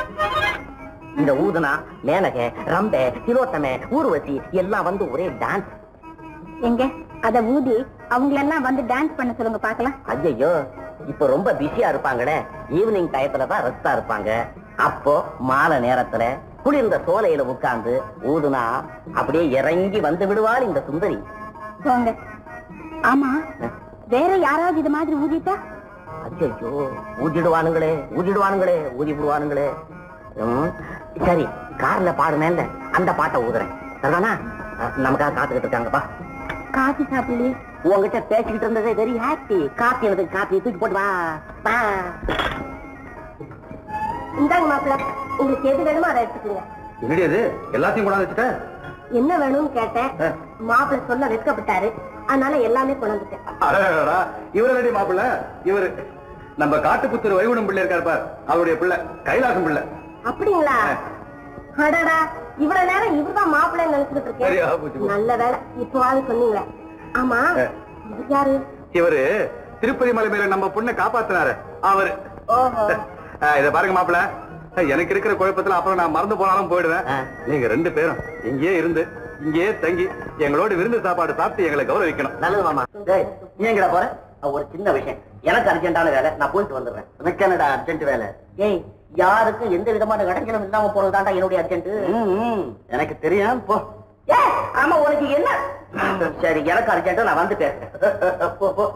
இந்த ஊதுனா மேனக ரம்பே திலோத்தமே ஊர்வசி எல்லாம் வந்து ஒரே டான்ஸ் எங்க அத ஊதி அவங்களெல்லாம் வந்து டான்ஸ் பண்ண சொல்லுங்க பாக்கலாம் ஐயோ இப்ப ரொம்ப பிஸியா இருப்பாங்களே ஈவினிங் டயத்துல தான் ரெஸ்டா இருப்பாங்க அப்போ மாலை நேரத்துல குளிர்ந்த சோலையில உட்கார்ந்து ஊதுனா அப்படியே இறங்கி வந்து விடுவாள் இந்த சுந்தரி போங்க ஆமா வேற யாராவது இது மாதிரி ஊதிட்டா ஐயோ ஊதிடுவானுங்களே ஊதிடுவானுங்களே ஊதி விடுவானுங்களே ம், சரி கார்ல பாடுனேன்ல அந்த பாட்டை ஊதுறேன் சரிதானா அஹ், நமக்காக காத்துக்கிட்டு இருக்காங்கப்பா காஃபி சாப்பிடலையே உங்ககிட்ட பேசிக்கிட்டு இருந்ததே வெரி ஹாப்பி காப்பி எனக்கு காப்பி தூக்கி போட்டு வா வா இந்தாங்க மாப்பிள்ள உங்களுக்கு எது வேணுமோ அதை எடுத்துக்கோங்க என்னடி அது எல்லாத்தையும் கொண்டாந்து வச்சுட்ட என்ன வேணும்னு கேட்டேன் மாப்பிள்ள சொல்ல வெட்கப்பட்டாரு அதனால எல்லாமே கொண்டு வந்துட்டேன் அடடடா, இவரு ரெடி மாப்பிள்ள இவரு நம்ம காட்டுப்புத்தூர் வைகுண்டம் பிள்ளை இருக்காரு பார் அவருடைய பிள்ளை கைலாசம் பிள்ளை அப்படிங்களா அடடா இவ்வளவு நேரம் இவர்தான் மாப்பிள்ளைன்னு நினைச்சுக்கிட்டு சரியா போச்சு இருக்கேன் போ. நல்ல வேலை இப்போவாது சொன்னீங்களே ஆமா ஆ. இது யாரு இவரு திருப்பதி மலை மேல நம்ம பொண்ணை காப்பாத்தினாரு அவரு ஓஹோ ஆ, இத பாருங்க மாப்பிள்ள எனக்கு இருக்கிற குழப்பத்துல அப்புறம் நான் மறந்து போனாலும் போயிடுவேன் ஆ. நீங்க ரெண்டு பேரும் இங்கேயே இருந்து இங்கேயே தங்கி எங்களோட விருந்து சாப்பாடு சாப்பிட்டு எங்களை கௌரவிக்கணும் நல்லது மாமா டேய், நீ எங்கடா போற அஹ், ஒரு சின்ன விஷயம் எனக்கு அர்ஜென்ட்டான வேலை நான் போயிட்டு வந்துடுறேன் எனக்கு என்னடா அர்ஜென்ட் வேலை ஏய் யாருக்கும் எந்த விதமான இடைஞ்சலும் இல்லாம போறதுதான்டா என்னுடைய அர்ஜென்ட் எனக்கு தெரியும் போ ஏ ஆமா உனக்கு என்ன சரி எனக்கு அர்ஜென்ட் நான் வந்து பேசுறேன் போ, போ.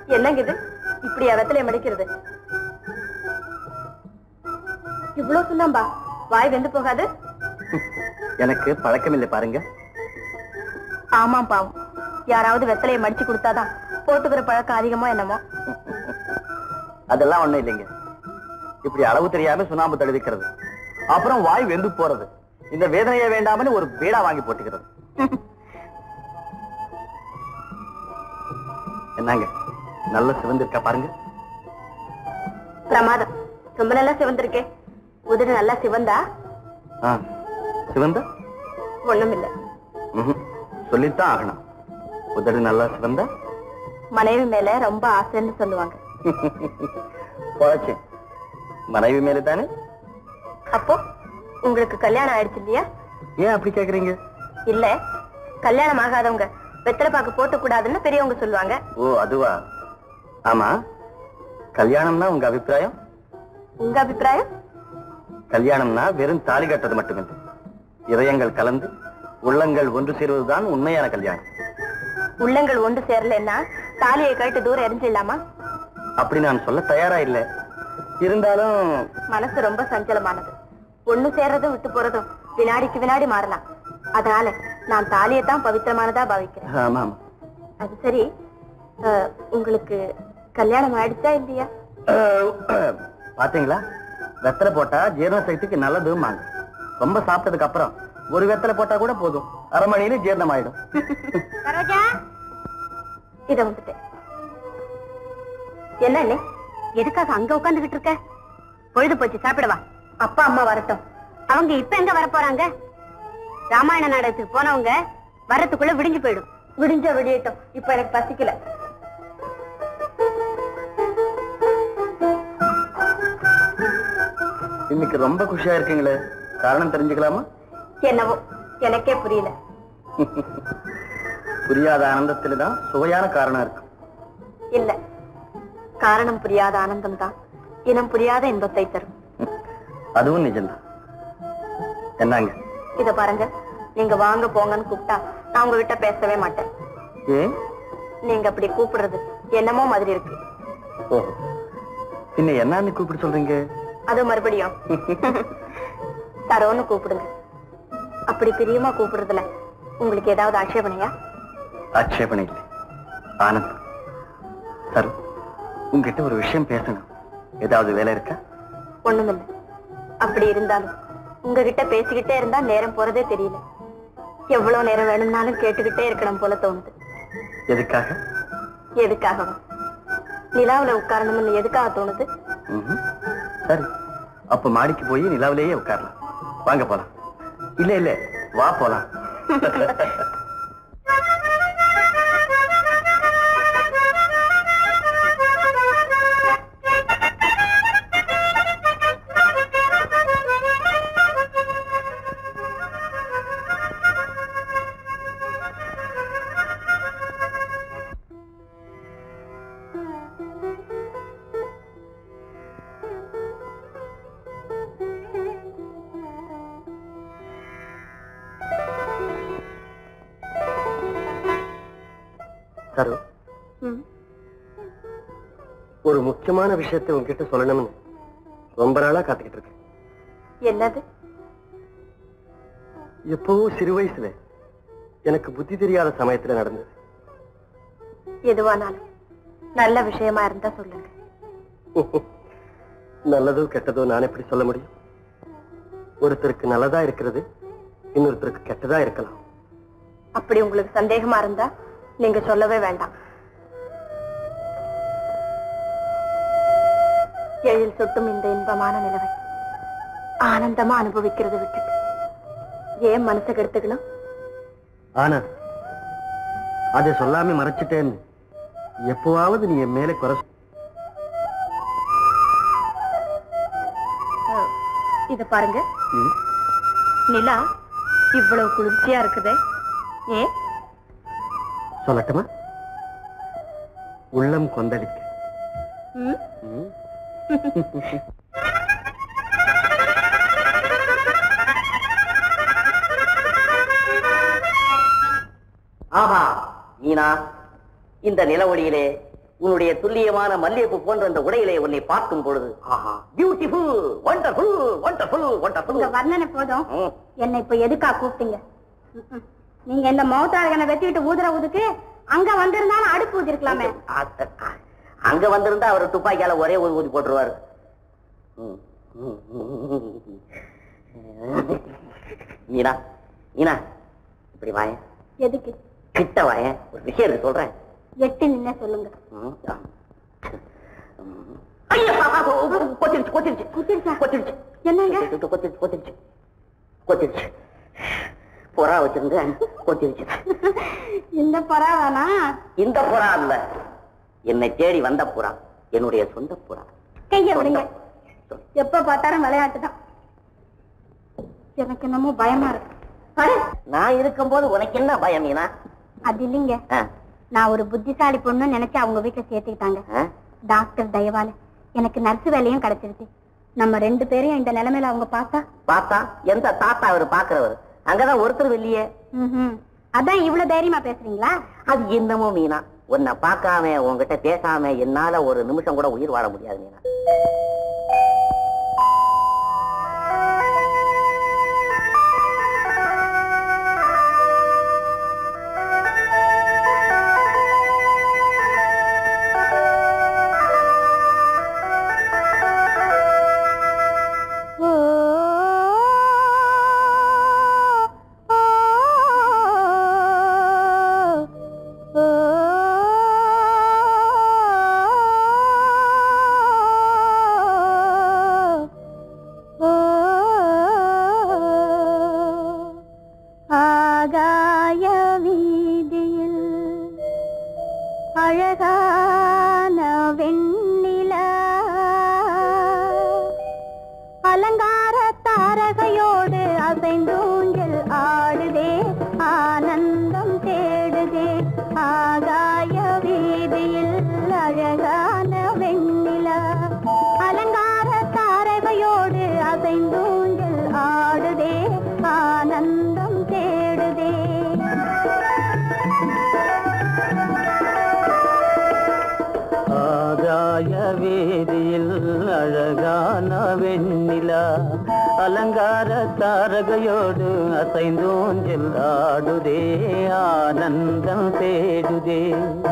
என்னங்க இது இப்படியா வெத்தலைய மடிக்கிறது இவ்வளவு சுண்ணாம்பா வாய் வெந்து போகாது எனக்கு பழக்கம் இல்லை பாருங்க ஆமாம் பாவம் யாராவது வெத்தலையை மடிச்சு கொடுத்தாதான் போட்டுக்கிற பழக்கம் அதிகமா என்னமோ அதெல்லாம் ஒண்ணும் இல்லைங்க இப்படி அளவு தெரியாம சுண்ணாம்பு தழுவிக்கிறது அப்புறம் வாய் வெந்து போறது இந்த வேதனையே வேண்டாம்னு ஒரு பீடா வாங்கி போட்டுக்கிறது என்னங்க நல்ல சிவந்திருக்கா பாருங்க பிரமாதம் ரொம்ப நல்லா சிவந்திருக்கே உதடு நல்லா சிவந்தா ஆ, சிவந்த ஒண்ணும் இல்ல ம்ஹும். சொல்லித்தான் ஆகணும் உதடு நல்லா சிவந்தா மனைவி மேல ரொம்ப ஆசைன்னு சொல்லுவாங்க போச்சு மனைவி மேல தானே அப்போ உங்களுக்கு கல்யாணம் ஆயிடுச்சு இல்லையா ஏன் அப்படி கேக்குறீங்க இல்ல கல்யாணம் ஆகாதவங்க வெத்தலை பாக்கு போட்டு கூடாதுன்னு பெரியவங்க சொல்லுவாங்க ஓ அதுவா ஆமா கல்யாணம்னா உங்க அபிப்பிராயம் உங்க அபிப்பிராயம் கல்யாணம்னா வெறும் தாலி கட்டுறது மட்டுமில்லை இதயங்கள் கலந்து உள்ளங்கள் ஒன்று சேருவதுதான் உண்மையான கல்யாணம் உள்ளங்கள் ஒன்று சேரலன்னா தாலியை கட்டு தூரம் எரிஞ்சிடலாமா அப்படி நான் சொல்ல தயாரா இல்லை இருந்தாலும் மனசு ரொம்ப சஞ்சலமானது ஒண்ணு சேர்றதும் விட்டு போறதும் வினாடிக்கு வினாடி மாறலாம் அதனால நான் தாலியை தான் பவித்திரமானதா பாவிக்கிறேன் ஆமாம் அது சரி அஹ், உங்களுக்கு கல்யாணம் ஆயிடுச்சா இல்லையா அஹ், பாத்தீங்களா வெத்தலை போட்டா ஜீரண சக்திக்கு நல்லதுமாங்க ரொம்ப சாப்பிட்டதுக்கு அப்புறம் ஒரு வெத்தலை போட்டா கூட போதும் அரை மணியில ஜீரணம் ஆயிடும் சரோஜா இத வந்துட்டேன் என்ன அண்ணே எதுக்காக அங்க உட்கார்ந்துகிட்டு இருக்க பொழுது போச்சு சாப்பிடவா அப்பா அம்மா வரட்டும் அவங்க இப்ப எங்க வர போறாங்க ராமாயண நாடகத்துக்கு போனவங்க வரத்துக்குள்ள விடிஞ்சு போயிடும் விடிஞ்ச விடியட்டும் இப்ப எனக்கு பசிக்கல இன்னைக்கு ரொம்ப குஷியா இருக்கீங்களே காரணம் தெரிஞ்சுக்கலாமா என்னவோ எனக்கே புரியல புரியாத ஆனந்தத்துல தான் சுவையான காரணம் இருக்கு இல்ல காரணம் புரியாத ஆனந்தம் தான் இனம் புரியாத இன்பத்தை தரும் அதுவும் நிஜம்தான் என்னங்க இத பாருங்க நீங்க வாங்க போங்கன்னு கூப்பிட்டா நான் உங்ககிட்ட பேசவே மாட்டேன் ஏன் நீங்க அப்படி கூப்பிடுறது என்னமோ மாதிரி இருக்கு ஓஹோ பின்ன என்னன்னு கூப்பிட்டு சொல்றீங்க அது மறுபடியும் தரோன்னு கூப்பிடுங்க அப்படி பிரியமா கூப்பிடுறதுல உங்களுக்கு ஏதாவது ஆட்சேபனையா ஆட்சேபனை இல்லை ஆனந்த் சார் உங்ககிட்ட ஒரு விஷயம் பேசணும் ஏதாவது வேலை இருக்கா ஒண்ணுமில்ல அப்படி இருந்தாலும் உங்ககிட்ட பேசிக்கிட்டே இருந்தா நேரம் போறதே தெரியல எவ்வளவு நேரம் வேணும்னாலும் கேட்டுக்கிட்டே இருக்கணும் போல தோணுது எதுக்காக எதுக்காகவா நிலாவுல உட்காரணும்னு எதுக்காக தோணுது ம்ஹும். சரி அப்ப மாடிக்கு போய் நிலாவிலேயே உட்காரலாம் வாங்க போலாம் இல்ல இல்ல வா போலாம் சரு ம். ஒரு முக்கியமான விஷயத்தை உங்ககிட்ட சொல்லணும்னு ரொம்ப நாளா காத்துக்கிட்டு இருக்கேன் என்னது எப்பவோ சிறு வயசுல எனக்கு புத்தி தெரியாத சமயத்துல நடந்தது எதுவானாலும் நல்ல விஷயமா இருந்தா சொல்லுங்க நல்லதோ கெட்டதோ நான் எப்படி சொல்ல முடியும் ஒருத்தருக்கு நல்லதா இருக்கிறது இன்னொருத்தருக்கு கெட்டதா இருக்கலாம் அப்படி உங்களுக்கு சந்தேகமா இருந்தா நீங்க சொல்லவே வேண்டாம் எழில் சொட்டும் இந்த இன்பமான நிலவை ஆனந்தமா அனுபவிக்கிறது விட்டுட்டு ஏன் மனசை கெடுத்துக்கணும் ஆனா அதை சொல்லாம மறைச்சிட்டேன்னு எப்பவாவது நீ என் மேல குறை சொ- அஹ், இத பாருங்க ம்? நிலா இவ்வளவு குளிர்ச்சியா இருக்குதே ஏன் சொல்லட்டுமா உள்ளம் கொந்தளிக்க ம்? ம்? ஆஹா மீனா இந்த நில ஒளியிலே உன்னுடைய துல்லியமான மல்லிகைப்பூ போன்ற அந்த உடையிலே உன்னை பார்க்கும் பொழுது ஆஹா பியூட்டிஃபுல் வண்டர்ஃபுல் வண்டர்ஃபுல் வண்டர்ஃபுல் உங்க வர்ணனை போதும் என்னை இப்ப எதுக்கா கூப்பிட்டீங்க ம்ம். நீங்க இந்த மௌத்தாரகனை வெட்டிட்டு ஊதுற ஊதுக்கு அங்க வந்திருந்தாலும் அடுப்பு ஊதிருக்கலாமே அங்க வந்திருந்தா அவர் துப்பாக்கியால ஒரே ஊதி ஊதி போட்டுருவாரு ம், ம், ம். மீனா மீனா இப்படி வாயேன் எதுக்கு கிட்ட வாயேன் ஒரு விஷயம் இருக்கு சொல்றேன் எட்டு நின்ன சொல்லுங்க ம், ஆ. ம். ஐயா, ஆ, ஆ, ஓ, ஓ, கொத்திருச்சு கொத்திருச்சு குத்திருச்சா? கொத்திருச்சு என்னங்க கொத்திருச்சு கொத்திருச்சு கொத்திருச்சு கொத்திருச்சு புறா வச்சிருந்து கொத்திருச்சு இந்த பரவானா இந்த புறா அல்ல என்னை தேடி வந்த புறா என்னுடைய சொந்த புறா கைய விடுங்க எப்ப பார்த்தாலும் விளையாட்டு தான் எனக்கு என்னமோ பயமா இருக்கு அட, நான் இருக்கும்போது உனக்கு என்ன பயம் மீனா அது இல்லைங்க ஆ, நான் ஒரு புத்திசாலி பொண்ணு நினைச்சு அவங்க வீட்டுல சேர்த்துக்கிட்டாங்க ஆ? டாக்டர் தயவால எனக்கு நர்ஸ் வேலையும் கிடைச்சிருச்சு நம்ம ரெண்டு பேரையும் இந்த நிலைமையில அவங்க பார்த்தா பார்த்தா எந்த தாத்தா அவர் பாக்குறவர் அங்கதான் ஒருத்தர் இல்லையே ம்ஹும். அதான் இவ்வளவு தைரியமா பேசுறீங்களா அது என்னமோ மீனா உன்னை பார்க்காம உன்கிட்ட பேசாம என்னால ஒரு நிமிஷம் கூட உயிர் வாழ முடியாது மீனா ஓ, ஓ, ஓ, ஓ, ஆகாய வீதியில் அழகான வெண்ணிலா அலங்கார தாரகையோடு அசைந்தூஞ்சல் ஆடுதே ஆனந்தம் தேடுதே ஆகாய வீதியில் அழகான வெண்ணிலா அலங்கார தாரகையோடு அசைந்தூஞ்சல் ஆடுதே ஆனந்தம் தேடுதே ஆகாய வேதியில் அழகான வெண்ணிலா அலங்கார தாரகையோடு அசைந்தோஞ்சல் ஆடுதே ஆனந்தம் தேடுதே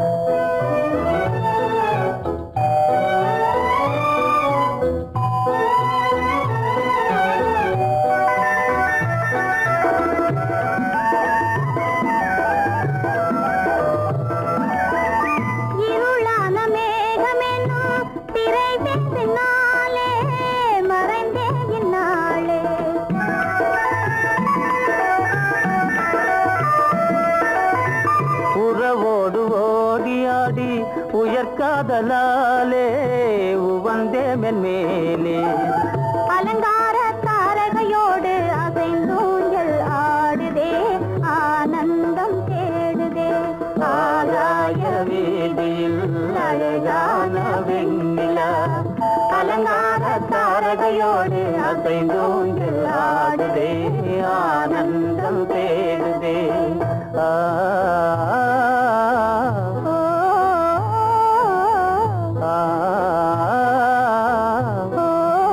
இருளான மேகமென்னும் திரை பின்னாலே மறைந்தே இந்நாளே உறவோடு ஓடியாடி உயர்காதலாலே உவந்தே மென்மேலே அலங்கார தாரகையோடு அசைந்தூஞ்சல் ஆடுதே ஆனந்தம் தேடுதே ஆகாய வீதியில் அழகான வெண்ணிலா அலங்கார தாரகையோடு அசைந்தோங்கில் ஆடுதே ஆனந்தம் தேடுதே ஆ ஓ, ஆ, ஓ,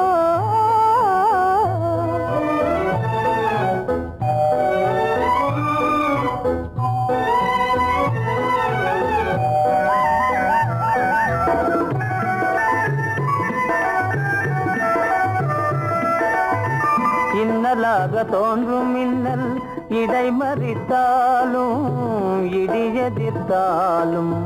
இன்னலாக தோன்றும் மின்னல் இடை மறித்தாலும் இடி எதிர்த்தாலும்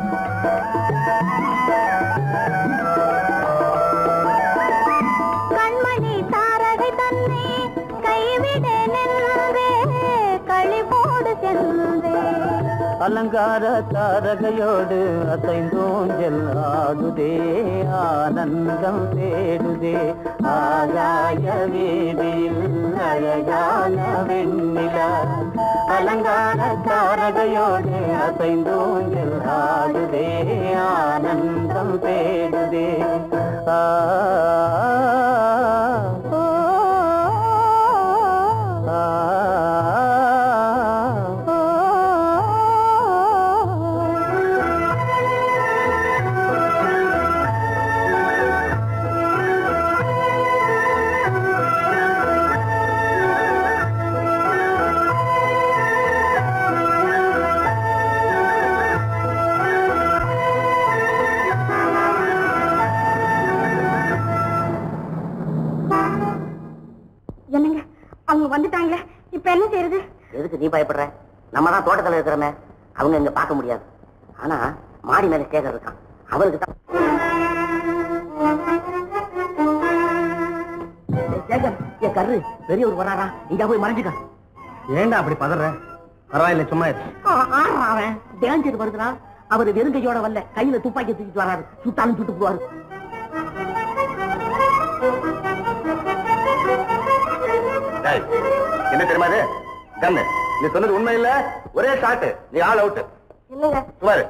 கண்மணி தாரகை தன்னை கைவிட நின்றே களிபோடு சென்றே அலங்கார தாரகையோடு அசைந்தோஞ்சல் ஆடுதே ஆனந்தம் தேடுதே ஆகாய வீதியில் அழகான வெண்ணிலா அலங்கார தாரகையோடு அசைந்தோஞ்சல் ஆடுதே ஆனந்தம் தேடுதே ஆ ஓ, ஆ ஓ, அவங்க வந்துட்டாங்களே இப்ப என்ன செய்யறது எதுக்கு நீ பயப்படுற நம்ம தான் தோட்டத்துல இருக்கிறோமே அவங்க இங்க பார்க்க முடியாது ஆனா மாடி மேல சேகர் இருக்கான் அவருக்கு தான் ஏய், சேகர் என் கரு பெரியவர் வராரா இங்க போய் மறைஞ்சுக்க ஏன்டா அப்படி பதற பரவாயில்ல சும்மா இரு. ஆ, ஆமா, அவன் டேஞ்சர் வருதுனா அவர் வெறுங்கையோட வரல கையில துப்பாக்கி தூக்கிட்டு வராரு சுட்டாலும் சுட்டு போவாரு டேய், என்ன தெரியுமா இது கண்ணு நீ சொன்னது உண்மை இல்ல ஒரே ஷாட் நீ ஆள் அவுட் இல்லைங்க சுமாரு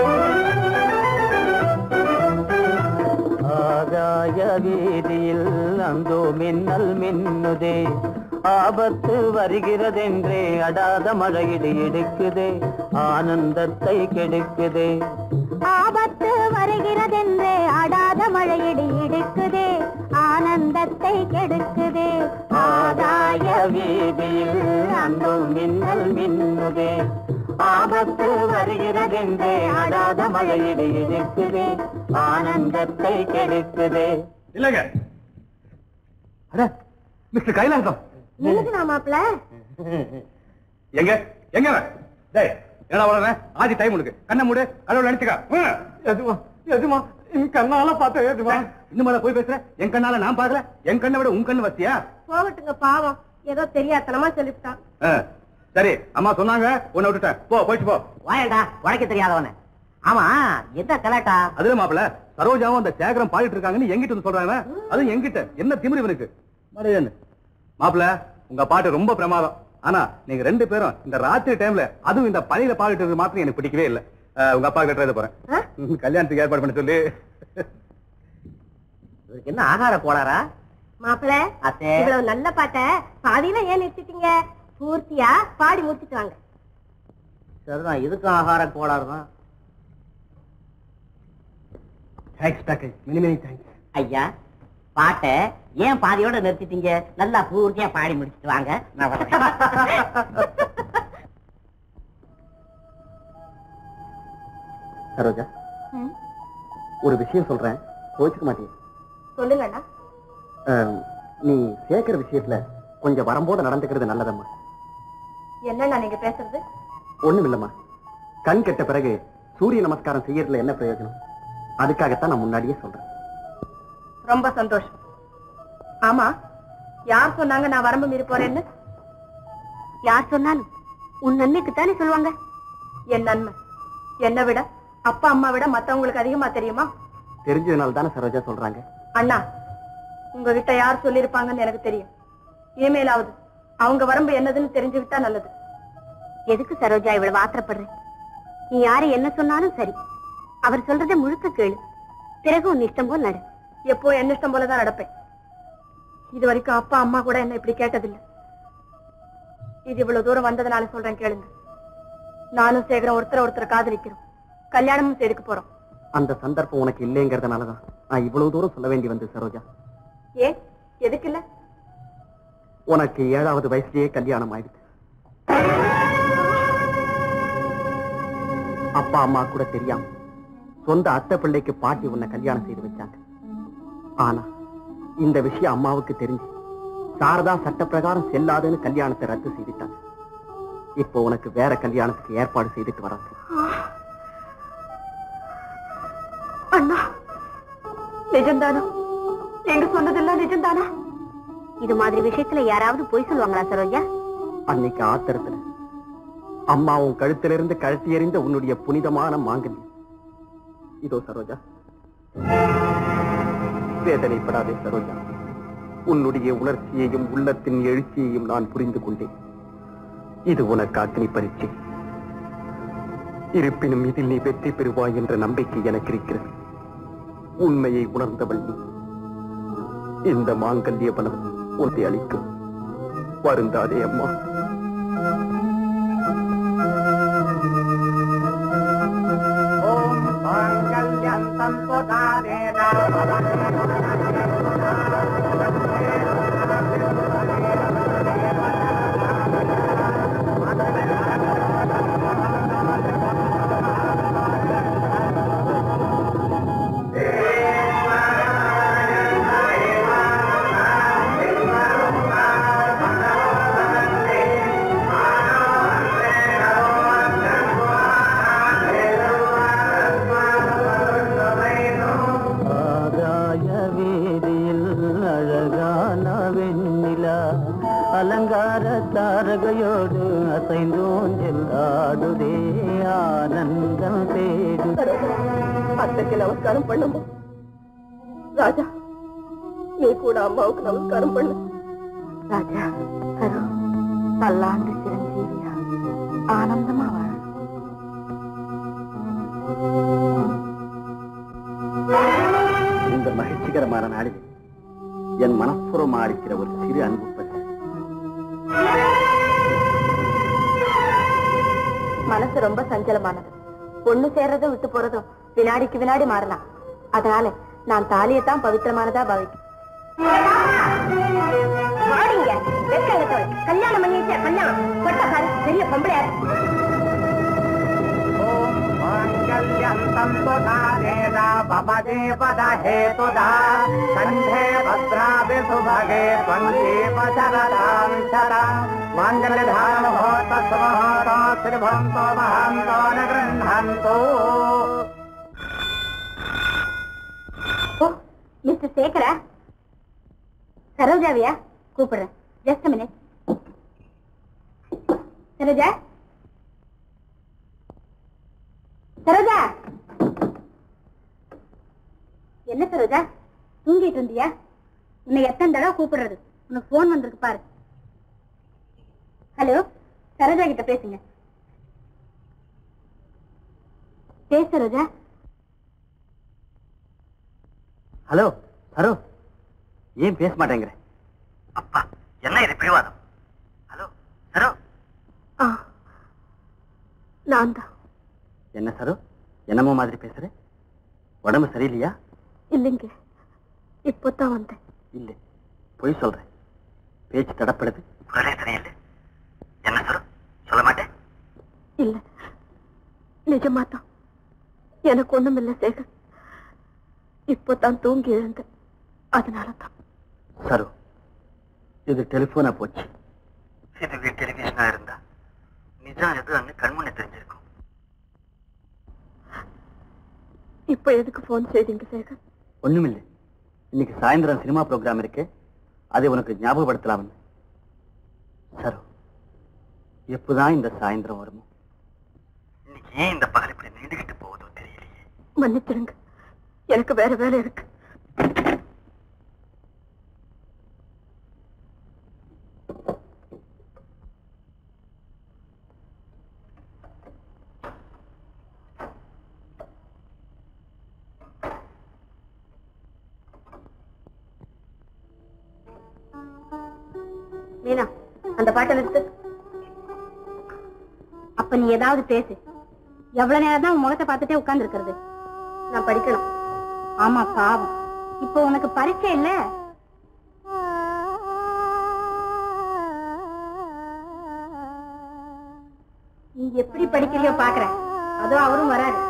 ஆகாய வீதியில் அந்தோ மின்னல் மின்னுதே ஆபத்து வருகிறதென்றே அடாத மழையிடு எடுக்குதே ஆனந்தத்தை கெடுக்குதே ஆபத்து வருகிறதென்றே ஆடாத மழையடி இடுக்குதே ஆனந்தத்தை கெடுக்குதே ஆகாய வீதியில் அந்தோ மின்னல் மின்னுதே ஆபத்து வருகிறதென்றே அடாத மழையிடு எடுக்குதே ஆனந்தத்தை கெடுக்குதே இல்லங்க அட மிஸ்டர் கைலாசம் எதுக்குண்ணா மாப்பிள்ள எங்க எங்க அவன்? டேய் என்னடா வளர ஆதி டைம் உனக்கு கண்ணை மூடு கடவுள் நினைச்சுக்க எதுமா எதுமா என் கண்ணால பார்த்தேன் எதுமா இன்னும் போய் பேசுற என் கண்ணால நான் பார்க்கல என் கண்ணை விட உன் கண்ணு வச்சியா போகட்டுங்க பாவம் ஏதோ தெரியாதனமா சொல்லிவிட்டான் ஆ, சரி அம்மா சொன்னாங்க உன்னை விட்டுட்டேன் போ போயிட்டு போ வாயடா உழைக்க தெரியாதவன ஆமா என்ன கலாட்டா அதுல மாப்பிள சரோஜாவும் அந்த சேகரம் பாடிட்டு இருக்காங்கன்னு எங்கிட்ட வந்து சொல்றாங்க அதுவும் எங்கிட்ட என்ன திமிரு இவனுக்கு மடையன்னு மாப்பிள உங்க பாட்டு ரொம்ப பிரமாதம் ஆனா நீங்க ரெண்டு பேரும் இந்த ராத்திரி டைம்ல அதுவும் இந்த பழையில பாடிட்டு இருக்கிறது மாத்திரம் எனக்கு பிடிக்கவே இல்ல ஆ, உங்க அப்பா கிட்ட எழுத போறேன் ம், கல்யாணத்துக்கு ஏற்பாடு பண்ண சொல்லி இவருக்கு என்ன ஆகார கோளாரா மாப்பிள்ள அத்தே இவ்வளவு நல்ல பாட்டை பாதியில ஏன் நிறுத்திட்டீங்க பூர்த்தியா பாடி முடிச்சிட்டு வாங்க சரிதான் இதுக்கும் ஆகார கோளாறு தான் தேங்க்ஸ் டாக்கை மெனி மெனி தேங்க்ஸ் ஐயா பாட்டை ஏன் பாதியோட நிறுத்திட்டீங்க நல்லா பூர்த்தியா பாடி முடிச்சிட்டு வாங்க நான் வர்றேன் சரோஜா ஒரு விஷயம் சொல்றேன் கோச்சுக்க மாட்டேன் சொல்லுங்க அண்ணா நீ கேட்கிற விஷயத்துல கொஞ்சம் வரம்போட நடந்துக்கிறது நல்லதம்மா என்னண்ணா நீங்க பேசுறது ஒண்ணும் இல்லம்மா கண் கெட்ட பிறகு சூரிய நமஸ்காரம் செய்யறதுல என்ன பிரயோஜனம் அதுக்காகத்தான் நான் முன்னாடியே சொல்றேன் ரொம்ப சந்தோஷம் ஆமா யார் சொன்னாங்க நான் வரம்பு மீறி போறேன்னு யார் சொன்னாலும் உன் நன்மைக்கு தானே சொல்லுவாங்க என் நன்மை என்னை விட அப்பா அம்மா விட மத்தவங்களுக்கு அதிகமா தெரியுமா தெரிஞ்சதுனால தானே சரோஜா சொல்றாங்க அண்ணா உங்ககிட்ட யார் சொல்லிருப்பாங்கன்னு எனக்கு தெரியும் இனிமேலாவது அவங்க வரம்பு என்னதுன்னு தெரிஞ்சுக்கிட்டா நல்லது எதுக்கு சரோஜா இவ்வளவு ஆத்திரப்படுற நீ யாரு என்ன சொன்னாலும் சரி அவர் சொல்றதை முழுக்க கேளு பிறகு உன் இஷ்டம் போல் நடு எப்போ என்ன இஷ்டம் போலதான் நடப்பேன் இது வரைக்கும் அப்பா அம்மா கூட என்ன இப்படி கேட்டதில்லை இது இவ்வளவு தூரம் வந்ததுனால சொல்றேன் கேளுங்க நானும் சேகரம் ஒருத்தர் ஒருத்தர் காதலிக்கிறோம் கல்யாணமும் செய்துக்க போறோம் அந்த சந்தர்ப்பம் உனக்கு இல்லைங்கிறதுனாலதான் நான் இவ்வளவு தூரம் சொல்ல வேண்டி வந்து சரோஜா ஏன் எதுக்கு இல்ல உனக்கு ஏழாவது வயசுலயே கல்யாணம் ஆயிடுச்சு அப்பா அம்மா கூட தெரியாம சொந்த அத்தை பிள்ளைக்கு பாட்டி உன்னை கல்யாணம் செய்து வச்சாங்க ஆனா இந்த விஷயம் அம்மாவுக்கு தெரிஞ்சு சாரதா சட்டப்பிரகாரம் செல்லாதுன்னு கல்யாணத்தை ரத்து செய்துட்டாங்க இப்போ உனக்கு வேற கல்யாணத்துக்கு ஏற்பாடு செய்துட்டு வராங்க அண்ணா நிஜம்தானா நீங்க சொன்னதெல்லாம் நிஜம்தானா இது மாதிரி விஷயத்துல யாராவது பொய் சொல்லுவாங்களா சரோஜா அன்னைக்கு ஆத்திரத்துல அம்மா உன் கழுத்திலிருந்து கழட்டி எறிந்த உன்னுடைய புனிதமான மாங்கல்யம் இதோ சரோஜா வேதனைப்படாதே சரோஜா உன்னுடைய உணர்ச்சியையும் உள்ளத்தின் எழுச்சியையும் நான் புரிந்து கொண்டேன் இது உனக்கு அக்னி பரீட்சை இருப்பினும் இதில் நீ வெற்றி பெறுவாய் என்ற நம்பிக்கை எனக்கு இருக்கிறது உண்மையை உணர்ந்தவள் நீ இந்த மாங்கல்ய பலம் உன்னை அளிக்கும் வருந்தாதே அம்மா ஆ அலங்கார தாரகையோடு அசைந்தோஞ்சல் ஆடுதே ஆனந்தம் தேடு அத்தைக்கு நமஸ்காரம் பண்ணுமா ராஜா நீ கூட அம்மாவுக்கு நமஸ்காரம் பண்ணு ராஜா கரு பல்லாண்டு சிரஞ்சீவியா ஆனந்தமா வாழ இந்த மகிழ்ச்சிகரமான நாளில் என் மனப்புறமா இருக்கிற ஒரு சிறு அன்பு பற்றி மனசு ரொம்ப சஞ்சலமானது பொண்ணு சேர்றதும் விட்டு போறதும் வினாடிக்கு வினாடி மாறலாம் அதனால நான் தாலியைத்தான் பவித்திரமானதா பாவிக்கிறேன் வாடிங்க, வெட்கங்க தோழி. கல்யாணம் பண்ணிட்டு கல்யாணம் கொட்டக்காரி பெரிய பொம்பளையா கண்டே பத்ராபி சுபகே பஞ்சீபரதாம் சரா மாங்கல்ய தாரண பவத சுமஹாதா ஸ்ரீபந்தோ மஹாந்தோ ந கிருண்ணந்தோ ஓ மிஸ்டர் சேகரா சரோஜாவியா கூப்பிடுறேன் ஜஸ்ட் மினிட் சரோஜா சரோஜா என்ன சரோஜா தூங்கிட்டு இருந்தியா உன்னை எத்தனை தடவை கூப்பிடுறது உனக்கு போன் வந்திருக்கு பாரு ஹலோ சரோஜா கிட்ட பேசுங்க பேச சரோஜா ஹலோ ஹலோ ஏன் பேச மாட்டேங்கிற அப்பா என்ன இது பிடிவாதம் ஹலோ ஹலோ ஆ நான் தான் என்ன சரோ என்னமோ மாதிரி பேசுற உடம்பு சரியில்லையா இல்லைங்க இப்போதான் வந்தேன் இல்ல பொய் சொல்றேன் பேச்சு தடப்படுது குரலே சரியில்லை என்ன சரோ சொல்ல மாட்டேன் இல்ல நிஜமா தான் எனக்கு ஒண்ணும் இல்ல சேகர் இப்போதான் தூங்கி எழுந்தேன் அதனால தான் சரோ இது டெலிபோனா போச்சு இதுவே டெலிவிஷனா இருந்தா நிஜம் எது அங்க கண்முன்னே தெரிஞ்சிருக்கும் இப்போ எதுக்கு போன் செய்தீங்க சேகர் ஒண்ணுமில்லை இன்னைக்கு சாயந்தரம் சினிமா ப்ரோக்ராம் இருக்கு அதை உனக்கு ஞாபகப்படுத்தலாம்னு சரோ எப்போதான் இந்த சாயந்தரம் வருமோ இன்னைக்கு ஏன் இந்த பகல் இப்படி நீண்டுகிட்டு போகுதோ தெரியலையே மன்னிச்சிடுங்க எனக்கு வேற வேலை இருக்கு மீனா அந்த பாட்டை நிறுத்து அப்ப நீ ஏதாவது பேசு எவ்வளவு நேரம் தான் உன் முகத்தை பார்த்துட்டே உட்கார்ந்து இருக்கிறது நான் படிக்கணும் ஆமா பாவம் இப்போ உனக்கு பரீட்சை இல்ல நீ எப்படி படிக்கிறியோ பாக்குறேன் அதுவும் அவரும் வராரு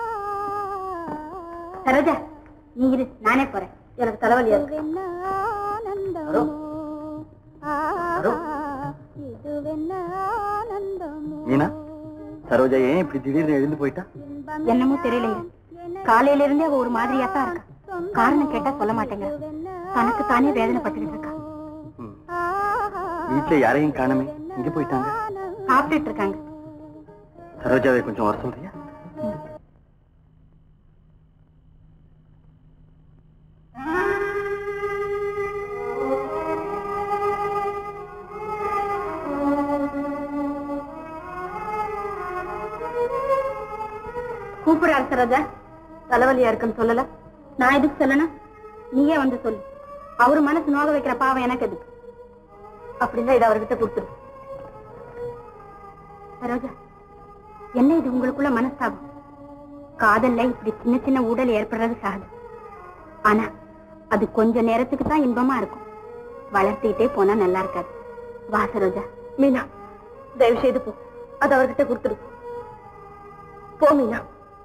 சரோஜா நீ இரு நானே போறேன் எனக்கு தலைவலியா இருக்கு ஹலோ ஹலோ மீனா சரோஜா ஏன் இப்படி திடீர்னு எழுந்து போயிட்டா என்னமோ தெரியலைங்க காலையில இருந்தே அவ ஒரு மாதிரியா தான் இருக்கா காரணம் கேட்டா சொல்ல மாட்டேங்க தனக்கு தானே வேதனைப்பட்டுக்கிட்டு இருக்கா ம். வீட்டுல யாரையும் காணமே இங்க போயிட்டாங்க சாப்பிட்டுட்டு இருக்காங்க சரோஜாவை கொஞ்சம் வர சொல்றியா கூப்பிடுறாரு சரோஜா தலைவலியா இருக்குன்னு சொல்லல நான் எதுக்கு சொல்லணும் நீயே வந்து சொல்லு அவரு மனசு நோக வைக்கிற பாவம் எனக்கு எதுக்கு அப்படின்னா இதை அவர்கிட்ட கொடுத்துரு சரோஜா என்ன இது உங்களுக்குள்ள மனஸ்தாபம் காதல்ல இப்படி சின்ன சின்ன ஊடல் ஏற்படுறது சகஜம் ஆனா அது கொஞ்ச நேரத்துக்கு தான் இன்பமா இருக்கும் வளர்த்துக்கிட்டே போனா நல்லா இருக்காது வா சரோஜா மீனா தயவு செய்து போ அது அவர்கிட்ட கொடுத்துரு போ மீனா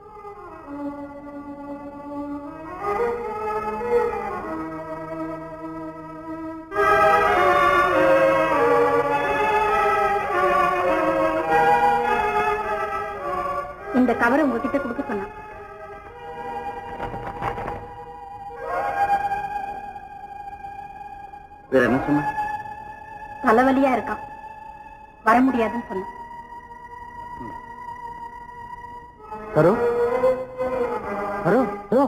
இந்த கவரை உங்ககிட்ட கொடுக்க சொன்னான் வேற என்ன சொன்ன தலைவலியா இருக்கான் வர முடியாதுன்னு சொன்னான் கரு கரு கரு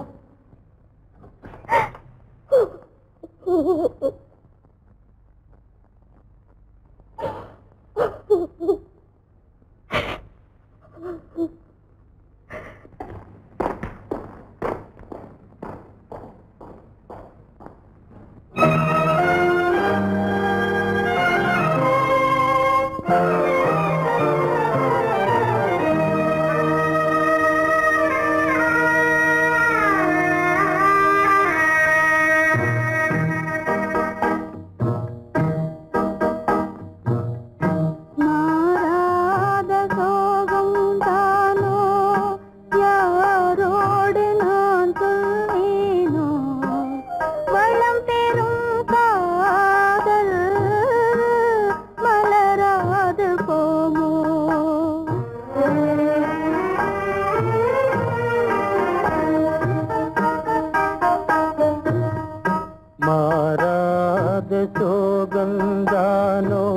மாறாத சோகம் தானோ யாரோடு நான் சொல்வேனோ வளம் பெறும் காதல் மலராது போமோ மாறாத சோகந்தானோ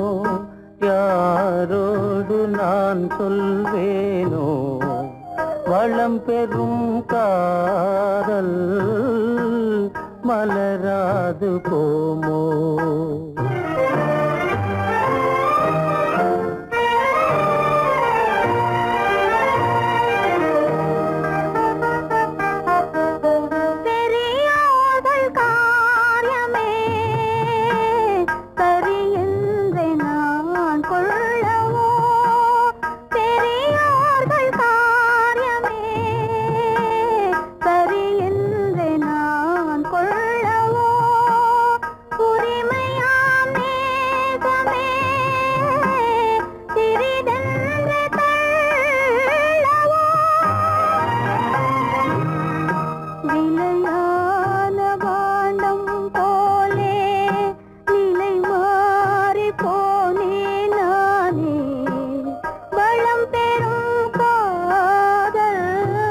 யாரோடு நான் சொல்வேனோ வளம் பெறும் காதல் மலராது போமோ பெரியோர்கள் காரியமே சரியென்று நான் கொள்ளவோ பெரியோர்கள் காரியமே சரியென்று நான் கொள்ளவோ உரிமையாம் நேசமே சிறிதென்று தள்ளவோ விலையான பாண்டம் போலே நிலை மாறி போனே நானே வளம் பெறும் காதல்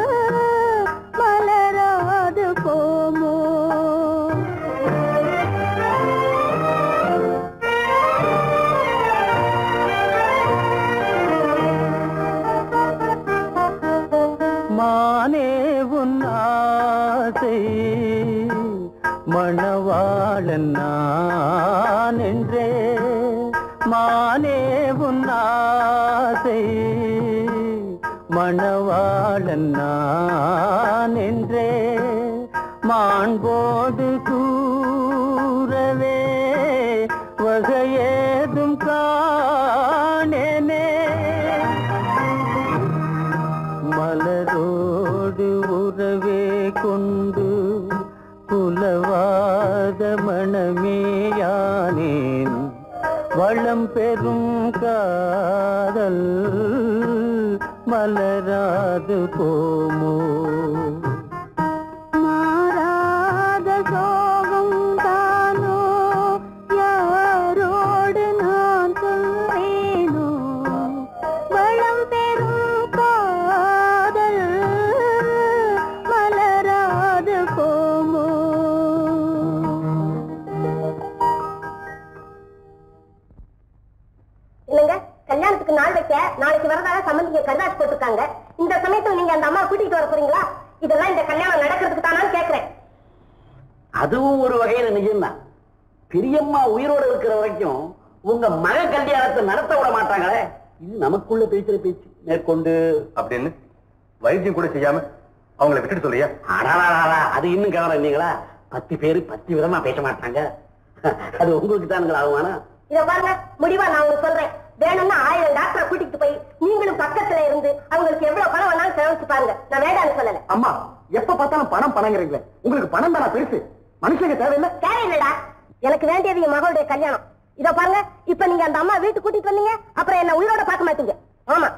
மலராது போமோ மானே உன் ஆசை மணவாளன் நான் என்றே மானே உன் ஆசை மணவாளன் நான் என்றே மாண்போடு கூறவே வகையேதும் காணேனே மலரோடு உறவே கொண்டு புலவாத மணமேயானேன் வளம் பெறும் காதல் மலராது போமோ மாறாத சோகம் தானோ யாரோடு நான் சொல்வேனோ வளம் பெறும் காதல் மலராது போமோ இல்லைங்க கல்யாணத்துக்கு நாள் வைக்க நாளைக்கு வரதாக சம்பந்திங்க கருதாசி போட்டிருக்காங்க இந்த சமயத்துல நீங்க அந்த அம்மா கூட்டிட்டு வர போறீங்களா இதெல்லாம் இந்த கல்யாணம் நடக்கிறதுக்கு தானான்னு கேக்குறேன் அதுவும் ஒரு வகையில நிஜம்தான் பெரியம்மா உயிரோட இருக்கிற வரைக்கும் உங்க மக கல்யாணத்தை நடத்த விட மாட்டாங்களே இது நமக்குள்ள பேசுற பேச்சு மேற்கொண்டு அப்படின்னு வைத்தியம் கூட செய்யாம அவங்கள விட்டுட்டு சொல்லியா அடாடாடா, அது இன்னும் கவனம் இல்லைங்களா பத்து பேரு பத்து விதமா பேச மாட்டாங்க அது உங்களுக்கு தானுங்களா அவமானம் இத பாருங்க முடிவா நான் உங்களுக்கு சொல்றேன் வேணும்னா ஆயிரம் டாக்டரை கூட்டிட்டு போய் நீங்களும் பக்கத்துல இருந்து அவங்களுக்கு எவ்வளவு பணம் வேணாலும் செலவழிச்சு பாருங்க நான் வேண்டாம்னு சொல்லல அம்மா எப்ப பார்த்தாலும் பணம் பணங்கிறீங்களே உங்களுக்கு பணம் தானா பெருசு மனுஷங்க தேவையில்லை தேவையில்லடா எனக்கு வேண்டியது என் மகளுடைய கல்யாணம் இத பாருங்க இப்ப நீங்க அந்த அம்மா வீட்டுக்கு கூட்டிட்டு வந்தீங்க அப்புறம் என்ன உயிரோட பார்க்க மாட்டீங்க ஆமா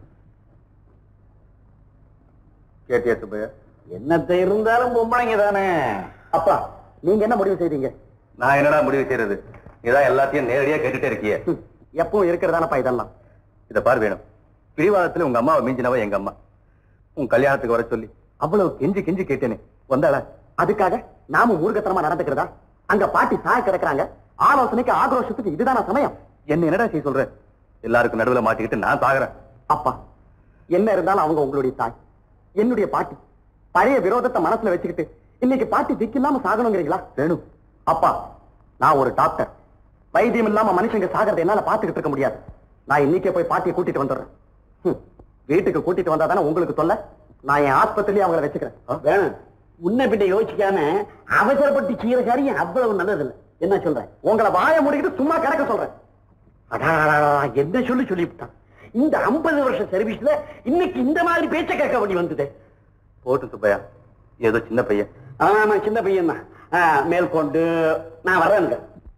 கேட்டியா சுப்பையா என்னத்தை இருந்தாலும் பொம்பளைங்க தானே அப்பா நீங்க என்ன முடிவு செய்றீங்க நான் என்னடா முடிவு செய்யறது இதான் எல்லாத்தையும் நேரடியா கேட்டுட்டே இருக்கிய எப்பவும் இருக்கிறதானப்பா இதெல்லாம் இத பார் வேணும் பிடிவாதத்துல உங்க அம்மாவை மிஞ்சினவ எங்க அம்மா உன் கல்யாணத்துக்கு வர சொல்லி அவ்வளவு கெஞ்சி கெஞ்சி கேட்டேனே வந்தாள அதுக்காக நாம மூர்க்கத்தனமா நடந்துக்கிறதா அங்க பாட்டி சாய கிடக்குறாங்க ஆலோசனைக்கு ஆக்ரோஷத்துக்கு இதுதான சமயம் என்ன என்னடா செய்ய சொல்ற எல்லாருக்கும் நடுவுல மாட்டிக்கிட்டு நான் சாகுறேன் அப்பா என்ன இருந்தாலும் அவங்க உங்களுடைய தாய் என்னுடைய பாட்டி பழைய விரோதத்தை மனசுல வச்சுக்கிட்டு இன்னைக்கு பாட்டி திக்கில்லாம சாகணுங்கிறீங்களா வேணும் அப்பா நான் ஒரு டாக்டர் வைத்தியம் இல்லாம மனுஷங்க சாகிறத என்னால பாத்துக்கிட்டு இருக்க முடியாது நான் இன்னைக்கே போய் பாட்டியை கூட்டிட்டு வந்துடுறேன் ஹம், வீட்டுக்கு கூட்டிட்டு வந்தா தானே உங்களுக்கு தொல்லை நான் என் ஆஸ்பத்திரியிலே அவங்கள வச்சுக்கிறேன் ஆ? வேணும் உன்னை பின்ன யோசிக்காம அவசரப்பட்டு செய்யற காரியம் அவ்வளவு நல்லதில்லை என்ன சொல்றேன் உங்களை வாய முடிக்கிட்டு சும்மா கிடக்க சொல்றேன் அடாடாடா, என்ன சொல்லி சொல்லிவிட்டான் இந்த 50 வருஷம் சர்வீஸ்ல இன்னைக்கு இந்த மாதிரி பேச்ச கேட்க வேண்டி வந்தது போட்டு சுப்பையா ஏதோ சின்ன பையன் ஆமா சின்ன பையன் தான் மேற்கொண்டு நான் வரேங்க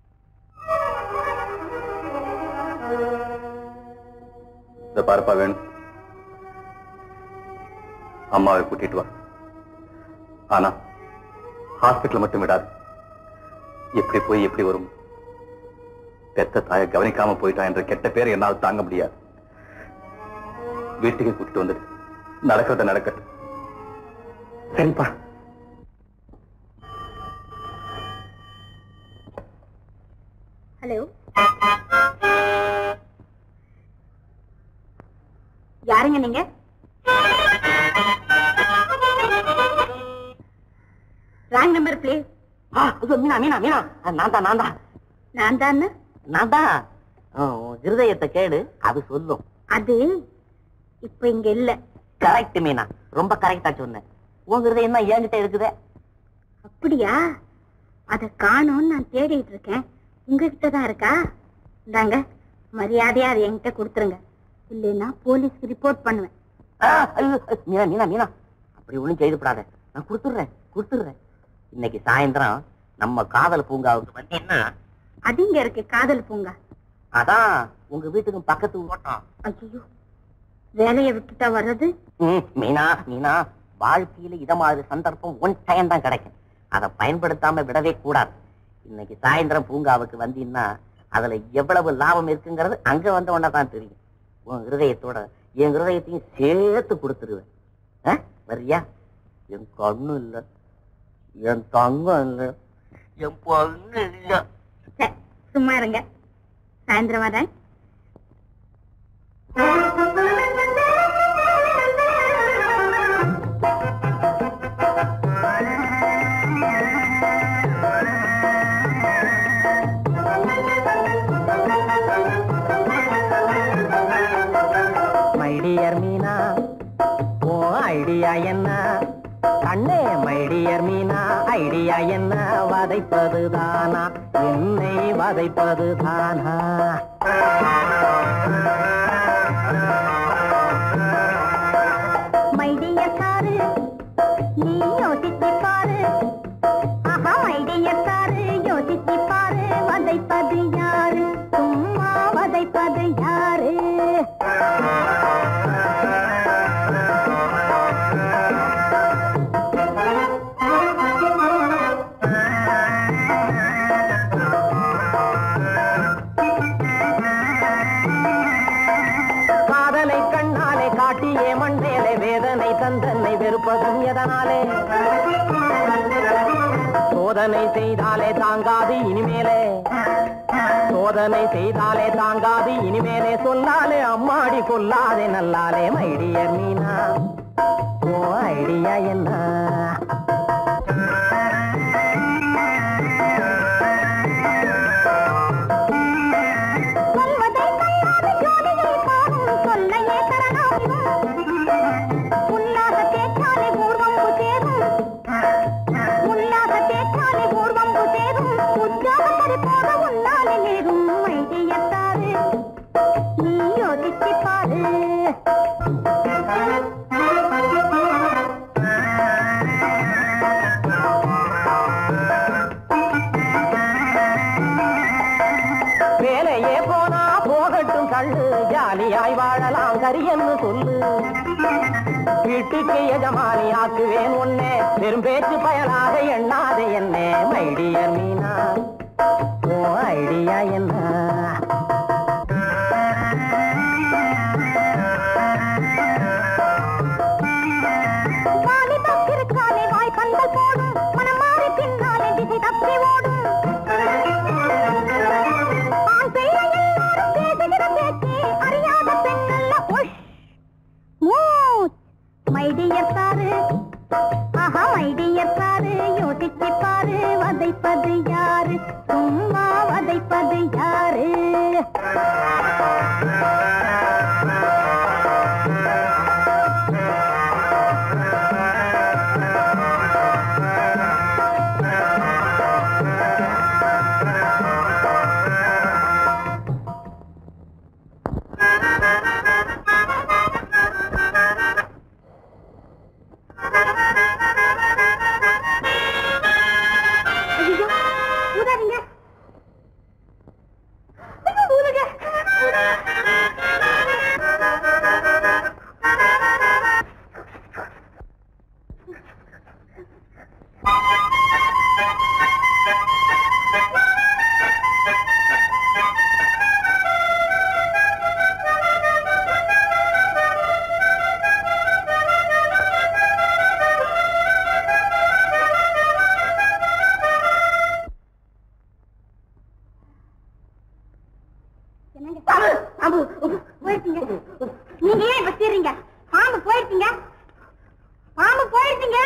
இந்த பார்ப்பா வேணும் அம்மாவை கூட்டிட்டு வா ஆனா ஹாஸ்பிட்டல் மட்டும் விடாது எப்படி போய் எப்படி வரும் பெத்த தாயை கவனிக்காம போயிட்டா என்ற கெட்ட பேரை என்னால் தாங்க முடியாது வீட்டுக்கு கூட்டிட்டு வந்துடு நடக்கிறத நடக்கட்டும் சரிப்பா ஹலோ யாருங்க நீங்க wrong number please Meena Meena Meena நான் தான் நான் தான் நான் தான் நான் தான் இருதயத்தை கேடு அது சொல்லும் அது இப்ப இங்க இல்ல கரெக்ட் மீனா ரொம்ப கரெக்டா சொன்னேன் உன் இருதயம் தான் என்கிட்ட இருக்குதே அப்படியா அத காணோம்னு நான் தேடிட்டு இருக்கேன் உங்ககிட்ட தான் இருக்கா இந்தாங்க மரியாதையா அதை என்கிட்ட கொடுத்துருங்க இல்லைன்னா போலீஸ்க்கு ரிப்போர்ட் பண்ணுவேன் ஆ, ஐயோ, மீனா மீனா மீனா அப்படி ஒண்ணும் செய்துப்படாத நான் கொடுத்துடுறேன் கொடுத்துடுறேன் இன்னைக்கு சாயந்தரம் நம்ம காதல் பூங்காவுக்கு வந்தீங்கன்னா அது இங்க இருக்கு காதல் பூங்கா அதான் உங்க வீட்டுக்கும் பக்கத்து ஓட்டம் ஐயோ வேலையை விட்டுட்டா வர்றது ம், மீனா மீனா வாழ்க்கையில இத மாதிரி சந்தர்ப்பம் ஒன் டைம் தான் கிடைக்கும் அதை பயன்படுத்தாம விடவே கூடாது இன்னைக்கு சாயந்தரம் பூங்காவுக்கு வந்தீங்கன்னா அதுல எவ்வளவு லாபம் இருக்குங்கிறது அங்க வந்த உடனே தான் தெரியும் உன் இருதயத்தோட என் இருதயத்தையும் சேர்த்து கொடுத்துருவேன் ஆ? வர்றியா என் கண்ணு இல்ல என் தங்கம் இல்ல என் பொண்ணு இல்ல சரி, சும்மா இருங்க சாயந்தரம் வரேன் மைடியர் மீனா ஓ ஐடியா என்ன கண்ணே மைடியர் மீனா ஐடியா என்ன வதைப்பது தானா என்னை வதைப்பது தானா மைடிய சாரு நீ யோசிச்சு பாரு ஆஹா மைடிய சாரு யோசிச்சு பாரு வதைப்பது யாரு சும்மா வதைப்பது யாரு காதலை கண்ணாலே காட்டியே மண்டேலே வேதனை தந்தனை வெறுப்பதும் எதனாலே சோதனை செய்தாலே தாங்காது இனிமேலே சோதனை செய்தாலே தாங்காது இனிமேலே சொல்லாலே அம்மாடி கொல்லாதே நல்லாலே மைடியர் மீனா ஓ ஐடியா என்ன சொல்வதை கல்லாத ஜோதியை பாரும் சொல்லையே தரலாம் உல்லாக தேற்றாலே பூர்வம் புதேரும் உல்லாக தேற்றாலே பூர்வம் புதேரும் உற்சாக பறிப்போக உன்னாலே நேரும் மைதியத்தாரு நீ யோசிச்சு பாரு வேலையே போனா போகட்டும் கள்ளு ஜாலியாய் வாழலாம் கரியன்னு சொல்லு வீட்டுக்கு எஜமானி ஆக்குவேன் உன்னே பெரும் பேச்சு பயனாக எண்ணாத என்னே மைடியர் மீனா ஓ ஐடியா என்ன வாலிபத்திற்காலே வாய் பந்தல் போடும் மனம் மாறி பின்னாலே திசை தப்பி ஓடும் என்னங்க போயிடுச்சுங்க நீங்க ஏன் இப்ப சீறீங்க பாம்பு போயிடுச்சுங்க பாம்பு போயிடுச்சுங்க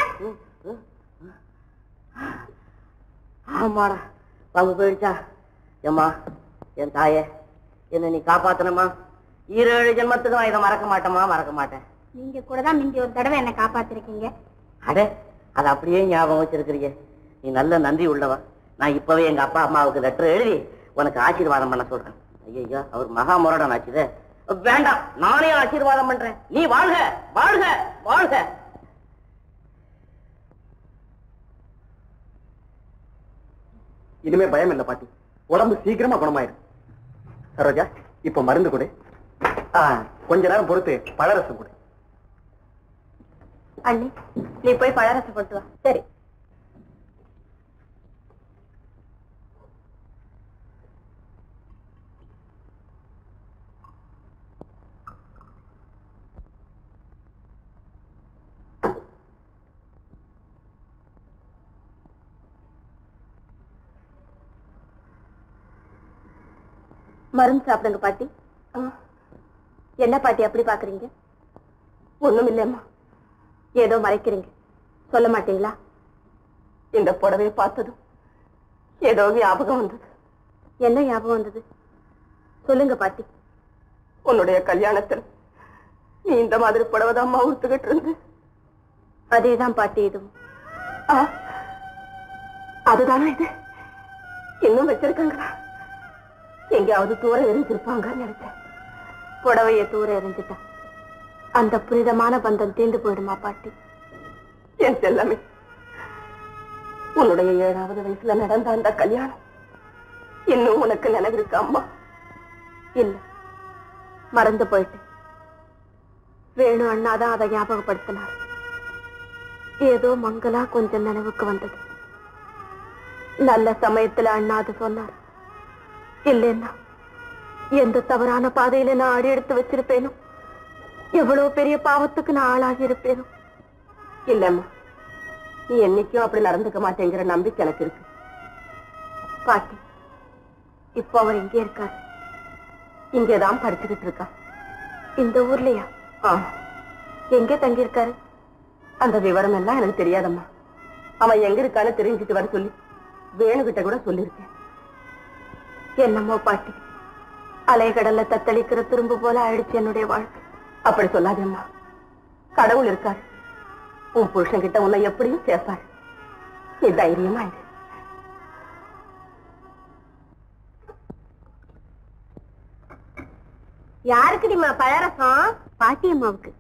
ஆமாடா பாம்பு போயிடுச்சா ஏம்மா என் தாயே என்ன நீ காப்பாத்தணுமா ஈரேழு ஜென்மத்துக்கு நான் இதை மறக்க மாட்டேமா மறக்க மாட்டேன் நீங்க கூட தான் மிஞ்சி ஒரு தடவை என்ன காப்பாத்திருக்கீங்க அடே அதை அப்படியே ஞாபகம் வச்சிருக்கிறீங்க நீ நல்ல நன்றி உள்ளவ நான் இப்பவே எங்க அப்பா அம்மாவுக்கு லெட்டர் எழுதி உனக்கு ஆசீர்வாதம் பண்ண சொல்றேன் ஐயோ அவர் மகா முரடன் ஆச்சுதே வேண்டாம் நானே ஆசீர்வாதம் பண்றேன் நீ வாழ்க வாழ்க வாழ்க இனிமே பயம் இல்ல பாட்டி உடம்பு சீக்கிரமா குணமாயிரும் சரோஜா இப்ப மருந்து கொடு ஆ, கொஞ்ச நேரம் பொறுத்து பழரசம் கொடு அண்ணி நீ போய் பழரசம் கொண்டு வா சரி மருந்து சாப்பிடுங்க பாட்டி ஆ. என்ன பாட்டி அப்படி பாக்குறீங்க ஒண்ணும் இல்லையம்மா ஏதோ மறைக்கிறீங்க சொல்ல மாட்டீங்களா இந்த புடவையை பார்த்ததும் ஏதோ ஞாபகம் வந்தது என்ன ஞாபகம் வந்தது சொல்லுங்க பாட்டி உன்னுடைய கல்யாணத்தில் நீ இந்த மாதிரி புடவை தான் உடுத்துக்கிட்டு இருந்து அதேதான் பாட்டி இதுவும் ஆ, அதுதானே இது இன்னும் வச்சிருக்காங்களா எங்கேயாவது தூர எரிஞ்சிருப்பாங்கன்னு நினைச்சேன் புடவைய தூர எரிஞ்சிட்டா அந்த புனிதமான பந்தம் தீர்ந்து போயிடுமா பாட்டி என் செல்லமே உன்னுடைய ஏழாவது வயசுல நடந்த அந்த கல்யாணம் இன்னும் உனக்கு நினைவிருக்கு அம்மா இல்ல மறந்து போயிட்டேன் வேணு அண்ணாதான் அதை ஞாபகப்படுத்தினார் ஏதோ மங்களா கொஞ்சம் நினைவுக்கு வந்தது நல்ல சமயத்துல அண்ணா அது சொன்னார் இல்லைன்னா எந்த தவறான பாதையில நான் அடி எடுத்து வச்சிருப்பேனோ எவ்வளவு பெரிய பாவத்துக்கு நான் ஆளாகி இருப்பேனோ இல்லம்மா நீ என்னைக்கும் அப்படி நடந்துக்க மாட்டேங்கிற நம்பிக்கை எனக்கு இருக்கு பாட்டி இப்போ அவர் எங்கே இருக்கார் இங்கேதான் படிச்சுக்கிட்டு இருக்கா இந்த ஊர்லயா ஆ எங்கே தங்கி இருக்காரு அந்த விவரம் எல்லாம் எனக்கு தெரியாதம்மா அவன் எங்க இருக்கான்னு தெரிஞ்சுட்டு வர சொல்லி வேணுகிட்ட கூட சொல்லியிருக்கேன் என்னமோ பாட்டி அலைகடல்ல தத்தளிக்கிற துரும்பு போல ஆயிடுச்சு என்னுடைய வாழ்க்கை அப்படி சொல்லாதேம்மா கடவுள் இருக்காரு உன் புருஷன் கிட்ட உன்னை எப்படியும் சேர்ப்பாரு நீ தைரியமா இரு யாருக்கு நீமா பழரசம் பாட்டி அம்மாவுக்கு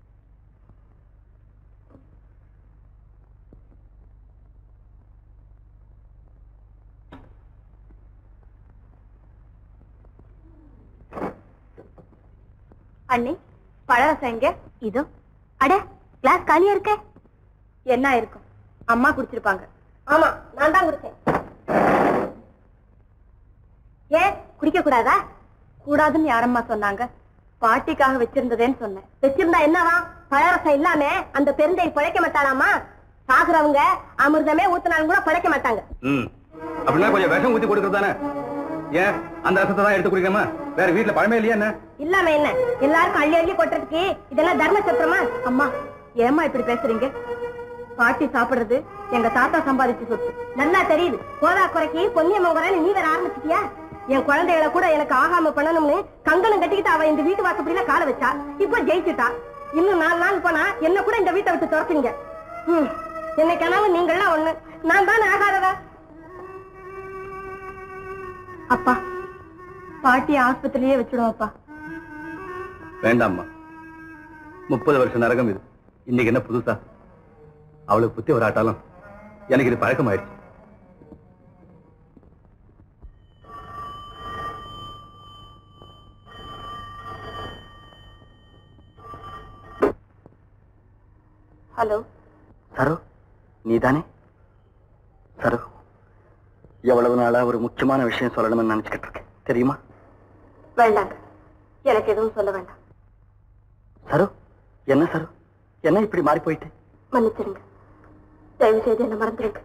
அண்ணி பழரசம் எங்க இதோ அட கிளாஸ் காலியா இருக்க என்ன இருக்கும் அம்மா குடிச்சிருப்பாங்க ஆமா நான் தான் குடிச்சேன் ஏன் குடிக்க கூடாதா கூடாதுன்னு யாரம்மா சொன்னாங்க பாட்டிக்காக வச்சிருந்ததேன்னு சொன்னேன் வச்சிருந்தா என்னவா பழரசம் இல்லாம அந்த பெருந்தை பிழைக்க மாட்டாளாமா சாகுறவங்க அமிர்தமே ஊத்தினாலும் கூட பிழைக்க மாட்டாங்க ம் அப்படின்னா கொஞ்சம் விஷம் ஊத்தி கொடுக்கறது தானே ஏன் அந்த ரசத்தை தான் எடுத்து குடிக்காம வேற வீட்டுல பழமே இல்லையா என்ன இல்லாம என்ன எல்லாருக்கும் அள்ளி அள்ளி கொட்டுறதுக்கு இதெல்லாம் தர்ம சத்திரமா அம்மா ஏமா இப்படி பேசுறீங்க பாட்டி சாப்பிடுறது எங்க தாத்தா சம்பாதிச்சு சொத்து நல்லா தெரியுது போதா குறைக்கு பொன்னியம்மா குறைன்னு நீ வேற ஆரம்பிச்சிட்டியா என் குழந்தைகளை கூட எனக்கு ஆகாம பண்ணணும்னு கங்கணம் கட்டிக்கிட்டு அவ இந்த வீட்டு வாசப்படியில காலை வச்சா இப்போ ஜெயிச்சுட்டா இன்னும் நாலு நாள் போனா என்ன கூட இந்த வீட்டை விட்டு துரத்துங்க ம், என்னைக்கானாலும் நீங்கள்லாம் ஒண்ணு நான் தானே ஆகாதவா அப்பா பாட்டி ஆஸ்பத்திரியே வச்சிடுவோம்ப்பா வேண்டாம்மா முப்பது வருஷம் நரகம் இது இன்னைக்கு என்ன புதுசா அவளுக்கு புத்தி வராட்டாலும் எனக்கு இது பழக்கமாயிடுச்சு ஹலோ சரு நீதானே சரு எவ்வளவு நாளா ஒரு முக்கியமான விஷயம் சொல்லணும்னு நினைச்சுக்கிட்டு இருக்கேன் தெரியுமா வேண்டாங்க எனக்கு எதுவும் சொல்ல வேண்டாம் சரு என்ன சரு என்ன இப்படி மாறி போயிட்டு மன்னிச்சிருங்க தயவு செய்து என்ன மறந்துருங்க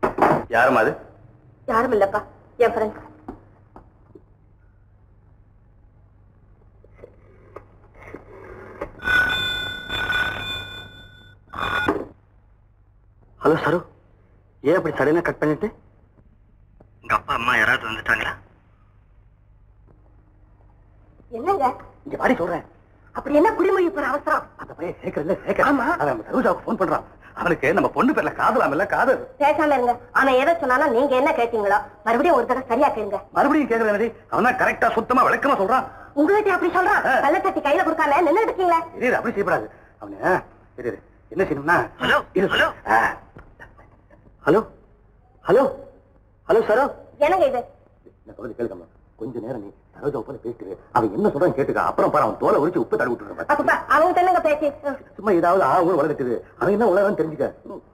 யாரும் அது யாரும் இல்லப்பா என் ஃப்ரெண்ட்ஸ் ஹலோ சரு ஏன் அப்படி சடனா கட் பண்ணிட்டு உங்க அப்பா அம்மா யாராவது வந்துட்டாங்களா என்னங்க இங்க வாடி சொல்றேன் அப்படி என்ன குடிமொழி போற அவசரம் அந்த பையன் சேர்க்கறதுல சேர்க்க அவன் நம்ம சரோஜாவுக்கு ஃபோன் பண்றான் அவனுக்கு நம்ம பொண்ணு பேர்ல காதலாம் இல்ல காதல் பேசாம இருங்க ஆனா எதை சொன்னாலும் நீங்க என்ன கேட்டீங்களோ மறுபடியும் ஒரு தடவை சரியா கேளுங்க மறுபடியும் கேக்குறது அவன் தான் கரெக்டா சுத்தமா விளக்கமா சொல்றான் உங்ககிட்ட அப்படி சொல்றான் ஆ. கள்ள தட்டி கையில கொடுக்காம நின்று இருக்கீங்களே இரு இரு, அப்படி செய்யப்படாது அவனு இரு இரு. என்ன செய்யணும்னா hello hello hello hello hello சரோ என்னங்க இது நான் சொல்றது கேளுக்கம்மா கொஞ்ச நேரம் நீ சரோஜா போல பேசிட்டு அவன் என்ன சொல்றான் கேட்டுக்க அப்புறம் பாரு அவன் தோலை உரிச்சு உப்பு தடவி விட்டுருப்பான் அப்பப்பா அவங்க என்னங்க பேச்சு சும்மா ஏதாவது ஆ ஊர் வளர்த்துது அவன் என்ன உலகம் தெரிஞ்சுக்க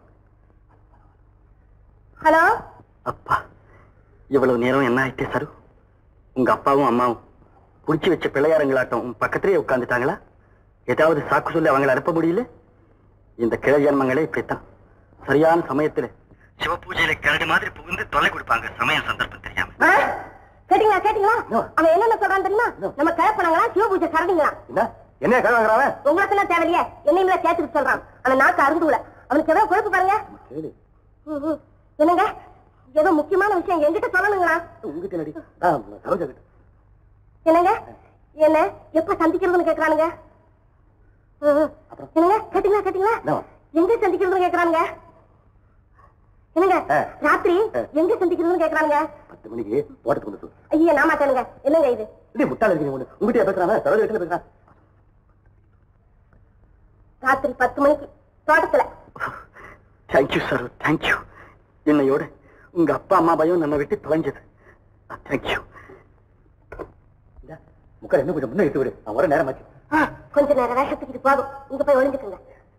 ஹலோ அப்பா இவ்வளவு நேரம் என்ன ஆயிட்டே சரு உங்க அப்பாவும் அம்மாவும் புடிச்சு வச்ச பிள்ளையாரங்களாட்டம் உன் பக்கத்திலேயே உட்கார்ந்துட்டாங்களா ஏதாவது சாக்கு சொல்லி அவங்களை அனுப்ப முடியல இந்த கிளை ஜன்மங்களே இப்படித்தான் சரியான சமயத்துல சிவ பூஜையில கிழடு மாதிரி புகுந்து தொலை கொடுப்பாங்க சமயம் சந்தர்ப்பம் தெரியாம ஆ? கேட்டீங்களா கேட்டீங்களா No. அவன் என்னென்ன சொல்றான் தெரியுமா No. நம்ம கிளப்பினாங்களா சிவ பூஜை கரடிங்களா என்ன என்ன கிழவாங்கிறாவன் உங்களுக்கு எல்லாம் தேவையில்லையே என்னையுமே சேர்த்துட்டு சொல்றான் அவன் நாக்கு அருந்துல அவனுக்கு ஏதோ குழப்பு பாருங்க கேளு ம், ம். என்னங்க ஏதோ முக்கியமான விஷயம் என்கிட்ட சொல்லணுங்களா உங்ககிட்ட நடி ஆ, சரோஜா கிட்ட என்னங்க என்ன எப்ப சந்திக்கிறதுன்னு கேக்குறானுங்க ம், ம். என்னங்க கேட்டீங்களா கேட்டீங்களா No. எங்க சந்திக்கிறதுன்னு கேக்குறானுங்க என்னங்க ஆ. ராத்திரி ஆ. எங்க சந்திக்கிறதுன்னு கேக்குறானுங்க பத்து மணிக்கு தோட்டத்துக்கு வந்து சொல்லு. ஐயா நாமா கேளுங்க என்னங்க இது இதே முட்டாள் இருக்கீங்க ஒண்ணு உங்ககிட்ட பேசுறானா சரோஜா கிட்ட பேசுறான் ராத்திரி பத்து மணிக்கு தோட்டத்துல தேங்க்யூ சார் தேங்க்யூ என்னையோட உங்க அப்பா அம்மா பயம் நம்ம விட்டு தொலைஞ்சது தேங்க்யூ முக்கால் என்ன கொஞ்சம் முன்ன இட்டு விடு அவன் வர நேரமாச்சு ஆ, கொஞ்ச நேரம் வேஷத்துக்கு இது போதும் இங்க போய் ஒளிஞ்சுக்குங்க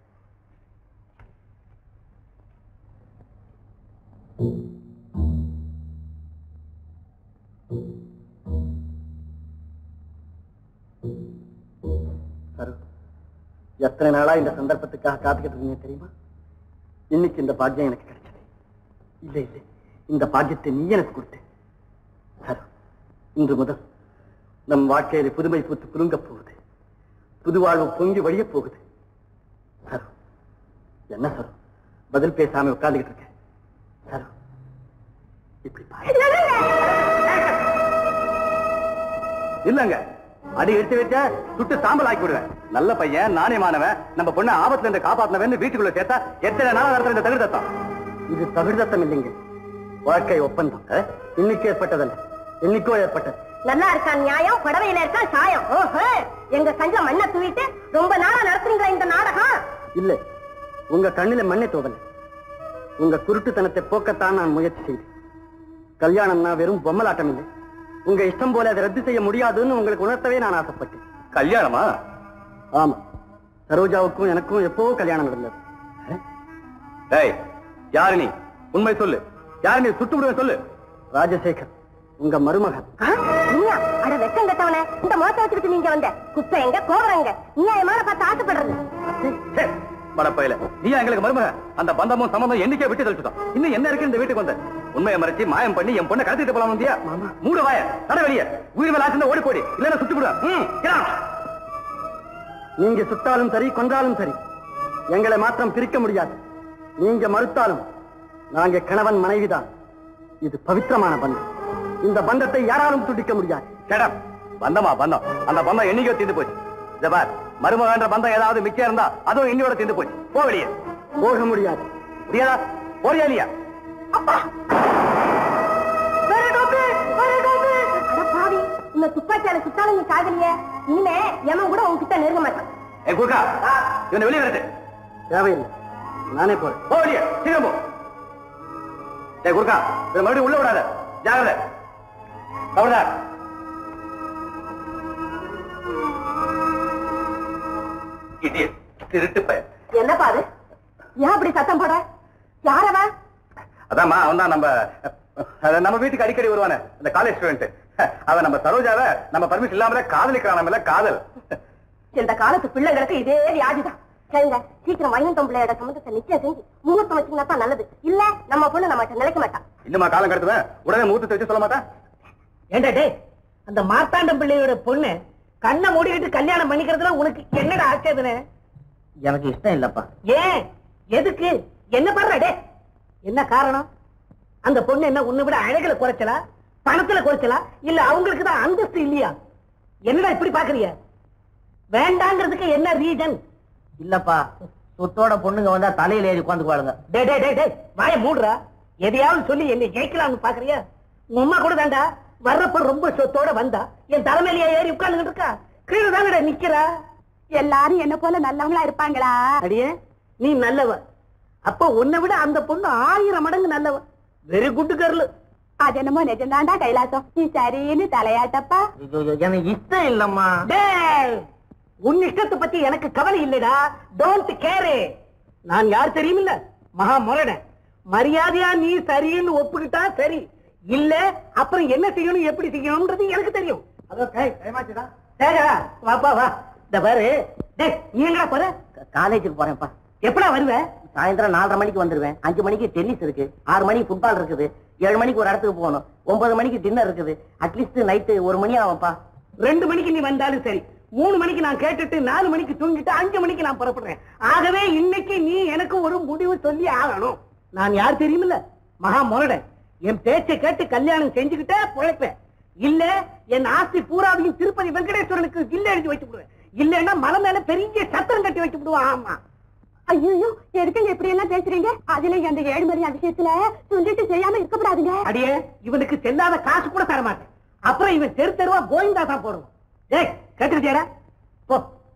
சரு எத்தனை நாளா இந்த சந்தர்ப்பத்துக்காக காத்துக்கிட்டு இருந்தீங்க தெரியுமா இன்னைக்கு இந்த பாக்கியம் எனக்கு கிடைச்சது இல்ல இல்ல இந்த பாக்கியத்தை நீ எனக்கு கொடுத்த சரு இன்று முதல் நம் வாழ்க்கையில புதுமை பூத்து குலுங்க போகுது புது வாழ்வு பொங்கி வழிய போகுது சரு என்ன சரு பதில் பேசாம உட்கார்ந்துகிட்டு இருக்கேன் சரு இப்படி பாரு இல்லங்க அடி எடுத்து வச்ச சுட்டு சாம்பல் ஆக்கி விடுவேன் நல்ல பையன் நாணயமானவன் நம்ம பொண்ணை ஆபத்துல இருந்து காப்பாத்தினவன் வீட்டுக்குள்ள சேர்த்தா எத்தனை நாள் நடத்துற இந்த தகுதத்தம் இது தகுதத்தம் இல்லைங்க வாழ்க்கை ஒப்பந்தம் அஹ்? இன்னைக்கு ஏற்பட்டதல்ல இன்னைக்கோ ஏற்பட்டது நல்லா இருக்கான் நியாயம் புடவையில இருக்கான் சாயம் ஓஹோ எங்க கண்ணுல மண்ணை தூவிட்டு ரொம்ப நாளா நடத்துறீங்களா இந்த நாடகம் இல்ல உங்க கண்ணில மண்ணை தோவல உங்க குருட்டுத்தனத்தை போக்கத்தான் நான் முயற்சி செய்தேன் கல்யாணம்னா வெறும் பொம்மலாட்டம் இல்லை உங்க இஷ்டம் போல அதை ரத்து செய்ய முடியாதுன்னு உங்களுக்கு உணர்த்தவே நான் ஆசைப்பட்டேன் கல்யாணமா ஆமா சரோஜாவுக்கும் எனக்கும் எப்பவோ கல்யாணம் நடந்தது ஏய் யாரு நீ உண்மை சொல்லு யாரு நீ சுட்டு விடுவேன் சொல்லு ராஜசேகர் உங்க மருமகன் ஆ? நீயா அட வெக்கம் கட்டவனே இந்த மோசம் வச்சுக்கிட்டு நீங்க வந்த குப்பை எங்க கோபுரம் எங்க நியாயமான பார்த்து ஆசைப்படுறது ச்சே, மடப்பையில நீ எங்களுக்கு மருமக அந்த பந்தமும் சம்பந்தம் என்னைக்கே விட்டு தெளிச்சுட்டோம் இன்னும் என்ன இருக்கு இந்த வீட்டுக்கு வந்த உண்மையை மறைச்சு மாயம் பண்ணி என் பொண்ணை கடத்திட்டு போலாம் வந்தியா மூடு வாய தட வெளிய உயிர் மேல ஆச்சு ஓடி போடி இல்லன்னா சுட்டு விடுவேன் நீங்க சுட்டாலும் சரி கொன்றாலும் சரி எங்களை மாத்திரம் பிரிக்க முடியாது நீங்க மறுத்தாலும் நாங்க கணவன் மனைவிதான் இது பவித்திரமான பந்தம் இந்த பந்தத்தை யாராலும் துடிக்க முடியாது கேடம் பந்தமா பந்தம் அந்த பந்தம் என்னைக்கோ தீர்ந்து போச்சு இத பார் மருமகன்ற பந்தம் ஏதாவது மிச்சம் இருந்தா அதுவும் இன்னையோட தீர்ந்து போச்சு போ வெளியே போக முடியாது முடியாதா போறியா இல்லையா அட பாவி இந்த துப்பாக்கியால சுத்தாலும் நீ காதலிய இனிமே எவன் கூட உன்கிட்ட நெருங்க மாட்டான் ஏ குர்கா இவனை வெளியே வரட்டு தேவையில்லை நானே போறேன் போ வெளியே சீக்கிரம் போ ஏ குர்கா இதை மறுபடியும் உள்ள விடாத ஜாகிரதை கவர்தார் இது திருட்டு பையன் என்னப்பா அது ஏன் அப்படி சத்தம் போட யாரவா அதாம்மா அவன் தான் நம்ம அஹ், நம்ம வீட்டுக்கு அடிக்கடி வருவானே இந்த காலேஜ் ஸ்டூடெண்ட் அவன் நம்ம சரோஜாவை நம்ம பர்மிஷன் இல்லாமல காதலிக்கிறான் நம்ம காதல் இந்த காலத்து பிள்ளைகளுக்கு இதே வியாதிதான் சரிங்க சீக்கிரம் வைகுண்டம் பிள்ளையோட சம்பந்தத்தை நிச்சயம் செஞ்சு முகூர்த்தம் வச்சீங்கன்னா தான் நல்லது இல்ல நம்ம பொண்ணு நம்ம நிலைக்க மாட்டான் இன்னுமா காலம் கடத்துவேன் உடனே மூத்தத்தை வச்சு சொல்ல மாட்டேன் ஏண்டா டேய் அந்த மார்த்தாண்டம் பிள்ளையோட பொண்ணு கண்ணை மூடிக்கிட்டு கல்யாணம் பண்ணிக்கிறதுல உனக்கு என்னடா ஆச்சேதனே எனக்கு இஷ்டம் இல்லப்பா ஏன் எதுக்கு என்ன பண்ற டே என்ன காரணம் அந்த பொண்ணு என்ன உன்னை விட அழகுல குறைச்சலா பணத்துல குறைச்சலா இல்ல அவங்களுக்கு தான் அந்தஸ்து இல்லையா என்னடா இப்படி பாக்குறீங்க வேண்டாங்கிறதுக்கு என்ன ரீசன் இல்லப்பா சொத்தோட பொண்ணுங்க வந்தா தலையில ஏறி உட்காந்துக்குவாளுங்க டே டே டே டே வாய மூடுறா எதையாவது சொல்லி என்னை ஜெயிக்கலாம்னு பாக்குறியா உங்க அம்மா கூட தாண்டா வர்றப்ப ரொம்ப சொத்தோட வந்தா என் தலைமையிலேயே ஏறி உட்கார்ந்துகிட்டு இருக்கா கீழே தானடா நிக்கிறா எல்லாரும் என்ன போல நல்லவங்களா இருப்பாங்களா அடியே நீ நல்லவ அப்ப உன்னை விட அந்த பொண்ணு ஆயிரம் மடங்கு நல்லவ வெரி குட் கர்லு அது என்னமோ நிஜம்தான்டா கைலாசம் நீ சரின்னு தலையாட்டப்பா ஐயோ, எனக்கு இஷ்டம் இல்லம்மா டேய் உன் இஷ்டத்தை பத்தி எனக்கு கவலை இல்லடா டோன்ட் கேர் நான் யார் தெரியுமில்ல மகா முரடன் மரியாதையா நீ சரின்னு ஒப்புக்கிட்டா சரி இல்ல அப்புறம் என்ன செய்யணும் எப்படி செய்யணும்ன்றது எனக்கு தெரியும் அதோ டேய், டைமாச்சுடா. டேய்டா, வாப்பா வா இந்த பாரு டேய் நீ எங்கடா போற காலேஜுக்கு போறேன்ப்பா எப்படா வருவ சாயந்தரம் நாலரை மணிக்கு வந்துருவேன் அஞ்சு மணிக்கு டென்னிஸ் இருக்கு ஆறு மணிக்கு ஃபுட்பால் இருக்குது ஏழு மணிக்கு ஒரு இடத்துக்கு போகணும் ஒன்பது மணிக்கு டின்னர் இருக்குது அட்லீஸ்ட் நைட்டு ஒரு மணி ஆகும்ப்பா ரெண்டு மணிக்கு நீ வந்தாலும் சரி மூணு மணிக்கு நான் கேட்டுட்டு நாலு மணிக்கு தூங்கிட்டு அஞ்சு மணிக்கு நான் புறப்படுறேன் ஆகவே இன்னைக்கு நீ எனக்கு ஒரு முடிவு சொல்லி ஆகணும் நான் யார் தெரியுமில்ல மகா முரடன் என் பேச்சை கேட்டு கல்யாணம் செஞ்சுக்கிட்டே பிழைப்பேன் இல்ல என் ஆஸ்தி பூராவையும் திருப்பதி வெங்கடேஸ்வரனுக்கு இல்ல எழுதி வச்சு விடுவேன் இல்லன்னா மலை மேல பெரிய சத்திரம் கட்டி வச்சு விடுவான் ஆமா ஐயோ எதுக்குங்க இப்படி எல்லாம் பேசுறீங்க அதுல அந்த ஏழுமரியா விஷயத்துல சொல்லிட்டு செய்யாம இருக்கக்கூடாதுங்க அடியே இவனுக்கு செல்லாத காசு கூட தர மாட்டேன் அப்புறம் இவன் தெரு தெருவா கோவிந்தா தான் போடுவான் ஏய் கேட்டுக்கிட்டியாடா போ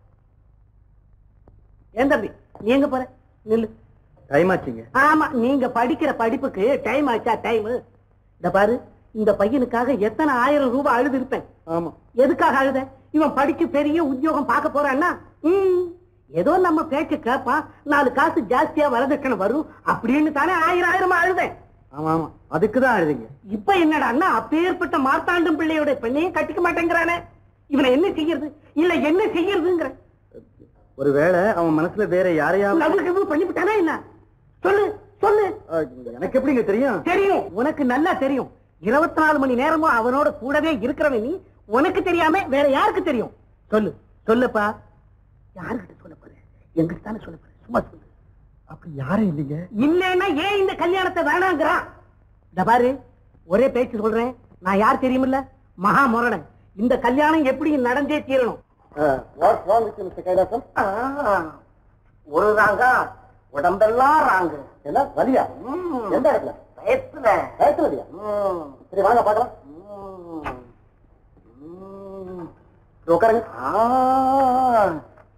ஏன் தம்பி நீ எங்க போற நில்லு டைம் ஆச்சுங்க ஆமா நீங்க படிக்கிற படிப்புக்கு டைம் ஆச்சா டைம் இந்த பாரு இந்த பையனுக்காக எத்தனை ஆயிரம் ரூபாய் அழுது இருப்பேன் ஆமா எதுக்காக அழுத இவன் படிச்சு பெரிய உத்தியோகம் பார்க்க போறான்னா ம், ஏதோ நம்ம பேச்சு கேட்பான் நாலு காசு ஜாஸ்தியா வரதட்சணை வரும் அப்படின்னு தானே ஆயிரம் ஆயிரமா அழுதேன் ஆமா ஆமா அதுக்கு தான் அழுதிங்க இப்ப என்னடான்னா அப்பேற்பட்ட மார்த்தாண்டம் பிள்ளையோட பெண்ணையும் கட்டிக்க மாட்டேங்கிறானே இவனை என்ன செய்யறது இல்ல என்ன செய்யறதுங்கிற ஒருவேளை அவன் மனசுல வேற யாரையாவது லவ் கிவ் பண்ணிவிட்டானா என்ன சொல்லு சொல்லு அஹ், எனக்கு எப்படிங்க தெரியும் தெரியும் உனக்கு நல்லா தெரியும் இருபத்தி நாலு மணி நேரமும் அவனோட கூடவே இருக்கிறவன் நீ உனக்கு தெரியாம வேற யாருக்கு தெரியும் சொல்லு சொல்லுப்பா யாருக்கிட்ட சொல்ல போற எங்கிட்ட தானே சொல்ல போற சும்மா சொல்லு அப்படி யாரும் இல்லைங்க இல்லைன்னா ஏன் இந்த கல்யாணத்தை வேணாங்கிறான் இந்த பாரு ஒரே பேச்சு சொல்றேன் நான் யார் தெரியுமில்ல மகா முரடன் இந்த கல்யாணம் எப்படி நடந்தே தீரணும் கைலாசம் ஒரு ராங்கா உடம்பெல்லாம் ராங்கு என்ன வலியா ம். எந்த இடத்துல பயத்துல வயசு வலியா ம். சரி வாங்க பார்க்கலாம் ம். ம். உட்காருங்க ஆ.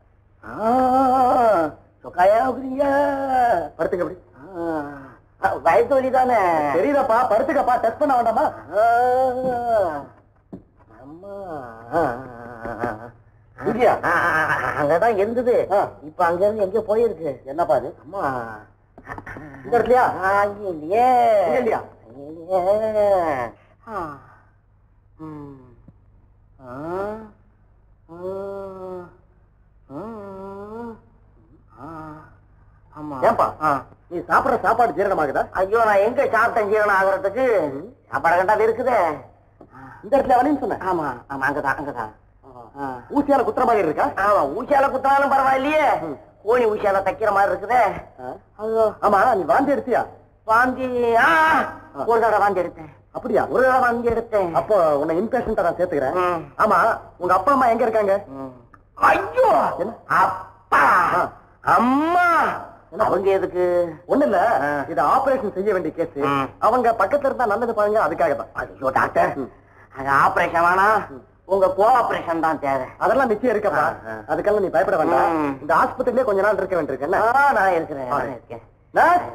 ஆ. சொக்காயா புரியா படுத்துங்க அப்படி வயசு வலி தானே தெரியுதாப்பா படுத்துக்கப்பா டெஸ்ட் பண்ண வேண்டாமா அம்மா இங்கயா? ஆ, அங்கதான் இருந்தது ஆ. இப்ப அங்க இருந்து எங்க போயிருக்கு என்னப்பா இது அம்மா இந்த இடத்துலயா ஆ, இங்க இல்லையே இங்க இல்லையா? இல்லையே. ஆ. ம். ஆ. ஆ. ஆ. ஆ. ஆமா ஏன்பா? ஆ. நீ சாப்பிடுற சாப்பாடு ஜீரணமாகுதா ஐயோ நான் எங்க சாப்பிட்டேன் ஜீரணம் ஆகுறதுக்கு சாப்பாடு கண்டா இருக்குதே இந்த இடத்துல வலின்னு சொன்னேன் ஆமா ஆமா அங்கதான் அங்கதான் ஆ. ஊசியால குத்துற மாதிரி இருக்கா ஆமா ஊசியால குத்தினாலும் பரவாயில்லையே கோழி ஊசியால தைக்கிற மாதிரி இருக்குதே ஐயோ ஆமா நீ வாந்தி எடுத்தியா வாந்தி ஆ, ஒரு தடவை வாந்தி எடுத்தேன் அப்படியா ஒரு தடவை வாந்தி எடுத்தேன் அப்போ உன்னை இன்பேஷண்டா நான் சேர்த்துக்கிறேன் ம். ஆமா உங்க அப்பா அம்மா எங்க இருக்காங்க ம். ஐயோ என்ன? அப்பா ஆ. அம்மா அவங்க எதுக்கு ஒண்ணு இல்ல ஆ. இத ஆபரேஷன் செய்ய வேண்டிய கேஸ் ம். அவங்க பக்கத்துல இருந்தா நல்லது பாருங்க அதுக்காக தான் ஐயோ டாக்டர் அது ஆபரேஷன் வேணாம் உங்க கோஆபரேஷன் தான் தேவை அதெல்லாம் நிச்சயம் இருக்கப்பா ஆ, ஆ. அதுக்கெல்லாம் நீ பயப்பட வேண்டாம் ம். இந்த ஆஸ்பத்திரியிலே கொஞ்ச நாள் இருக்க வேண்டியிருக்கு என்ன ஆ, நான் இருக்கிறேன் நான் இருக்கேன் நர்ஸ்?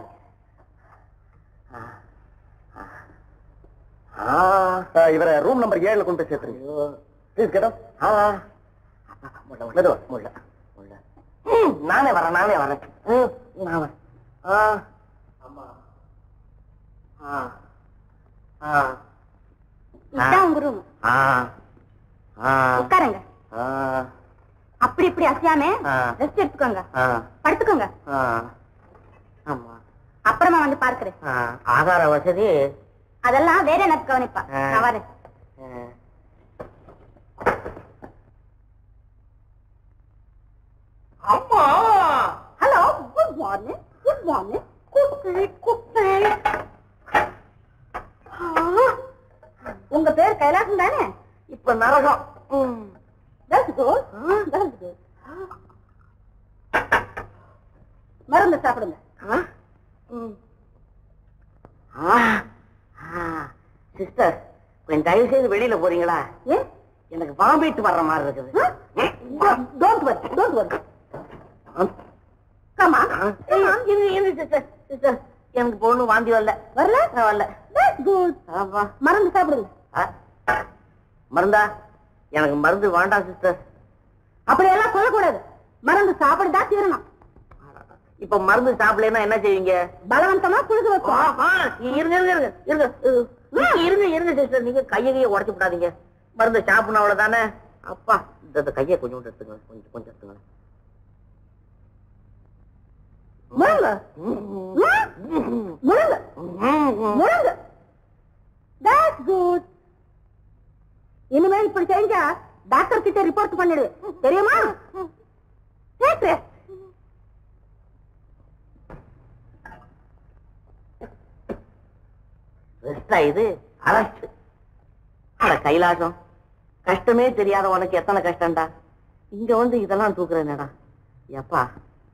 ஆ ஆ, இவரை ரூம் நம்பர் ஏழுல கொண்டு போய் சேர்த்துருங்க ப்ளீஸ் கேட்டோம் ஆ முள்ள முள்ள முள்ள முள்ள ம், நானே வரேன் நானே வரேன் ம், நான் வரேன் ஆ அம்மா ஆ ஆ இதான் உங்க ரூம் ஆ ஆ உட்காருங்க ஆ அப்படி இப்படி அசையாம ஆ. ரெஸ்ட் எடுத்துக்கோங்க ஆ படுத்துக்கோங்க ஆ ஆமா அப்புறமா வந்து பார்க்கிறேன் ஆ ஆகார வசதி அதெல்லாம் வேற எனக்கு கவனிப்பா ஆ. நான் வரேன் ஆ. அம்மா hello good morning good morning Kailasam தானே இப்ப நரகம் ம். That's good. That's good. மருந்து சாப்பிடுங்க ஆ? ம். ஆ. ஆ. சிஸ்டர் கொஞ்சம் தயவு செய்து வெளியில போறீங்களா ஏ எனக்கு வாமிட்டு வர்ற மாதிரி இருக்குது don't worry don't worry ah. Comma ஏய், இரு, இரு, சிஸ்டர் சிஸ்டர் எனக்கு பொண்ணு வாந்தி வரல வரல நான் வரல That's good. ஆமா மருந்து சாப்பிடுங்க ஆ? மருந்தா எனக்கு மருந்து வேண்டாம் சிஸ்டர் அப்படியெல்லாம் சொல்லக்கூடாது மருந்து சாப்பிடுதா தீரணும் இப்ப மருந்து சாப்பிடலன்னா என்ன செய்வீங்க பலவந்தமா புழுக ஆ, வைப்போம் ஆ, இருங்க இருங்க இருங்க இருங்க இருங்க, இருங்க இருங்க சிஸ்டர் நீங்க கையை கையை உடச்சு விடாதீங்க மருந்து சாப்பிடணும் அவ்வளவுதானே அப்பா இந்த இந்த கையை கொஞ்சம் எடுத்துங்க கொஞ்சம் கொஞ்சம் எடுத்துங்க முழுங்க முழுங்க முழுங்க That's good. இனிமே இப்படி செஞ்சா டாக்டர் கிட்ட ரிப்போர்ட் பண்ணிடு தெரியுமா கேட்டு ரெஸ்டா இது அரெஸ்ட் அட கைலாசம் கஷ்டமே தெரியாத உனக்கு எத்தனை கஷ்டம்டா இங்க வந்து இதெல்லாம் தூக்குறேனடா எப்பா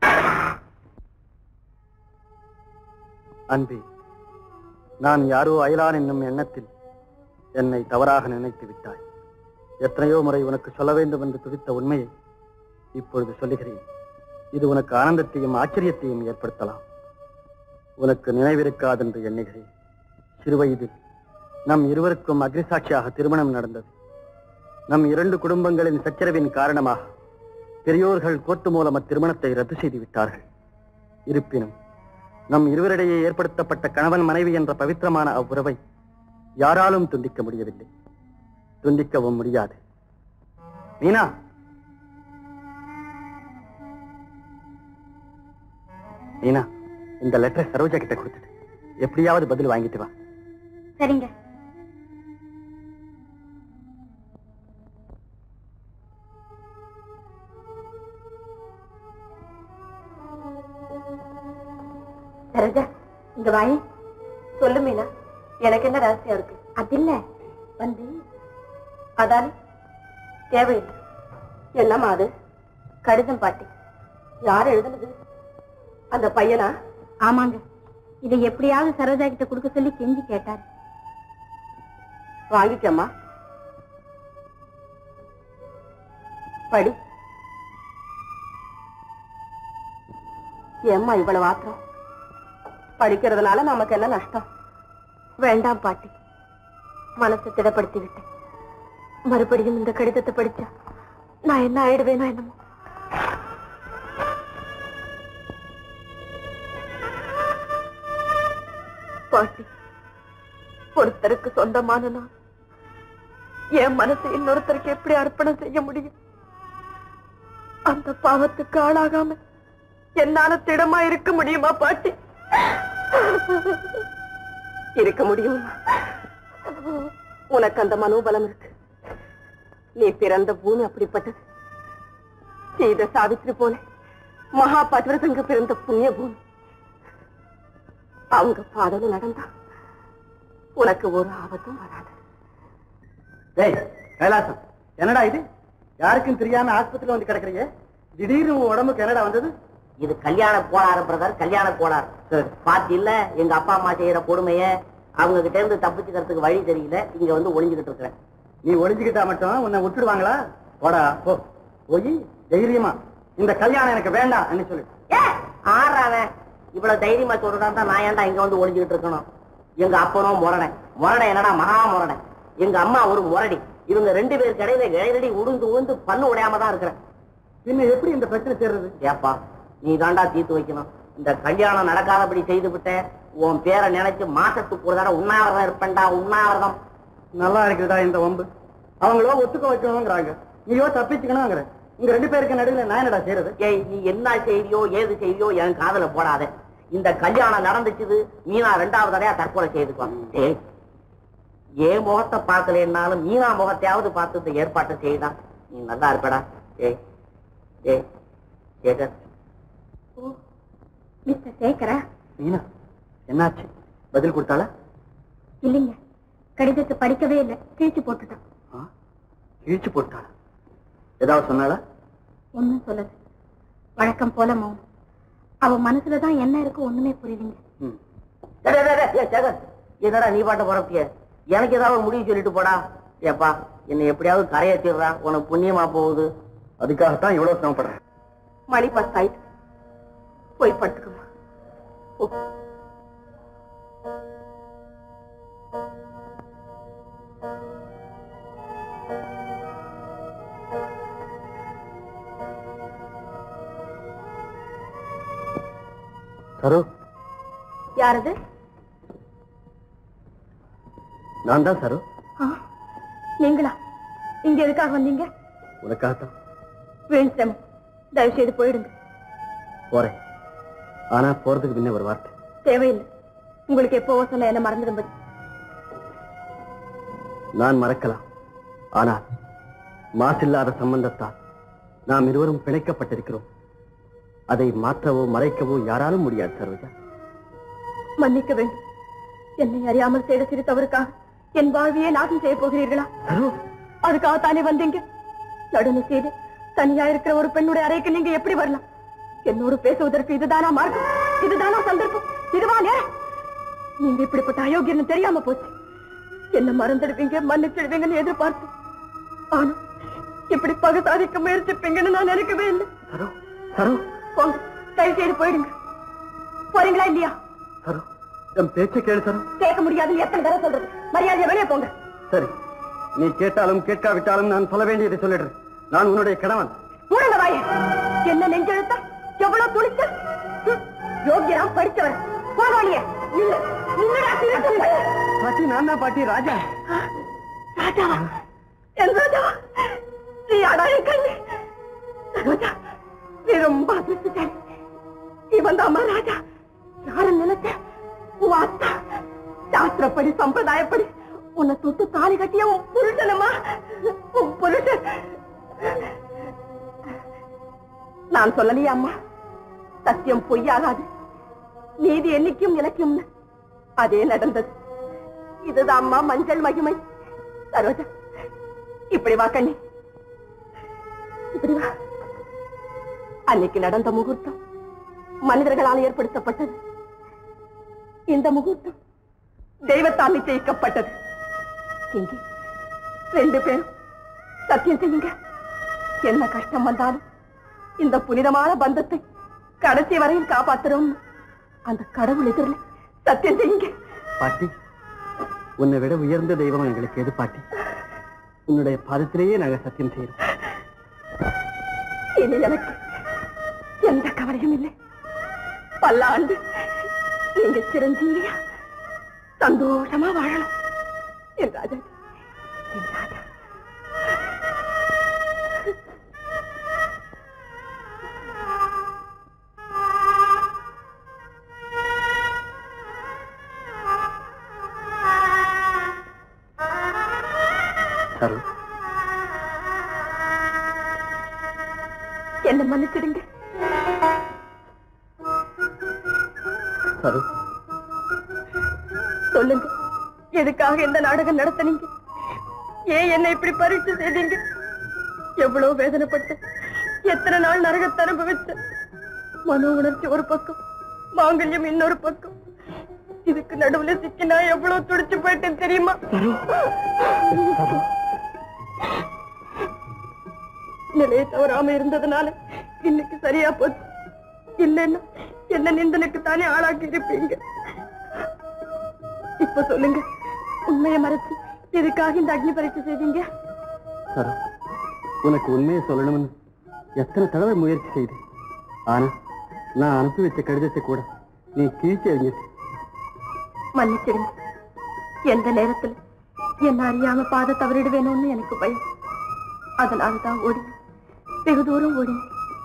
அன்பே நான் யாரோ அயலான் என்னும் எண்ணத்தில் என்னை தவறாக நினைத்து விட்டாய் எத்தனையோ முறை உனக்கு சொல்ல வேண்டும் என்று துடித்த உண்மையை இப்பொழுது சொல்லுகிறேன் இது உனக்கு ஆனந்தத்தையும் ஆச்சரியத்தையும் ஏற்படுத்தலாம் உனக்கு நினைவிருக்காதென்று எண்ணுகிறேன் சிறுவயதில் நம் இருவருக்கும் அக்னிசாட்சியாக திருமணம் நடந்தது நம் இரண்டு குடும்பங்களின் சச்சரவின் காரணமாக பெரியோர்கள் கோர்ட்டு மூலம் அத்திருமணத்தை ரத்து செய்து விட்டார்கள் இருப்பினும் நம் இருவரிடையே ஏற்படுத்தப்பட்ட கணவன் மனைவி என்ற பவித்திரமான அவ்வுறவை யாராலும் துண்டிக்க முடியவில்லை துண்டிக்கவும் முடியாது மீனா மீனா இந்த லெட்டர் சரோஜா கிட்ட கொடுத்துட்டு எப்படியாவது பதில் வாங்கிட்டு வா சரிங்க சரோஜா இங்க வாயி சொல்லு மீனா எனக்கு என்ன ரகசியம் இருக்கு அது இல்ல வந்து அதானே தேவையில்லை என்னம்மா அது கடிதம் பாட்டி யார் எழுதுனது அந்த பையனா ஆமாங்க இதை எப்படியாவது சரோஜா கிட்ட கொடுக்க சொல்லி கெஞ்சி கேட்டார் வாங்கிக்கம்மா படி ஏம்மா இவ்வளவு ஆத்திரம் படிக்கிறதுனால நமக்கு என்ன நஷ்டம் வேண்டாம் பாட்டி மனசை திடப்படுத்தி விட்டேன் மறுபடியும் இந்த கடிதத்தை படிச்சா நான் என்ன ஆயிடுவேனோ என்னமோ பாட்டி ஒருத்தருக்கு சொந்தமான நான் என் மனசை இன்னொருத்தருக்கு எப்படி அர்ப்பணம் செய்ய முடியும் அந்த பாவத்துக்கு ஆளாகாம என்னால திடமா இருக்க முடியுமா பாட்டி இருக்க முடியுமா உனக்கு அந்த மனோபலம் இருக்கு நீ பிறந்த பூமி அப்படிப்பட்டது சீத சாவித்ரி போல மகா பதிவிரதங்க பிறந்த புண்ணிய பூமி அவங்க பாதல நடந்தா உனக்கு ஒரு ஆபத்தும் வராது டேய் கைலாசம் என்னடா இது யாருக்கும் தெரியாம ஆஸ்பத்திரியில வந்து கிடக்குறீங்க திடீர்னு உன் உடம்புக்கு என்னடா வந்தது இது கல்யாண கோளாறு பிரதர் கல்யாண கோளாறு சரி பாத்தி இல்ல எங்க அப்பா அம்மா செய்யற கொடுமைய அவங்க கிட்ட இருந்து தப்பிச்சுக்கிறதுக்கு வழி தெரியல இங்க வந்து ஒளிஞ்சுகிட்டு இருக்கிறேன் நீ ஒளிஞ்சுக்கிட்டா மட்டும் உன்னை விட்டுடுவாங்களா போடா போ போய் தைரியமா இந்த கல்யாணம் எனக்கு வேண்டாம் சொல்லு ஏ ஆறாவன் இவ்வளவு தைரியமா சொல்றதா தான் நான் ஏன்டா இங்க வந்து ஒளிஞ்சுகிட்டு இருக்கணும் எங்க அப்பனும் முரணை முரணை என்னடா மகா முரணை எங்க அம்மா ஒரு முரடி இவங்க ரெண்டு பேருக்கு இடையில இடையிலடி உழுந்து உழுந்து பண்ணு உடையாம தான் இருக்கிறேன் பின்ன எப்படி இந்த பிரச்சனை சேர்றது ஏப்பா நீ தாண்டா தீர்த்து வைக்கணும் இந்த கல்யாணம் நடக்காதபடி செய்து விட்டேன் உன் பேரை நினைச்சு மாசத்துக்கு ஒரு தடவை உண்ணாவிரதம் இருப்பேன்டா உண்ணாவிரதம் நல்லா இருக்குதா இந்த வம்பு அவங்களோ ஒத்துக்க வைக்கணுங்கிறாங்க நீயோ தப்பிச்சுக்கணுங்கிற இங்க ரெண்டு பேருக்கு நடுவில் நான் என்னடா செய்யறது ஏய் நீ என்ன செய்தியோ ஏது செய்தியோ என் காதுல போடாத இந்த கல்யாணம் நடந்துச்சுது மீனா ரெண்டாவது தடையா தற்கொலை செய்துக்குவான் ஏய் ஏன் முகத்தை பார்க்கலன்னாலும் மீனா முகத்தையாவது பார்த்து இந்த ஏற்பாட்டை செய்தான் நீ நல்லா இருப்படா ஏய் ஏய் சேகர் மிஸ்டர் சேகரா மீனா என்னாச்சு பதில் கொடுத்தாளா இல்லைங்க கடிதத்தை படிக்கவே இல்லை கிழிச்சு போட்டுட்டான் இழிச்சு போட்டாளா ஏதாவது சொன்னாளா ஒண்ணும் சொல்லல வழக்கம் போல மௌனம் அவ மனசுலதான் என்ன இருக்கு ஒண்ணுமே புரியலீங்க ம். டேய், டேய், டேய், டேய், சேகர், என்னடா நீ பாட்ட போறப்பிய எனக்கு ஏதாவது முடிவு சொல்லிட்டு போடா ஏப்பா என்னை எப்படியாவது கரையேற்றிடுறா உனக்கு புண்ணியமா போகுது அதுக்காகத்தான் இவ்வளவு சிரமப்படுறேன் மணி பத்தாயிட்டு போய் படுத்துக்கமா சரோ யாரது நான் தான் சரோ ஆ, நீங்களா இங்க எதுக்காக வந்தீங்க உனக்காகத்தான் வீண் சிரமம் தயவு செய்து போயிடுங்க போறேன் ஆனா போறதுக்கு முன்ன ஒரு வார்த்தை தேவையில்லை உங்களுக்கு எப்போ சொன்ன என்ன மறந்துடும்படி நான் மறக்கலாம் ஆனால் மாசில்லாத சம்பந்தத்தால் நாம் இருவரும் பிணைக்கப்பட்டிருக்கிறோம் அதை மாற்றவோ மறைக்கவோ யாராலும் முடியாது சரோஜா மன்னிக்க வேண்டும் என்னை அறியாமல் செய்த சிறு தவறுக்காக என் வாழ்வையே நாசம் செய்ய போகிறீர்களா சரோ அதுக்காகத்தானே வந்தீங்க நடுநிலை செய்து தனியா இருக்கிற ஒரு பெண்ணுடைய அறைக்கு நீங்க எப்படி வரலாம் என்னோடு பேசுவதற்கு இதுதானா மார்க்கம் இதுதானா சந்தர்ப்பம் இதுவா நேரம் நீங்க இப்படிப்பட்ட அயோக்கியன்னு தெரியாம போச்சு என்ன மறந்துடுவீங்க மன்னிச்சிடுவீங்கன்னு எதிர்பார்த்து ஆனா இப்படி பகை சாதிக்க முயற்சிப்பீங்கன்னு நான் நினைக்கவே இல்லை சரோ சரோ போங்க தயவு செய்து போயிடுங்க போறீங்களா இல்லையா சரோ என் பேச்சை கேளு சரோ கேட்க முடியாதுன்னு எத்தனை தடவை சொல்றது மரியாதையை வெளியே போங்க சரி நீ கேட்டாலும் கேட்காவிட்டாலும் நான் சொல்ல வேண்டியதை சொல்லிடுறேன் நான் உன்னுடைய கணவன் மூடுங்க வாய என்ன நெஞ்செழுத்தா எவ்வளவு துணிச்சல் ஹம், யோகியராம் படிச்சவர் போவாளியே இல்ல இல்லடா திருட்டு பையன். பாட்டி நான் தான் பாட்டி ராஜா ராஜாவா என் ராஜாவா நீ அடாய கண்ணு ராஜா நீ ரொம்ப அதிர்ஷ்டசாலி இவன் தான் ராஜா யாரு நினைச்ச உன் அத்தா சாஸ்திரப்படி சம்பிரதாயப்படி உன்னை தொட்டு தாலி கட்டிய உன் புருஷனம்மா உன் புருஷன் நான் சொல்லலையா அம்மா சத்தியம் பொய்யாகாது நீதி என்னைக்கும் நிலைக்கும்னு அதே நடந்தது இதுதான் அம்மா மஞ்சள் மகிமை சரோஜா இப்படி வா கண்ணி இப்படி வா அன்னைக்கு நடந்த முகூர்த்தம் மனிதர்களால் ஏற்படுத்தப்பட்டது இந்த முகூர்த்தம் தெய்வத்தால் நிச்சயிக்கப்பட்டது இங்கே ரெண்டு பேரும் சத்தியம் செய்யுங்க என்ன கஷ்டம் வந்தாலும் இந்த புனிதமான பந்தத்தை கடைசி வரையில் காப்பாத்துறோம் அந்த கடவுள் எதிரில் சத்தியம் செய்யுங்க பாட்டி உன்னை விட உயர்ந்த தெய்வம் எங்களுக்கு எது பாட்டி உன்னுடைய பாதத்திலேயே நாங்க சத்தியம் செய்யறோம் இனி எனக்கு எந்த கவலையும் இல்லை பல்லாண்டு நீங்க சிரஞ்சீவியா சந்தோஷமா வாழணும் என் ராஜா என் ராஜா சரோ என்ன மன்னிச்சிடுங்க சரோ சொல்லுங்க எதுக்காக இந்த நாடகம் நடத்துனீங்க ஏன் என்ன இப்படி பரீட்சை செய்தீங்க எவ்வளவு வேதனைப்பட்டு எத்தனை நாள் நரகத்தை அனுபவிச்ச மனோ உணர்ச்சி ஒரு பக்கம் மாங்கல்யம் இன்னொரு பக்கம் இதுக்கு நடுவுல சிக்கி நான் எவ்வளவு துடிச்சு போயிட்டேன் தெரியுமா நிலையை தவறாம இருந்ததுனால இன்னைக்கு சரியா போச்சு இல்லைன்னா என்ன நிந்தனுக்கு தானே ஆளாக்கி இருப்பீங்க இப்ப சொல்லுங்க உண்மையை மறைச்சு எதுக்காக இந்த அக்னி பரீட்சை செய்தீங்க சரோ உனக்கு உண்மையை சொல்லணும்னு எத்தனை தடவை முயற்சி செய்து ஆனா நான் அனுப்பி வச்ச கடிதத்தை கூட நீ கிழிச்சு எறிஞ்சிட்டு மன்னிச்சிடுங்க எந்த நேரத்துல என்ன அறியாம பாத தவறிடுவேணும்னு எனக்கு பயம் அதனாலதான் ஓடி வெகு தூரம் ஓடி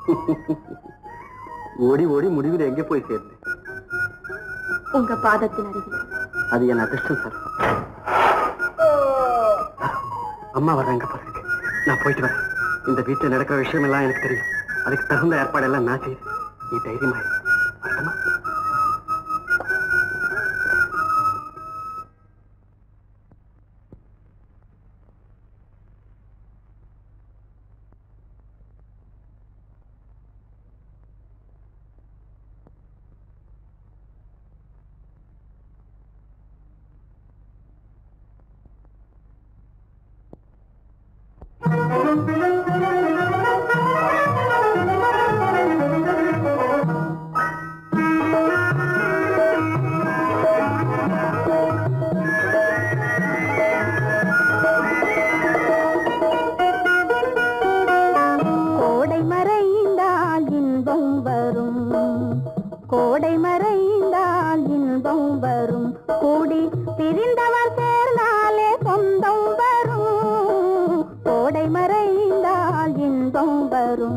ஓடி ஓடி முடிவில் எங்கே போய் சேர்ந்தேன் உங்க பாதத்தின் அருகில் அது என் அதிர்ஷ்டம் சார் அம்மா வர்றாங்க பாருங்க நான் போயிட்டு வரேன் இந்த வீட்டில் நடக்கிற விஷயம் எல்லாம் எனக்கு தெரியும் அதுக்கு தகுந்த ஏற்பாடெல்லாம் நான் செய்து நீ தைரியமா இரு. வரட்டுமா? சொந்தம் வரும்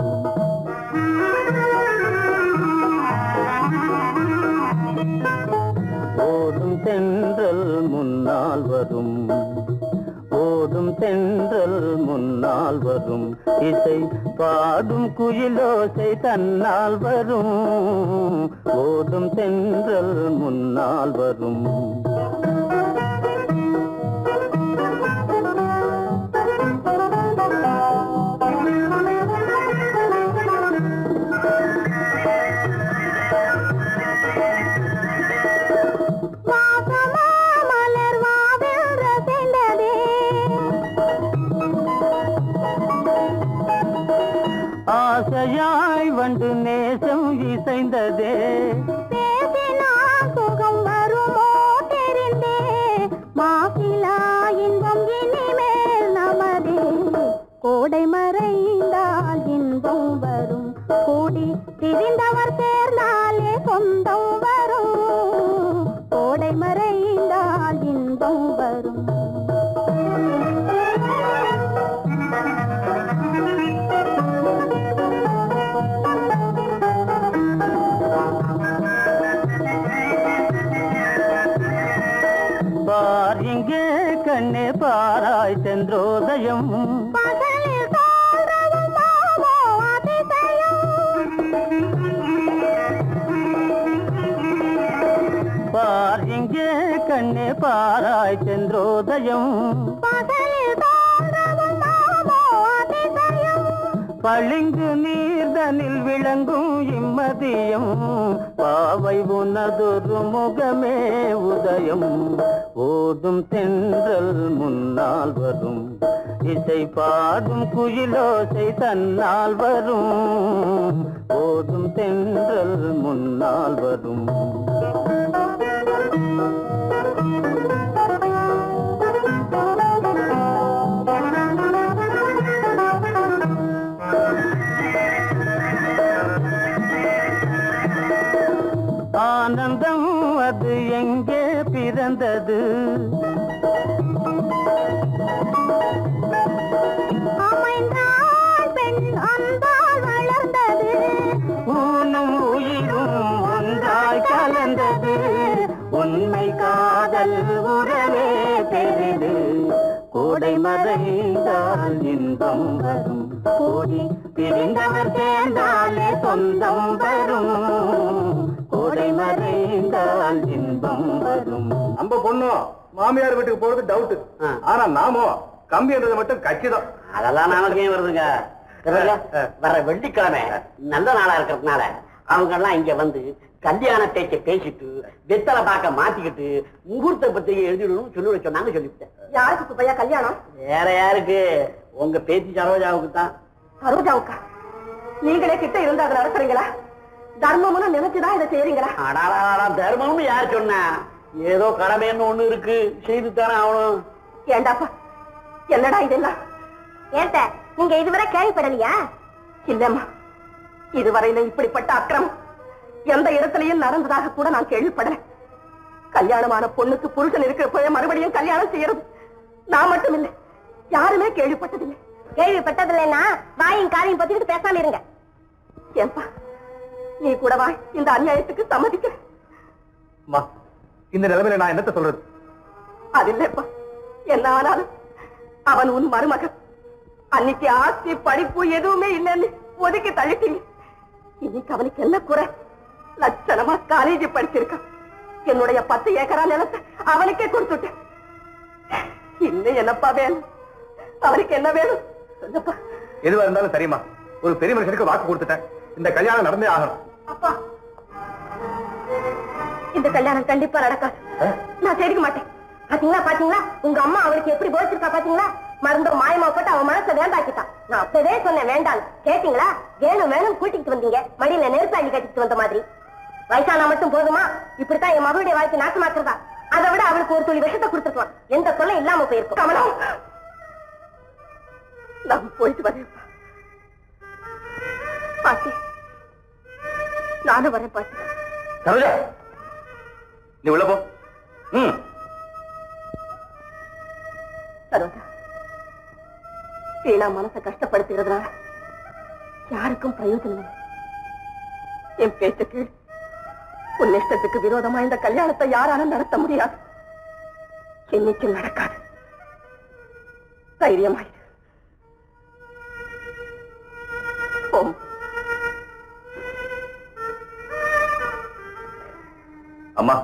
ஓடும் தென்றல் முன்னால் வரும் ஓடும் தென்றல் முன்னால் வரும் இசை பாடும் குயிலோசை தன்னால் வரும் ஓடும் தென்றல் முன்னால் வரும் வாசமா மலர் வாவில் ரசிந்ததே ஆசையாய் வண்டு நேசம் இசைந்ததே பேசினால் சுகம் வருமோ தெரிந்தே மாசிலா இன்பம் இனிமேல் நமதே கோடை மறைந்தால் இன்பம் வரும் கூடி திரிந்தவர் சேர்ந்தாலே சொந்தம் வரும் கோடை மறைந்தால் இன்பம் வரும் பார் இங்கே கண்ணே பாராய் சென்றோதயம் பகலில் தோன்றவும் மாமோ அதிசயம் பார் இங்கே கண்ணே பாராய் சென்றோதயம் பகலில் தோன்றவும் மாமோ அதிசயம் பளிங்கு நீர்தனில் விளங்கும் இம்மதியம் பாவை உனதொரு முகமே உதயம் ஓடும் தென்றல் முன்னால் வரும் இசை பாடும் குயிலோசை தன்னால் வரும் ஓடும் தென்றல் முன்னால் வரும் ஆனந்தம் அது எங்கே பிறந்தது அமைந்தாள் பெண் அன்பால் வளர்ந்தது ஊனும் உயிரும் ஒன்றாய் கலந்தது உண்மை காதல் உறவே பெரிது கோடை மறைந்தால் இன்பம் வரும் கோடி பிரிந்தவர் சேர்ந்தாலே சொந்தம் வரும் கோடை மறைந்தால் இன்பம் வரும் நம்ம பொண்ணும் மாமியார் வீட்டுக்கு போறது டவுட் ஆனா நாமோ கம்பின்றது மட்டும் கச்சிதம் அதெல்லாம் நமக்கு ஏன் வருதுங்க தெரியல, வர வெள்ளிக்கிழமை நல்ல நாளா இருக்கிறதுனால அவங்க எல்லாம் இங்க வந்து கல்யாண பேச்ச பேசிட்டு வெத்தலை பார்க்க மாத்திக்கிட்டு முகூர்த்த பத்திரிகை எழுதிடணும் சொல்லி விட சொன்னாங்க சொல்லிவிட்டேன் யாருக்கு சுப்பையா கல்யாணம் வேற யாருக்கு உங்க பேத்தி சரோஜாவுக்கு தான் சரோஜாவுக்கா நீங்களே கிட்ட இருந்து அதை நடத்துறீங்களா தர்மம்னு நினைச்சுதான் இதை செய்றீங்களா அடாடா தர்மம்னு யார் சொன்னா ஏதோ கடமைன்னு ஒண்ணு இருக்கு செய்து தானே ஆகணும் ஏண்டாப்பா என்னடா இதெல்லாம் ஏன்ட நீங்க இதுவரை கேள்விப்படலையா இல்லம்மா இதுவரையில இப்படிப்பட்ட அக்கிரமம் எந்த இடத்துலயும் நடந்ததாக கூட நான் கேள்விப்படல கல்யாணமான பொண்ணுக்கு புருஷன் இருக்கிறப்ப மறுபடியும் கல்யாணம் செய்யறது நான் மட்டும் இல்லை யாருமே கேள்விப்பட்டதில்லை கேள்விப்பட்டதில்லைன்னா வாயும் காலையும் பத்திக்கிட்டு பேசாம இருங்க ஏன்பா நீ கூட வா இந்த அநியாயத்துக்கு சம்மதிக்கிற அம்மா, இந்த நிலைமையில நான் என்னத்த சொல்றது அது இல்லப்பா என்ன ஆனாலும் அவன் உன் மருமகன் அன்னைக்கு ஆஸ்தி படிப்பு எதுவுமே இல்லைன்னு ஒதுக்கி தள்ளிட்டீங்க இன்னைக்கு அவனுக்கு என்ன குறை லட்சணமா காலேஜ் படிச்சிருக்கான் என்னுடைய பத்து ஏக்கரா நிலத்தை அவனுக்கே கொடுத்துட்டேன் இன்னும் என்னப்பா வேணும் அவனுக்கு என்ன வேணும் சொல்லப்பா எதுவா இருந்தாலும் சரிம்மா ஒரு பெரிய மனுஷனுக்கு வாக்கு கொடுத்துட்டேன் இந்த கல்யாணம் நடந்தே ஆகணும் அப்பா இந்த கல்யாணம் கண்டிப்பா நடக்காது நான் சேர்க்க மாட்டேன் பாத்தீங்களா பாத்தீங்களா உங்க அம்மா அவளுக்கு எப்படி போதிச்சிருக்கா பாத்தீங்களா மருந்தோ மாயமா போட்டு அவன் மனசை வேண்டாக்கிட்டான் நான் அப்பவே சொன்னேன் வேண்டாம் கேட்டீங்களா வேணும் வேணும் கூட்டிட்டு வந்தீங்க மடியில நெருப்பு அள்ளி கட்டிட்டு வந்த மாதிரி வயசானா மட்டும் போதுமா இப்படித்தான் என் மகளுடைய வாழ்க்கை நாசமாக்குறதா அதை விட அவளுக்கு ஒரு துளி விஷத்தை கொடுத்துருக்கலாம் எந்த தொல்லை இல்லாம போயிருக்கும் கமலம் நான் போயிட்டு வரேன் பாட்டி நானும் வரேன் பாட்டி சரோஜா நீ உள்ள போ ம் சரோஜா வீணா மனசை கஷ்டப்படுத்துகிறதுனால யாருக்கும் பிரயோஜனம் இல்லை என் பேச்ச கீழ் உன் இஷ்டத்துக்கு விரோதமா இந்த கல்யாணத்தை யாராலும் நடத்த முடியாது என்னைக்கும் நடக்காது தைரியமாயிரு போம் அம்மா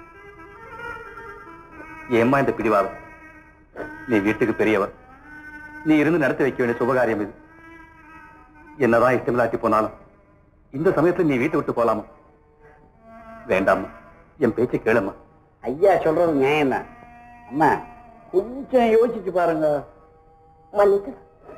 ஏம்மா இந்த பிடிவாதம் நீ வீட்டுக்கு பெரியவர் நீ இருந்து நடத்தி வைக்க வேண்டிய சுபகாரியம் இது என்னதான் இஷ்டமில்லாட்டி போனாலும் இந்த சமயத்துல நீ வீட்டை விட்டு போலாமா வேண்டாம்மா என் பேச்சை கேளும்மா ஐயா சொல்றது நியாயம் தான் அம்மா கொஞ்சம் யோசிச்சு பாருங்க மன்னித்து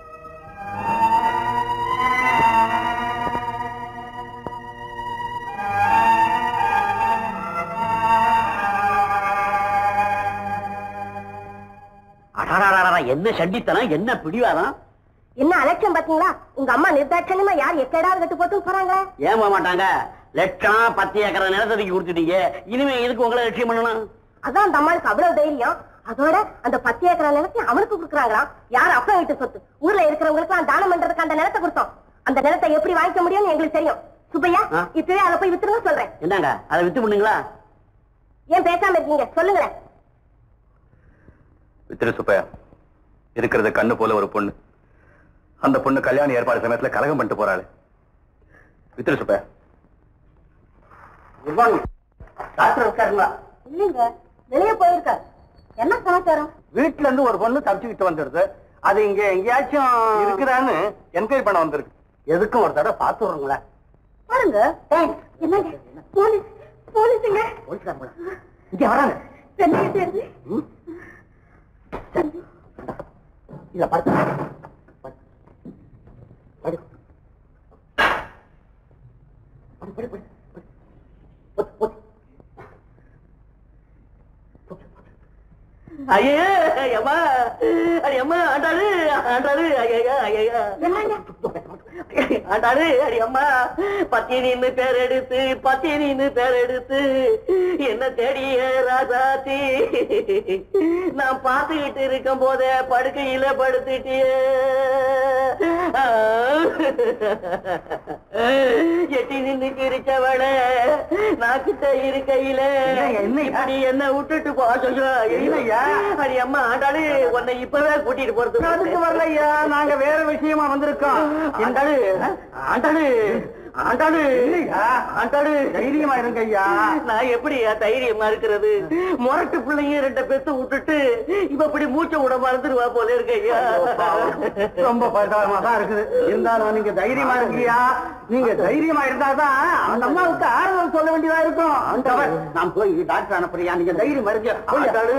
அடாடாடாடா, என்ன சண்டித்தனம் என்ன பிடிவாதம் என்ன அலட்சியம் பாத்தீங்களா உங்க அம்மா நிர்தாட்சணியமா யார் எக்கடாவது கட்டு போட்டு போறாங்களே ஏன் போக மாட்டாங்க லட்சம் பத்து ஏக்கர் நிலத்தடிக்கு கொடுத்துட்டீங்க இனிமே எதுக்கு உங்களை லட்சியம் பண்ணணும் அதான் அந்த அம்மாளுக்கு அவ்வளவு தைரியம் அதோட அந்த பத்து ஏக்கரா நிலத்தை அவனுக்கு கொடுக்குறாங்களாம் யார் அப்பா வீட்டு சொத்து ஊர்ல இருக்கிறவங்களுக்கு எல்லாம் தானம் பண்றதுக்கு அந்த நிலத்தை கொடுத்தோம் அந்த நிலத்தை எப்படி வாங்கிக்க முடியும்னு எங்களுக்கு தெரியும் சுப்பையா ஆ? இப்பவே அதை போய் வித்துருங்க சொல்றேன் என்னங்க அதை வித்து பண்ணுங்களா ஏன் பேசாம இருக்கீங்க சொல்லுங்களேன் வித்திரு சுப்பையா இருக்கிறது கண்ணு போல ஒரு பொண்ணு அந்த பொண்ணு கல்யாண ஏற்பாடு சமயத்துல கலகம் பண்ணிட்டு போறாளு வித்திரு சுப்பையா டாக்டர் இருக்காருங்களா இல்லைங்க வெளியே போயிருக்காரு என்ன சமாச்சாரம் வீட்டுல இருந்து ஒரு பொண்ணு தப்பிச்சுக்கிட்டு வந்துடுது அது இங்க எங்கேயாச்சும் இருக்குதான்னு என்கொயரி பண்ண வந்திருக்கு எதுக்கும் ஒரு தடவை பார்த்து விடுங்களேன் பாருங்க என்னங்க போலீஸ் போலீஸுங்க இங்க வராங்க சென்னையை சேர்ந்து இத பார்த்து ஐயே அம்மா அடி அம்மா ஆண்டாரு ஆண்டாரு ஐயா ஐயா ஆண்டாரு அடி அம்மா பத்தினின்னு பேர் எடுத்து பத்தினின்னு பேர் எடுத்து என்ன தேடிய ராசாத்தி நான் பார்த்துக்கிட்டு இருக்கும் போதே படுக்கையில படுத்துட்டியே எட்டி நின்னு கிரிச்சவள நான் கிட்ட இருக்கையில என்ன இப்படி என்ன விட்டுட்டு போ ஐயோ, இல்லையா? அடி அம்மா ஆண்டாளு உன்னை இப்பவே கூட்டிட்டு போறது அதுக்கு வரலையா நாங்க வேற விஷயமா வந்திருக்கோம் ஆண்டாளு ஆண்டாளு ஆண்டாளு இல்லையா? ஆண்டாளு தைரியமா இருங்க ஐயா நான் எப்படியா தைரியமா இருக்கிறது முரட்டு பிள்ளைங்க ரெண்ட பெத்து விட்டுட்டு இவ இப்படி மூச்சை விட மறந்துடுவா போல இருக்கு ஐயா ரொம்ப பரிதாபமா தான் இருக்குது இருந்தாலும் நீங்க தைரியமா இருக்கியா நீங்க தைரியமா இருந்தாதான் அந்த அம்மாவுக்கு ஆறுதல் சொல்ல வேண்டியதா இருக்கும் ஆண்டவன், நான் போய் டாக்டர் அனுப்புறியா நீங்க தைரியம் இருங்க ஆண்டாளு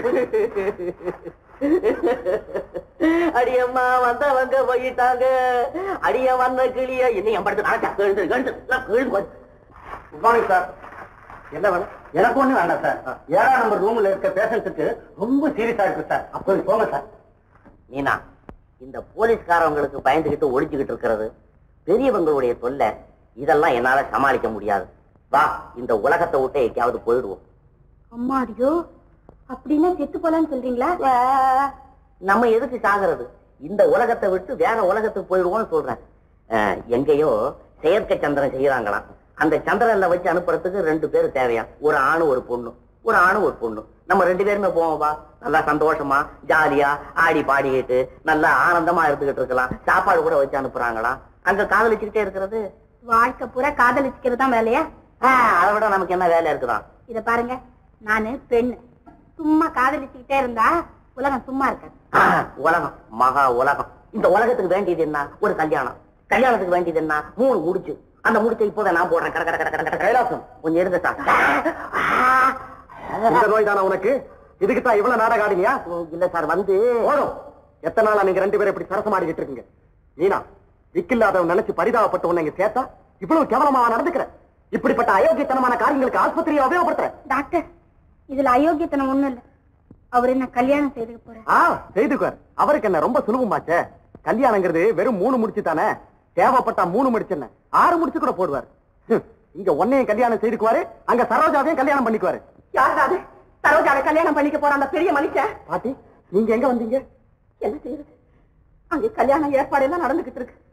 அடியம்மா வந்தவங்க போயிட்டாங்க அடிய வந்த கிளிய இன்னும் படுத்து நடக்கா கழுது கழுது கழுது குட் மார்னிங் சார் என்ன வேணும் எனக்கு ஒண்ணு வேண்டாம் சார் ஏழாம் நம்பர் ரூம்ல இருக்க பேஷண்ட்டுக்கு ரொம்ப சீரியஸா இருக்கு சார் அப்போ போங்க சார் மீனா இந்த போலீஸ்காரவங்களுக்கு பயந்துகிட்டு ஒளிச்சுக்கிட்டு இருக்கிறது பெரியவங்களுடைய தொல்லை இதெல்லாம் என்னால சமாளிக்க முடியாது வா இந்த உலகத்தை விட்டு எங்கேயாவது போயிடுவோம் அம்மாடியோ அப்படின்னா செத்து போலான்னு சொல்றீங்களா நம்ம எதுக்கு சாகிறது இந்த உலகத்தை விட்டு வேற உலகத்துக்கு போயிடுவோம்னு சொல்றேன் அஹ், எங்கேயோ செயற்கை சந்திரன் செய்யறாங்களாம் அந்த சந்திரன்ல வச்சு அனுப்புறதுக்கு ரெண்டு பேர் தேவையா ஒரு ஆணு ஒரு பொண்ணு ஒரு ஆணு ஒரு பொண்ணு நம்ம ரெண்டு பேருமே போவோம் வா நல்லா சந்தோஷமா ஜாலியா ஆடி பாடிக்கிட்டு நல்லா ஆனந்தமா இருந்துகிட்டு இருக்கலாம் சாப்பாடு கூட வச்சு அனுப்புறாங்களாம் அங்க காதலிச்சுக்கிட்டே இருக்கிறது வாழ்க்கை பூரா காதலிச்சுக்கிறது தான் வேலையா ஆஹ், அதை விட நமக்கு என்ன வேலை இருக்குதான் இத பாருங்க நானு பெண்ணு சும்மா காதலிச்சுக்கிட்டே இருந்தா உலகம் சும்மா இருக்காது ஆஹ், உலகம் மகா உலகம் இந்த உலகத்துக்கு வேண்டியது என்ன ஒரு கல்யாணம் கல்யாணத்துக்கு வேண்டியது என்ன மூணு முடிச்சு அந்த முடிச்சை இப்போதான் நான் போடுறேன் கட கட கட கட கட கைலாசம் கொஞ்சம் இருங்க சார் இந்த நோய் தானே உனக்கு இதுக்கு தான் இவ்வளவு நாடகம் ஆடினியா இல்ல சார் வந்து போதும் எத்தனை நாளா நீங்க ரெண்டு பேரும் இப்படி சரசமாடிக்கிட்டு இருக்கீங்க நீனா விக்கில்லாதவன் நினைச்சு பரிதாபப்பட்டு உன்னை இங்க சேர்த்தா இவ்வளவு கேவலமா நடந்துக்கிற இப்படிப்பட்ட அயோக்கியத்தனமான காரியங்களுக்கு ஆஸ்பத்திரியை உபயோகப்படுத்துறேன் டாக்டர் இதுல அயோக்கியத்தனம் ஒண்ணும் இல்ல அவர் என்ன கல்யாணம் செய்துக்க போறாரு ஆ செய்துக்கார் அவருக்கு என்ன ரொம்ப சுலபமாச்சே கல்யாணங்கிறது வெறும் மூணு முடிச்சு தானே தேவைப்பட்டா மூணு முடிச்சு என்ன ஆறு முடிச்சு கூட போடுவார் ஹம், இங்க ஒன்னையும் கல்யாணம் செய்துக்குவாரு அங்க சரோஜாவையும் கல்யாணம் பண்ணிக்குவாரு யாராவது சரோஜாவை கல்யாணம் பண்ணிக்க போற அந்த பெரிய மனுஷன் பாட்டி நீங்க எங்க வந்தீங்க என்ன செய்யுது அங்க கல்யாண ஏற்பாடு எல்லாம் நடந்துகிட்டு இருக்கு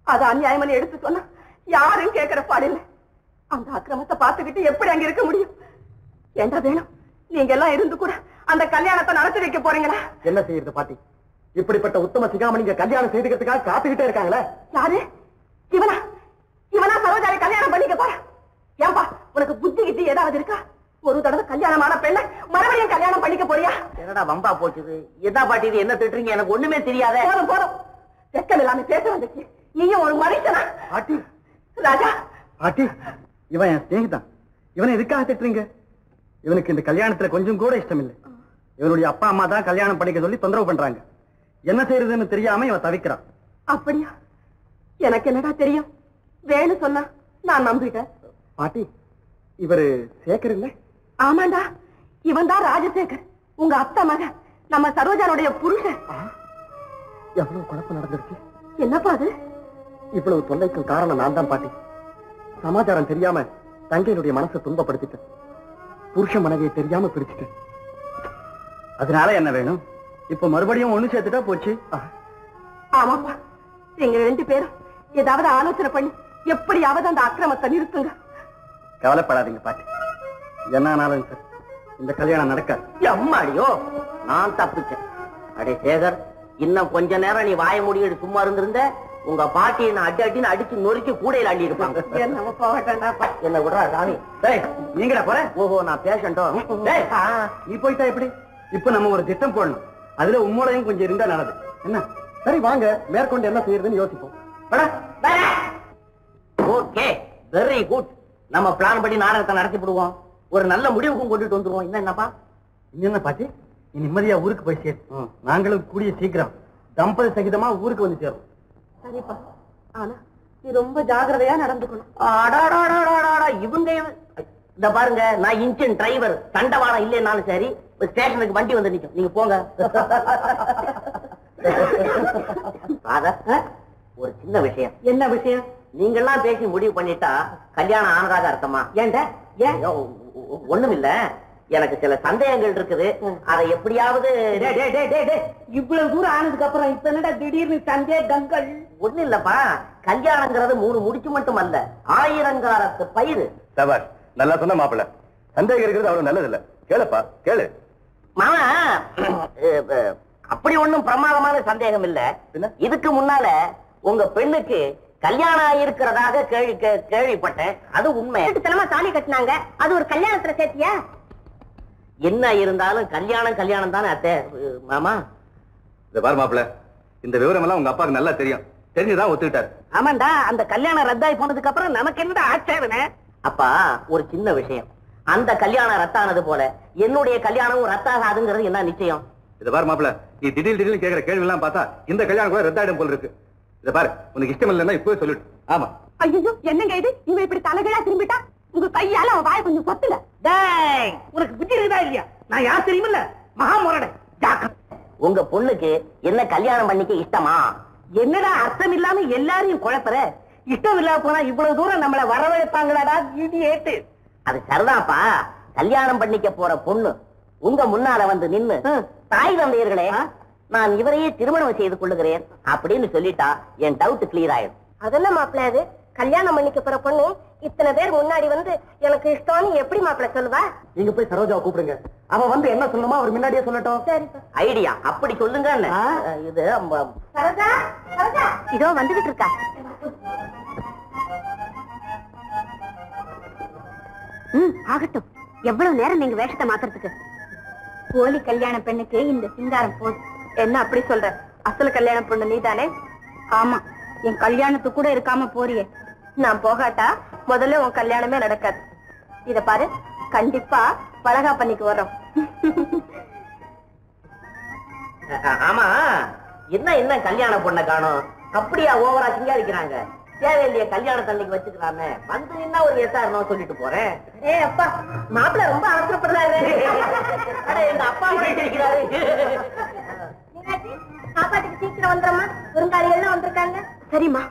அது அநியாயமனு எடுத்து சொன்னா யாரும் கேட்கிற பாடில்லை அந்த அக்கிரமத்தை பார்த்துக்கிட்டு எப்படி அங்க இருக்க முடியும் ஏண்டா வேணும் நீங்க எல்லாம் இருந்து கூட அந்த கல்யாணத்தை நடத்தி வைக்க போறீங்களா என்ன செய்யறது பாட்டி இப்படிப்பட்ட உத்தம சிகாமணிங்க கல்யாணம் செய்துக்கிறதுக்காக காத்துக்கிட்டே இருக்காங்களே யாரு இவனா இவனா சரோஜாவை கல்யாணம் பண்ணிக்க போற ஏன்பா உனக்கு புத்தி கிட்டி ஏதாவது இருக்கா ஒரு தடவை கல்யாணமான பெண்ணை மறுபடியும் கல்யாணம் பண்ணிக்க போறியா என்னடா வம்பா போச்சுது என்ன பாட்டி இது என்ன திட்டுறீங்க எனக்கு ஒண்ணுமே தெரியாதே போதும் போதும் வெக்கம் இல்லாம பேச வந்துச்சு நீயும் ஒரு மனுஷனா பாட்டி ராஜா பாட்டி இவன் என் ஸ்நேகிதான் இவனை எதுக்காக திட்டுறீங்க இவனுக்கு இந்த கல்யாணத்துல கொஞ்சம் கூட இஷ்டம் இல்லை இவனுடைய அப்பா அம்மா தான் கல்யாணம் பண்ணிக்க சொல்லி தொந்தரவு பண்றாங்க என்ன செய்யறதுன்னு தெரியாம இவன் தவிக்கிறான் அப்படியா எனக்கு என்னடா தெரியும் வேணு சொன்னா நான் நம்பிட்டேன் பாட்டி இவரு சேகர் இல்ல ஆமாண்டா இவன் தான் ராஜசேகர் உங்க அத்தை மகன் நம்ம சரோஜானுடைய புருஷன் எவ்வளவு குழப்பம் நடந்துருச்சு என்னப்பா அது இவ்வளவு தொல்லைக்கும் காரணம் நான் தான் பாட்டி சமாச்சாரம் தெரியாம தங்கையினுடைய மனசை துன்பப்படுத்திட்டேன் புருஷ மனைவியை தெரியாம பிரிச்சுட்டேன் அதனால என்ன வேணும் இப்ப மறுபடியும் ஒண்ணு சேர்த்துட்டா போச்சு ஆமாப்பா நீங்க ரெண்டு பேரும் ஏதாவது ஆலோசனை பண்ணி எப்படியாவது அந்த அக்கிரமத்தை நிறுத்துங்க கவலைப்படாதீங்க பாட்டி என்ன ஆனாலும் சார் இந்த கல்யாணம் நடக்காது அம்மாடியோ நான் தப்பிச்சேன் அடே சேகர் இன்னும் கொஞ்ச நேரம் நீ வாய முடிக்கிட்டு சும்மா இருந்திருந்த உங்க பாட்டியை நான் அடி அடின்னு அடிச்சு நொறுக்கி கூடையில அள்ளி இருப்பாங்க என்னமோ போகட்டாண்டாப்பா என்ன விடுறா சாமி டேய் நீங்கடா போற ஓஹோ நான் பேஷண்டோ டேய் நீ போயிட்டா எப்படி இப்ப நம்ம ஒரு திட்டம் போடணும் அதுல உம்மோடையும் கொஞ்சம் இருந்தா நல்லது என்ன சரி வாங்க மேற்கொண்டு என்ன செய்யறதுன்னு யோசிப்போம் வாடா. ஓகே வெரி குட் நம்ம பிளான் படி நாடகத்தை நடத்தி விடுவோம் ஒரு நல்ல முடிவுக்கும் கொண்டுட்டு வந்துருவோம் என்ன என்னப்பா இங்க என்ன பாட்டி நீ நிம்மதியா ஊருக்கு போய் சேர் நாங்களும் கூடிய சீக்கிரம் தம்பதி சகிதமா ஊருக்கு வந்து சேரும் சரிப்பா ஆனா நீ ரொம்ப ஜாக்கிரதையா நடந்துக்கணும் அடாடாடாடாடா, இவங்க இவ- இந்த பாருங்க நான் இன்ஜின் டிரைவர் தண்டவாளம் இல்லைன்னாலும் சரி ஸ்டேஷனுக்கு வண்டி வந்து நிக்கும் நீங்க போங்க ராதா, ஒரு சின்ன விஷயம் என்ன விஷயம் நீங்கெல்லாம் பேசி முடிவு பண்ணிட்டா கல்யாணம் ஆனதாக அர்த்தமா ஏன்டா ஏன் ஐயோ, ஒ- ஒண்ணும் இல்ல எனக்கு சில சந்தேகங்கள் இருக்குது அதை எப்படியாவது டேய், டேய், டேய், டேய், டேய். இவ்வளவு தூரம் ஆனதுக்கு அப்புறம் இப்ப என்னடா திடீர்னு சந்தேகங்கள் ஒண்ணு இல்லப்பா கல்யாணங்கிறது மூணு முடிச்சு மட்டும் அல்ல ஆயிரங்காலத்து பயிர் சபாஷ் நல்லா சொன்ன மாப்பிள்ள சந்தேகம் இருக்கிறது அவ்வளவு நல்லது இல்ல கேளுப்பா கேளு மாமா அஹ், அஹ், அப்படி ஒண்ணும் பிரமாதமான சந்தேகம் இல்ல என்ன? இதுக்கு முன்னால உங்க பெண்ணுக்கு கல்யாணம் ஆயிருக்கிறதாக கேள்வி கே- கேள்விப்பட்டேன் அது உண்மை தனமா தாலி கட்டினாங்க அது ஒரு கல்யாணத்துல சேர்த்தியா என்ன இருந்தாலும் கல்யாணம் கல்யாணம் தானே அத்தை அஹ், மாமா இந்த பாரு மாப்பிள்ள இந்த விவரம் எல்லாம் உங்க அப்பாவுக்கு நல்லா தெரியும் தெரிஞ்சுதான் ஒத்துக்கிட்டாரு ஆமாண்டா அந்த கல்யாணம் ரத்தாய் போனதுக்கு அப்புறம் நமக்கு என்னடா ஆட்சேபனை அப்பா ஒரு சின்ன விஷயம் அந்த கல்யாணம் ரத்தானது போல என்னுடைய கல்யாணமும் ரத்தாகாதுங்கிறது என்ன நிச்சயம் இத பாரு மாப்பிள்ள நீ திடீர் திடீர்னு கேக்குற கேள்வி எல்லாம் பார்த்தா இந்த கல்யாணம் கூட ரத்தாயிடும் போல இருக்கு இத பாரு உனக்கு இஷ்டம் இல்லைன்னா இப்பவே சொல்லிட்டு ஆமா ஐயோ என்னங்க இது இவன் இப்படி தலைகீழா திரும்பிட்டா உங்க கையால அவன் வாய கொஞ்சம் சொத்துல டேய் உனக்கு புத்தி இருக்குதா இல்லையா நான் யார் தெரியுமில்ல மகா முரடை ஜாக்கிரதை. உங்க பொண்ணுக்கு என்ன கல்யாணம் பண்ணிக்க இஷ்டமா என்னடா அர்த்தம் இல்லாம எல்லாரையும் குழப்பற இஷ்டம் இல்லாம போனா இவ்வளவு தூரம் நம்மள வரவழைப்பாங்களாடா இடியேட்டு அது சரிதான்ப்பா கல்யாணம் பண்ணிக்க போற பொண்ணு உங்க முன்னால வந்து நின்னு தாய் தந்தையர்களே நான் இவரையே திருமணம் செய்து கொள்ளுகிறேன் அப்படின்னு சொல்லிட்டா என் டவுட் கிளியர் ஆயிடும் அதென்ன மாப்பிள்ள அது கல்யாணம் பண்ணிக்க போற பொண்ணு இத்தனை பேர் முன்னாடி வந்து எனக்கு இஷ்டம்னு எப்படி மாப்பிள்ள சொல்லுவா நீங்க போய் சரோஜாவை கூப்பிடுங்க அவ வந்து என்ன சொல்லணுமோ அவர் முன்னாடியே சொல்லட்டும் சரிப்பா ஐடியா அப்படி சொல்லுங்க இது அம்ப- சரோஜா சரோஜா இதோ வந்துகிட்டு இருக்கா ம் ஆகட்டும் எவ்வளவு நேரம் நீங்க வேஷத்தை மாத்துறதுக்கு போலி கல்யாண பெண்ணுக்கு இந்த சிங்காரம் போதும் என்ன அப்படி சொல்ற அசல் கல்யாணம் பொண்ணு நீதானே ஆமா என் கல்யாணத்துக்கு கூட இருக்காம போறியே நான் போகாட்டா முதல்ல உன் கல்யாணமே நடக்காது இத பாரு கண்டிப்பா பழகா பண்ணிக்கு வர்றோம் அ- ஆமா என்ன என்ன கல்யாண பொண்ணை காணும் அப்படியா ஓவரா சிங்காரிக்கிறாங்க தேவையில்லைய கல்யாண தண்ணிக்கு வச்சுக்கலாமே வந்து என்ன ஒரு எஸ்ஆர்னோ சொல்லிட்டு போறேன் ஏ அப்பா மாப்பிள்ள ரொம்ப அவசரப்படுறாரு அட, எங்க அப்பா கூட இருக்கிறாரு மீனாட்சி, சாப்பாட்டுக்கு சீக்கிரம் வந்துடுறோமா விருந்தாளிகள்லாம் வந்திருக்காங்க சரிம்மா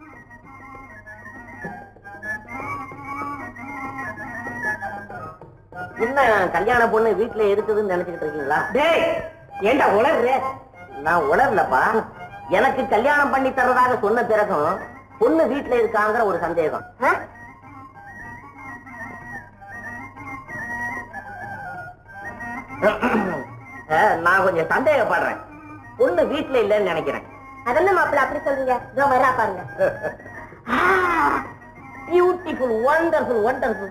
என்ன கல்யாண பொண்ணு வீட்டுல இருக்குதுன்னு நினைச்சுக்கிட்டு இருக்கீங்களா டேய் ஏண்டா உளர்ற நான் உணரலப்பா எனக்கு கல்யாணம் பண்ணி தர்றதாக சொன்ன பிறகும் பொண்ணு வீட்டுல இருக்காங்கிற ஒரு சந்தேகம் ஆ? ஆ, நான் கொஞ்சம் சந்தேகப்படுறேன் பொண்ணு வீட்டுல இல்லைன்னு நினைக்கிறேன் அதென்ன மாப்பிள்ள அப்படி சொல்றீங்க இதோ வரா பாருங்க பியூட்டிஃபுல் ஒண்டர்ஃபுல் ஒண்டர்ஃபுல்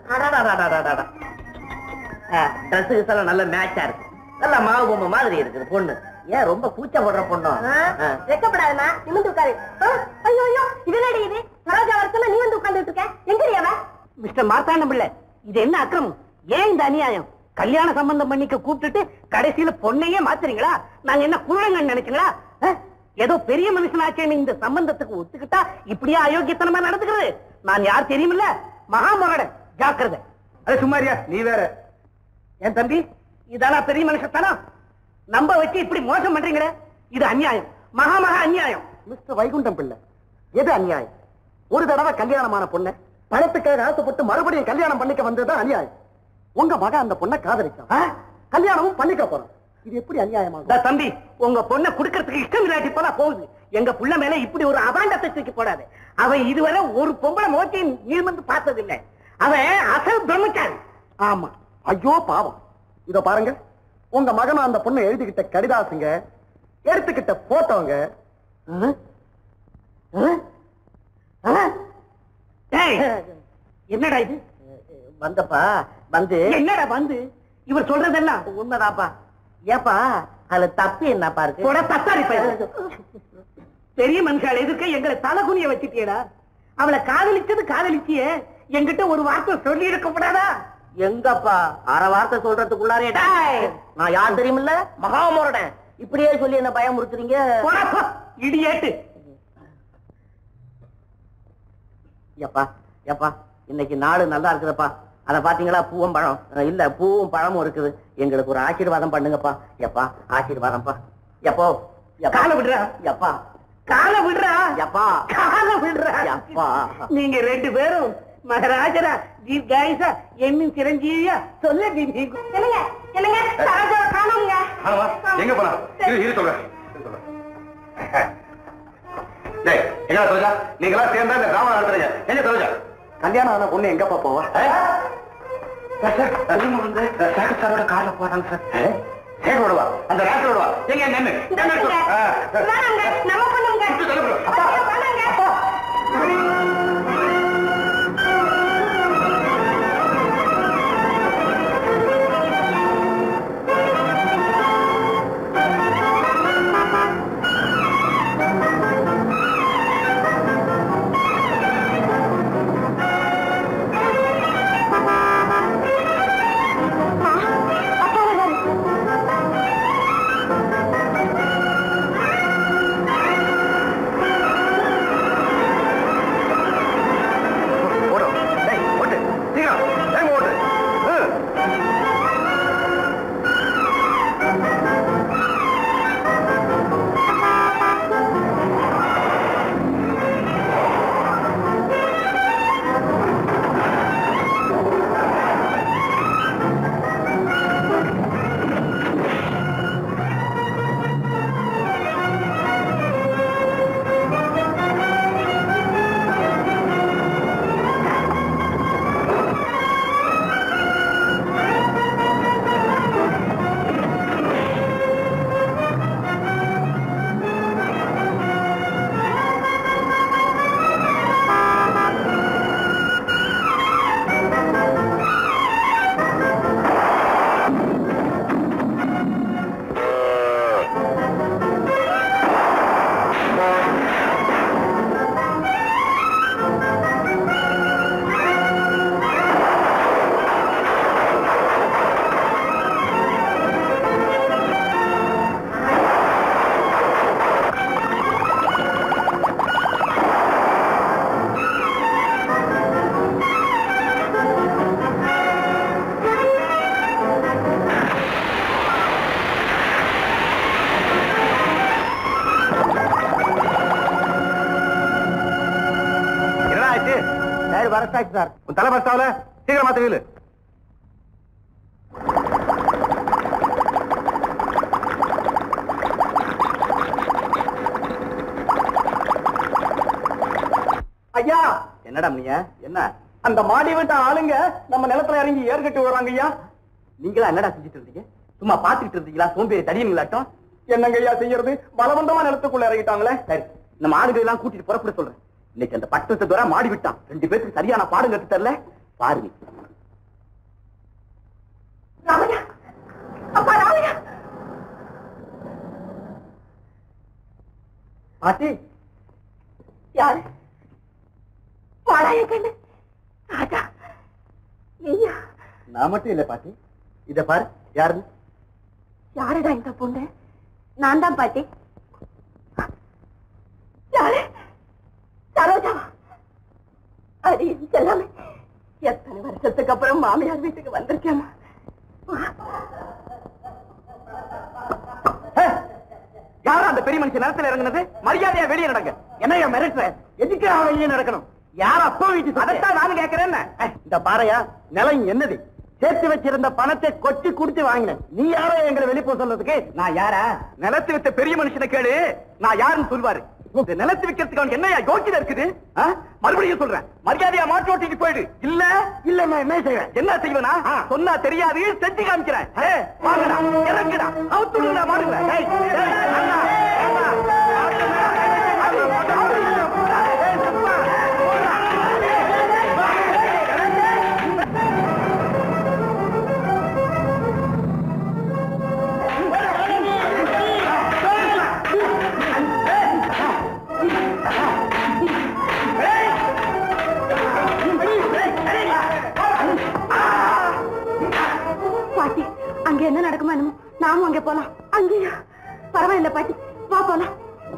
ட்ரெஸ் எல்லாம் நல்ல மேட்சா இருக்கு நல்ல மாவு பொம்மை மாதிரி இருக்குது பொண்ணு ஏன் ரொம்ப கூச்ச போடுற பொண்ணும் ஆ. வெக்கப்படாதமா நிமிந்து உட்காரு ஆ, ஐயோ ஐயோ இது என்னடி இது சரோஜா வரத்துல நீ வந்து உட்கார்ந்துட்டு இருக்க எங்கடி அவ மிஸ்டர் மார்த்தாண்டம் பிள்ளை இது என்ன அக்கிரமம் ஏன் இந்த அநியாயம் கல்யாண சம்பந்தம் பண்ணிக்க கூப்பிட்டுட்டு கடைசியில பொண்ணையே மாத்துறீங்களா நாங்க என்ன குழந்தைங்க நினைச்சீங்களா அஹ்? ஏதோ பெரிய மனுஷனாச்சேன்னு இந்த சம்பந்தத்துக்கு ஒத்துக்கிட்டா இப்படியே அயோக்கியத்தனமா நடந்துக்கிறது நான் யார் தெரியுமில்ல மகாமோரட ஜாக்கிரதை அது சும்மாரியா நீ வேற என் தம்பி இதெல்லாம் பெரிய மனுஷத்தானா நம்ப வச்சு இப்படி மோசம் பண்றீங்களே இது அநியாயம் மகா மகா அநியாயம் மிஸ்டர் வைகுண்டம் பிள்ளை எது அநியாயம் ஒரு தடவை கல்யாணமான பொண்ணை பணத்துக்காக ஆசைப்பட்டு மறுபடியும் கல்யாணம் பண்ணிக்க வந்ததுதான் அநியாயம் உங்க மகன் அந்த பொண்ணை காதலிச்சான் ஆ? கல்யாணமும் பண்ணிக்க போறான் இது எப்படி அநியாயமாகும் டா தம்பி உங்க பொண்ணை குடுக்கறதுக்கு இஷ்டம் இல்லாட்டி போல போகுது எங்க புள்ள மேல இப்படி ஒரு அபாண்டத்தை தூக்கி போடாது அவன் இதுவரை ஒரு பொம்பளை முகத்தையும் நீர்மந்து பார்த்தது இல்ல அவன் அசல் பிரம்மச்சாரி ஆமா ஐயோ பாவம் இதோ பாருங்க உங்க மகனும் அந்த பொண்ணை எழுதிக்கிட்ட கடிதாசுங்க எடுத்துக்கிட்ட போட்டோங்க டேய், என்னடா இது வந்தப்பா வந்து என்னடா வந்து இவர் சொல்றதெல்லாம் உண்மைதாப்பா ஏப்பா அதுல தப்பு என்னப்பா இருக்கு போடா தத்தாரி பையன். பெரிய மனுஷால எதிர்க்க எங்களை தலகுனிய வச்சுட்டியடா அவளை காதலிச்சது காதலிச்சியே என்கிட்ட ஒரு வார்த்தை சொல்லி இருக்க கூடாதா எங்கப்பா அரை வார்த்தை சொல்றதுக்குள்ளாரே டேய், நான் யார் தெரியுமில்ல மகாமோரடன் இப்படியே சொல்லி என்ன பயமுறுத்துறீங்க போடா இடியேட்டு எப்பா எப்பா இன்னைக்கு நாடு நல்லா இருக்குதுப்பா அத பாத்தீங்களா பூவும் பழம் அஹ் இல்ல பூவும் பழமும் இருக்குது எங்களுக்கு ஒரு ஆசீர்வாதம் பண்ணுங்கப்பா எப்பா ஆசீர்வாதம்ப்பா எப்போ எப்பா. காலை விடுறா. எப்பா காலை விடுறா எப்பா காலை விடுறா எப்பா நீங்க ரெண்டு பேரும் மகராஜரா தீர்காயுசா என்னும் சிரஞ்சீவியா சொல்ல நீங்க என்னங்க என்னங்க சரோஜா காணோங்க எங்க போனா இரு இரு சொல்றேன் டேய் எங்க சரோஜா நீங்களா சேர்ந்தா இந்த கிராமம் நடத்துறீங்க எங்க சரோஜா கல்யாணம் ஆன பொண்ணு எங்கப்பா போவா சாரோட கார்ல போறாங்க சார் சேகரோட வா அந்த ராத்திரோட வா எங்க என்ன வேணாங்க நம்ம பண்ணுங்க அப்பா வேணாங்க ஓடு டேய் ஓட்டு சீக்கிரம் வேக ஓடு ம். என்னடா ஆச்சு சரி வரட்டாச்சு சார் உன் தலை பஸ்தாவில சீக்கிரம் மாத்த வீலு ஐயா என்னடா நீங்க என்ன அந்த மாடி வீட்டு ஆளுங்க நம்ம நிலத்துல இறங்கி ஏற்கட்டு வராங்க ஐயா நீங்களா என்னடா செஞ்சுட்டு இருந்தீங்க சும்மா பாத்துக்கிட்டு இருந்தீங்களா சோம்பேறி தடியீங்களாட்டம் என்னங்க ஐயா செய்யறது பலவந்தமா நிலத்துக்குள்ள இறங்கிட்டாங்களே சரி இந்த மாடுகளை எல்லாம் கூட்டிட்டு புறப்பட சொல்றேன் இன்னைக்கு அந்த பட்டத்தை தவிர மாடி விட்டான் ரெண்டு பேருக்கு சரியான பாடம் கத்து தரல பாருங்க ராமையா அப்பா ராமையா பாட்டி யாரு வாழாய கண்ணு ராஜா நீயா நான் மட்டும் இல்ல பாட்டி இத பாரு யாருன்னு யாருடா இந்த பொண்ணு நான் தான் பாட்டி யாரு சரோஜாவா அது எல்லாமே எத்தனை வருஷத்துக்கு அப்புறம் மாமியார் வீட்டுக்கு வந்திருக்கேம்மா யாரா அந்த பெரிய மனுஷன் நிலத்துல இறங்குனது மரியாதையா வெளியே நடங்க என்னையா மிரட்டுற எதுக்கு அவன் வெளியே நடக்கணும் யார் அப்பா வீட்டு அதைத்தான் நானும் கேட்கிறேன் இந்த பாறையா நிலம் என்னது சேர்த்து வச்சிருந்த பணத்தை கொட்டி குடுத்து வாங்கினேன் நீ யாரோ எங்களை வெளிப்போ சொல்றதுக்கு நான் யாரா நிலத்து வித்த பெரிய மனுஷனை கேளு நான் யாருன்னு சொல்வாரு இந்த நிலத்து விக்கிறதுக்கு அவனுக்கு என்னையா யோக்கியதை இருக்குது ஆ? மறுபடியும் சொல்றேன் மரியாதையா மாட்டு ஓட்டிட்டு போயிடு இல்ல இல்ல நான் என்ன செய்வேன் என்ன செய்வேனா சொன்னா தெரியாது செஞ்சு காமிக்கிறேன் ஏ, வாங்கடா இறங்குடா அவுத்துடுங்கடா மாடுங்க டேய், டேய், அண்ணா, அண்ணா. பாட்டி அங்க என்ன நடக்குமா என்னமோ நாமும் அங்க போலாம் அங்கேயா பரவாயில்ல பாட்டி வா போலாம்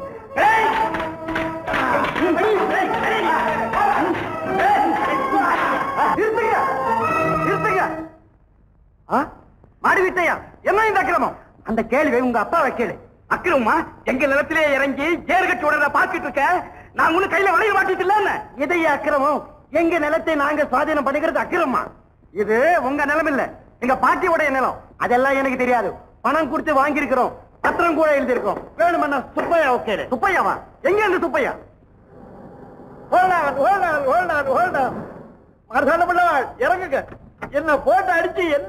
நிறுத்துங்க நிறுத்துங்க ஆ? மாடி விட்டையா என்ன இந்த அக்கிரமம் அந்த கேள்வி உங்க அப்பாவை கேளு அக்கிரமா எங்க நிலத்திலே இறங்கி ஏர்கட்டு உடனே பாத்துட்டு இருக்க நான் ஒண்ணு கையில வளைய மாட்டிட்டு இல்ல இதைய அக்கிரமம் எங்க நிலத்தை நாங்க சுவாதீனம் பண்ணிக்கிறது அக்கிரமா இது உங்க நிலம் இல்ல எங்க பாட்டியோடைய நிலம் அதெல்லாம் எனக்கு தெரியாது பணம் கொடுத்து வாங்கி இருக்கிறோம் பத்திரம் கூட எழுதி இருக்கோம் வேணுமண்ணா சுப்பையா ஓகே சுப்பையாவா எங்க இருந்து Subbaiah hold on, hold on, hold on, hold on. மருதான பிள்ளைவாள், இறங்குங்க என்ன போட்டு அடிச்சு என்ன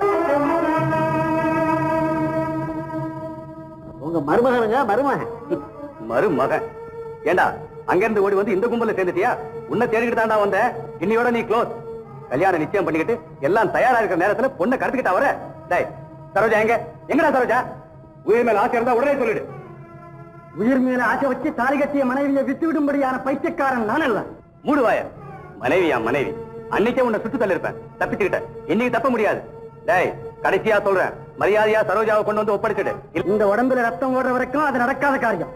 உங்க மருமகனுங்க மருமகன் மருமகன் ஏண்டா அங்க இருந்து ஓடி வந்து இந்த கும்பல சேர்ந்துட்டியா உன்னை தேடிக்கிட்டு தாண்டா வந்த இன்னையோட நீ க்ளோஸ் கல்யாணம் நிச்சயம் பண்ணிக்கிட்டு எல்லாம் தயாரா இருக்கிற நேரத்துல பொண்ணை கடத்திக்கிட்டா வர டேய் சரோஜா எங்க எங்கடா சரோஜா உயிர் மேல ஆசை இருந்தா உடனே சொல்லிடு உயிர் மேல ஆசை வச்சு தாலி கட்டிய மனைவியை விட்டு விடும்படியான பைத்தியக்காரன் நான் அல்ல மூடுவாய மனைவியா மனைவி அன்னைக்கே உன்னை சுட்டு தள்ளிருப்பேன் தப்பிச்சுக்கிட்ட இன்னைக்கு தப்ப முடியாது டேய் கடைசியா சொல்றேன் மரியாதையா சரோஜாவை கொண்டு வந்து ஒப்படைச்சிடு இந்த உடம்புல ரத்தம் ஓடுற வரைக்கும் அது நடக்காத காரியம்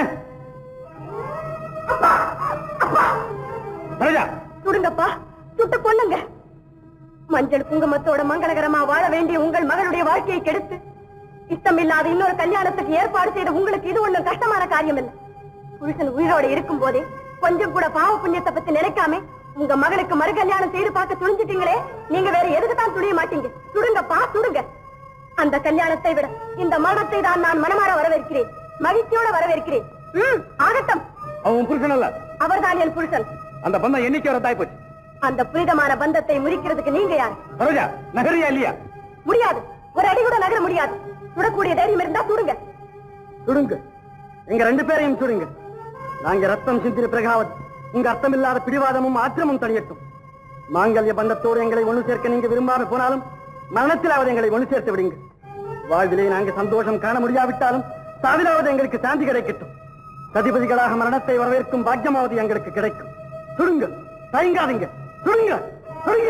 சரோஜா சுடுங்கப்பா சுட்டு கொல்லுங்க மஞ்சள் குங்குமத்தோட மங்களகரமா வாழ வேண்டிய உங்கள் மகளுடைய வாழ்க்கையை கெடுத்து இஷ்டமில்லாத இன்னொரு கல்யாணத்துக்கு ஏற்பாடு செய்த உங்களுக்கு இது ஒண்ணும் கஷ்டமான காரியம் இல்லை புருஷன் உயிரோட இருக்கும் போதே கொஞ்சம் கூட பாவ புண்ணியத்தை பத்தி நினைக்காம உங்க மகளுக்கு மறு கல்யாணம் செய்து பார்க்க துணிஞ்சிட்டீங்களே நீங்க வேற எதுக்கு தான் துணிய மாட்டீங்க சுடுங்கப்பா சுடுங்க அந்த கல்யாணத்தை விட இந்த மரணத்தை தான் நான் மனமாற வரவேற்கிறேன் மகிழ்ச்சியோட வரவேற்கிறேன் ம் ஆகட்டும் அவன் புருஷன் அல்ல அவர்தான் என் புருஷன் அந்த பந்தம் என்னைக்கு ரத்தாய் போச்சு அந்த புனிதமான பந்தத்தை முறிக்கிறதுக்கு நீங்க யார் சரோஜா நகரியா இல்லையா முடியாது ஒரு அடி கூட நகர முடியாது சுடக்கூடிய தைரியம் இருந்தா சுடுங்க சுடுங்க எங்க ரெண்டு பேரையும் சுடுங்க நாங்க ரத்தம் சிந்தின பிரகாவத் உங்க அர்த்தமில்லாத பிடிவாதமும் ஆத்திரமும் தணியட்டும் மாங்கல்ய பந்தத்தோடு எங்களை ஒண்ணு சேர்க்க நீங்க விரும்பாம போனாலும் மரணத்திலாவது எங்களை ஒண்ணு சேர்த்து விடுங்க வாழ்விலே நாங்க சந்தோஷம் காண முடியாவிட்டாலும் சாவிலாவது எங்களுக்கு சாந்தி கிடைக்கட்டும் சதிபதிகளாக மரணத்தை வரவேற்கும் பாக்கியமாவது எங்களுக்கு கிடைக்கும் சுடுங்க தயங்காதீங்க சுடுங்க சுடுங்க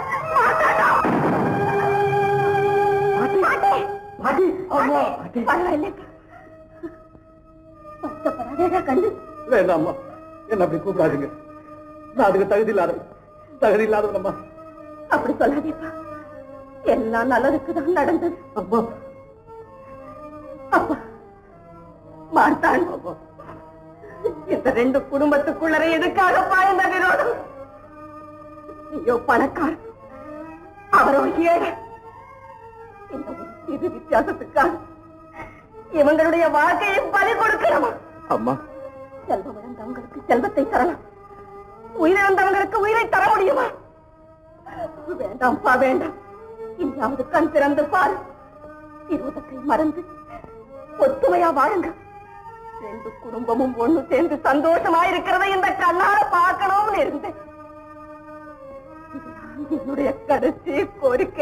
பாட்டி பாட்டி அம்மா பாட்டி பரவாயில்லை வருத்தப்படாதேடா கண்டு வேண்டாம்மா என்ன அப்படி கூப்பிடாதீங்க நான் அதுக்கு தகுதி இல்லாத தகுதி இல்லாதவனம்மா அப்படி சொல்லாதேப்பா எல்லாம் நல்லதுக்கு தான் நடந்தது அம்மா அப்பா மார்த்தான் இந்த ரெண்டு குடும்பத்துக்குள்ளர எதுக்காக பாய்ந்த விரோதம் நீயோ பணக்கார அவரோ ஏழை இந்த ஒரு சிறு வித்தியாசத்துக்காக இவங்களுடைய வாழ்க்கையை பலி கொடுக்கணுமா அம்மா செல்வம் இழந்தவங்களுக்கு செல்வத்தை தரலாம் உயிரிழந்தவங்களுக்கு உயிரை தர முடியுமா வேண்டாம்ப்பா வேண்டாம் இனியாவது கண் திறந்து பாரு இருபதத்தை மறந்து ஒத்துமையா வாழுங்க ரெண்டு குடும்பமும் ஒண்ணு சேர்ந்து சந்தோஷமா இருக்கிறத இந்த கண்ணால பார்க்கணும்னு இருந்தேன் இதுதான் என்னுடைய கடைசி கோரிக்கை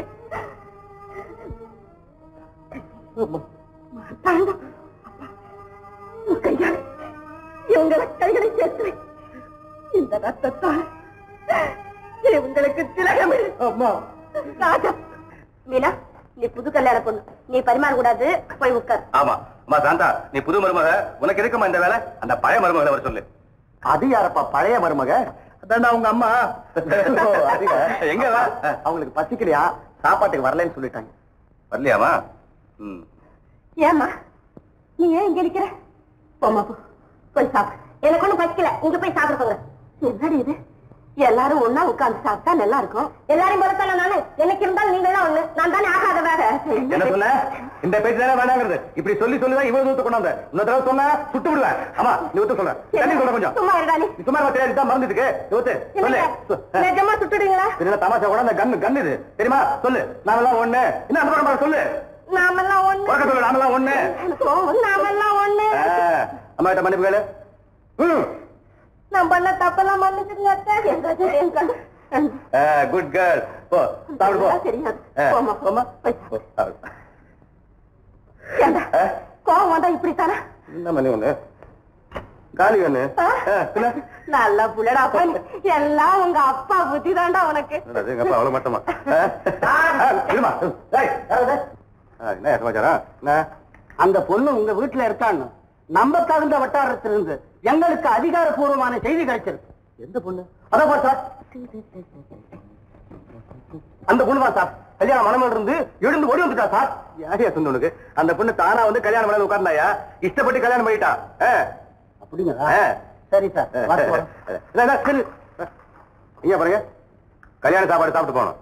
மார்த்தாண்டம், அப்பா, உன் கையால் இவங்களை கைகளை சேர்த்து இந்த ரத்தத்தால் இவங்களுக்கு திலகமிடு அம்மா ராஜா மீனா நீ புது கல்யாண பொண்ணு நீ பரிமாற கூடாது போய் உட்கார் ஆமா அம்மா சாந்தா நீ புது மருமக உனக்கு இருக்குமா இந்த வேலை அந்த பழைய மருமகளை வர சொல்லு அது யாரப்பா பழைய மருமக அதான்டா உங்க அம்மா எங்க வா அவங்களுக்கு பசிக்கலையா சாப்பாட்டுக்கு வரலன்னு சொல்லிட்டாங்க வரலையாமா ம் ஏம்மா நீ ஏன் இங்க இருக்கிற போமா போ போய் சாப்பிடு எனக்கு ஒண்ணும் பசிக்கல இங்க போய் சாப்பிட போங்க என்னடி இது எல்லாரும் ஒண்ணா உட்கார்ந்து சாப்பிட்டா நல்லா இருக்கும் எல்லாரையும் போலத்தான நானு எனக்கு இருந்தாலும் நீங்க தான் ஒண்ணு நான் தானே ஆகாத வேற என்ன சொன்ன இந்த பேச்சு தானே வேணாங்கிறது இப்படி சொல்லி சொல்லிதான் இவ்வளவு தூரத்தை கொண்டாந்த இன்னொரு தடவை சொன்னா சுட்டு விடுவேன் ஆமா நீ ஒத்து சொல்ல தண்ணி சொல்ல கொஞ்சம் சும்மா இருடா நீ நீ சும்மா இருக்க தெரியாது தான் மறந்துட்டுக்கு ஒத்து சொல்லு என்னங்க, நிஜமா சுட்டுடுவீங்களா என்ன தமாஷா கூட அந்த கன்னு கன்னு இது தெரியுமா சொல்லு நாமெல்லாம் ஒண்ணு என்ன அந்த படம் பாரு, சொல்லு நாமெல்லாம் ஒண்ணு உறக்க சொல்லு நாமெல்லாம் ஒண்ணு நாமெல்லாம் ஒண்ணு ஆ, அம்மா கிட்ட மன்னிப்பு கேளு ம் நான் பண்ண தப்பெல்லாம் மன்னிச்சிருங்க அத்தை. எங்க அத்தை, எங்க அத்தை. குட் கேர்ள் போ சாப்பிடு போ அதெல்லாம் தெரியாது ஆ. போமா போமா போய் போ, சாப்பிடு. ஏண்டா, ஆ? கோவம் வந்தா இப்படித்தானே என்ன மணி ஒண்ணு காலி ஒண்ணு ஆ? ஆ, பின்ன? நல்ல புள்ளடா பண்ணி எல்லாம் உங்க அப்பா புத்தி தான்டா உனக்கு என்னடா இது, எங்க அப்பா அவ்வளவு மட்டமா ஆ? ஆ, இருமா. ஏய், யார் அது? ஆ, என்ன சமாச்சாரம் என்ன அந்த பொண்ணு உங்க வீட்டுல இருக்கான்னு நம்ம தகுந்த வட்டாரத்திலிருந்து எங்களுக்கு அதிகாரப்பூர்வமான செய்தி கிடைச்சிருக்கு எந்த பொண்ணு அதான் பாரு சார் அந்த பொண்ணு தான் சார் கல்யாணம் மனமில் இருந்து எழுந்து ஓடி வந்துட்டா சார் யாரையா சொந்த உனக்கு அந்த பொண்ணு தானா வந்து கல்யாணம் பண்ண உட்கார்ந்தாயா இஷ்டப்பட்டு கல்யாணம் பண்ணிட்டா ஆ. அப்படிங்களா ஆ. சரி சார் வாங்க போலாம். இல்ல, இல்ல, சரி. இங்க பாருங்க கல்யாண சாப்பாடு சாப்பிட்டு போகணும்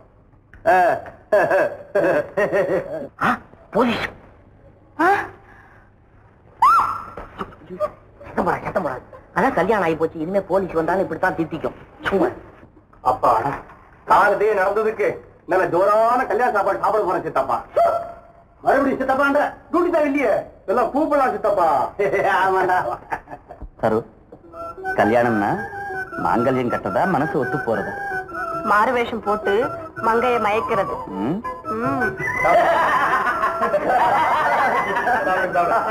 ஆ. போலீஸ் சத்தம் போடா, சத்தம் போடா. அதான் கல்யாணம் ஆகி போச்சு இனிமே போலீஸ் வந்தாலும் இப்படித்தான் திட்டிக்கும் சும்மா அப்பா காலத்தே நடந்ததுக்கு நல்ல ஜோரான கல்யாண சாப்பாடு சாப்பிட போறேன் சித்தப்பா மறுபடியும் சித்தப்பான்ற டூட்டி தான் இல்லையே எல்லாம் கூப்பிடலாம் சித்தப்பா ஆமாடா சரு கல்யாணம்னா மாங்கல்யம் கட்டதா மனசு ஒத்து போறதா மாறு வேஷம் போட்டு மங்கைய மயக்கிறது ம்? ம்.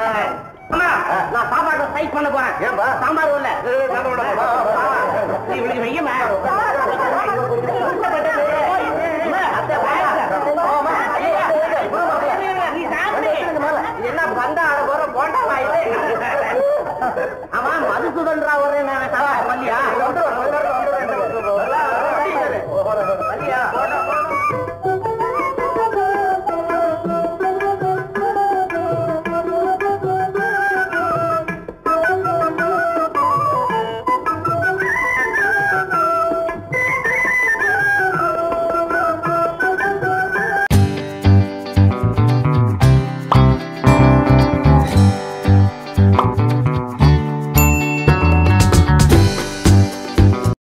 நான் சாப்பாட்டை சைட் பண்ண போறேன் ஏன்பா? சாம்பார் இல்ல ஏய், சாப்பிட வேண்டாம். வா, வா, வா. நீ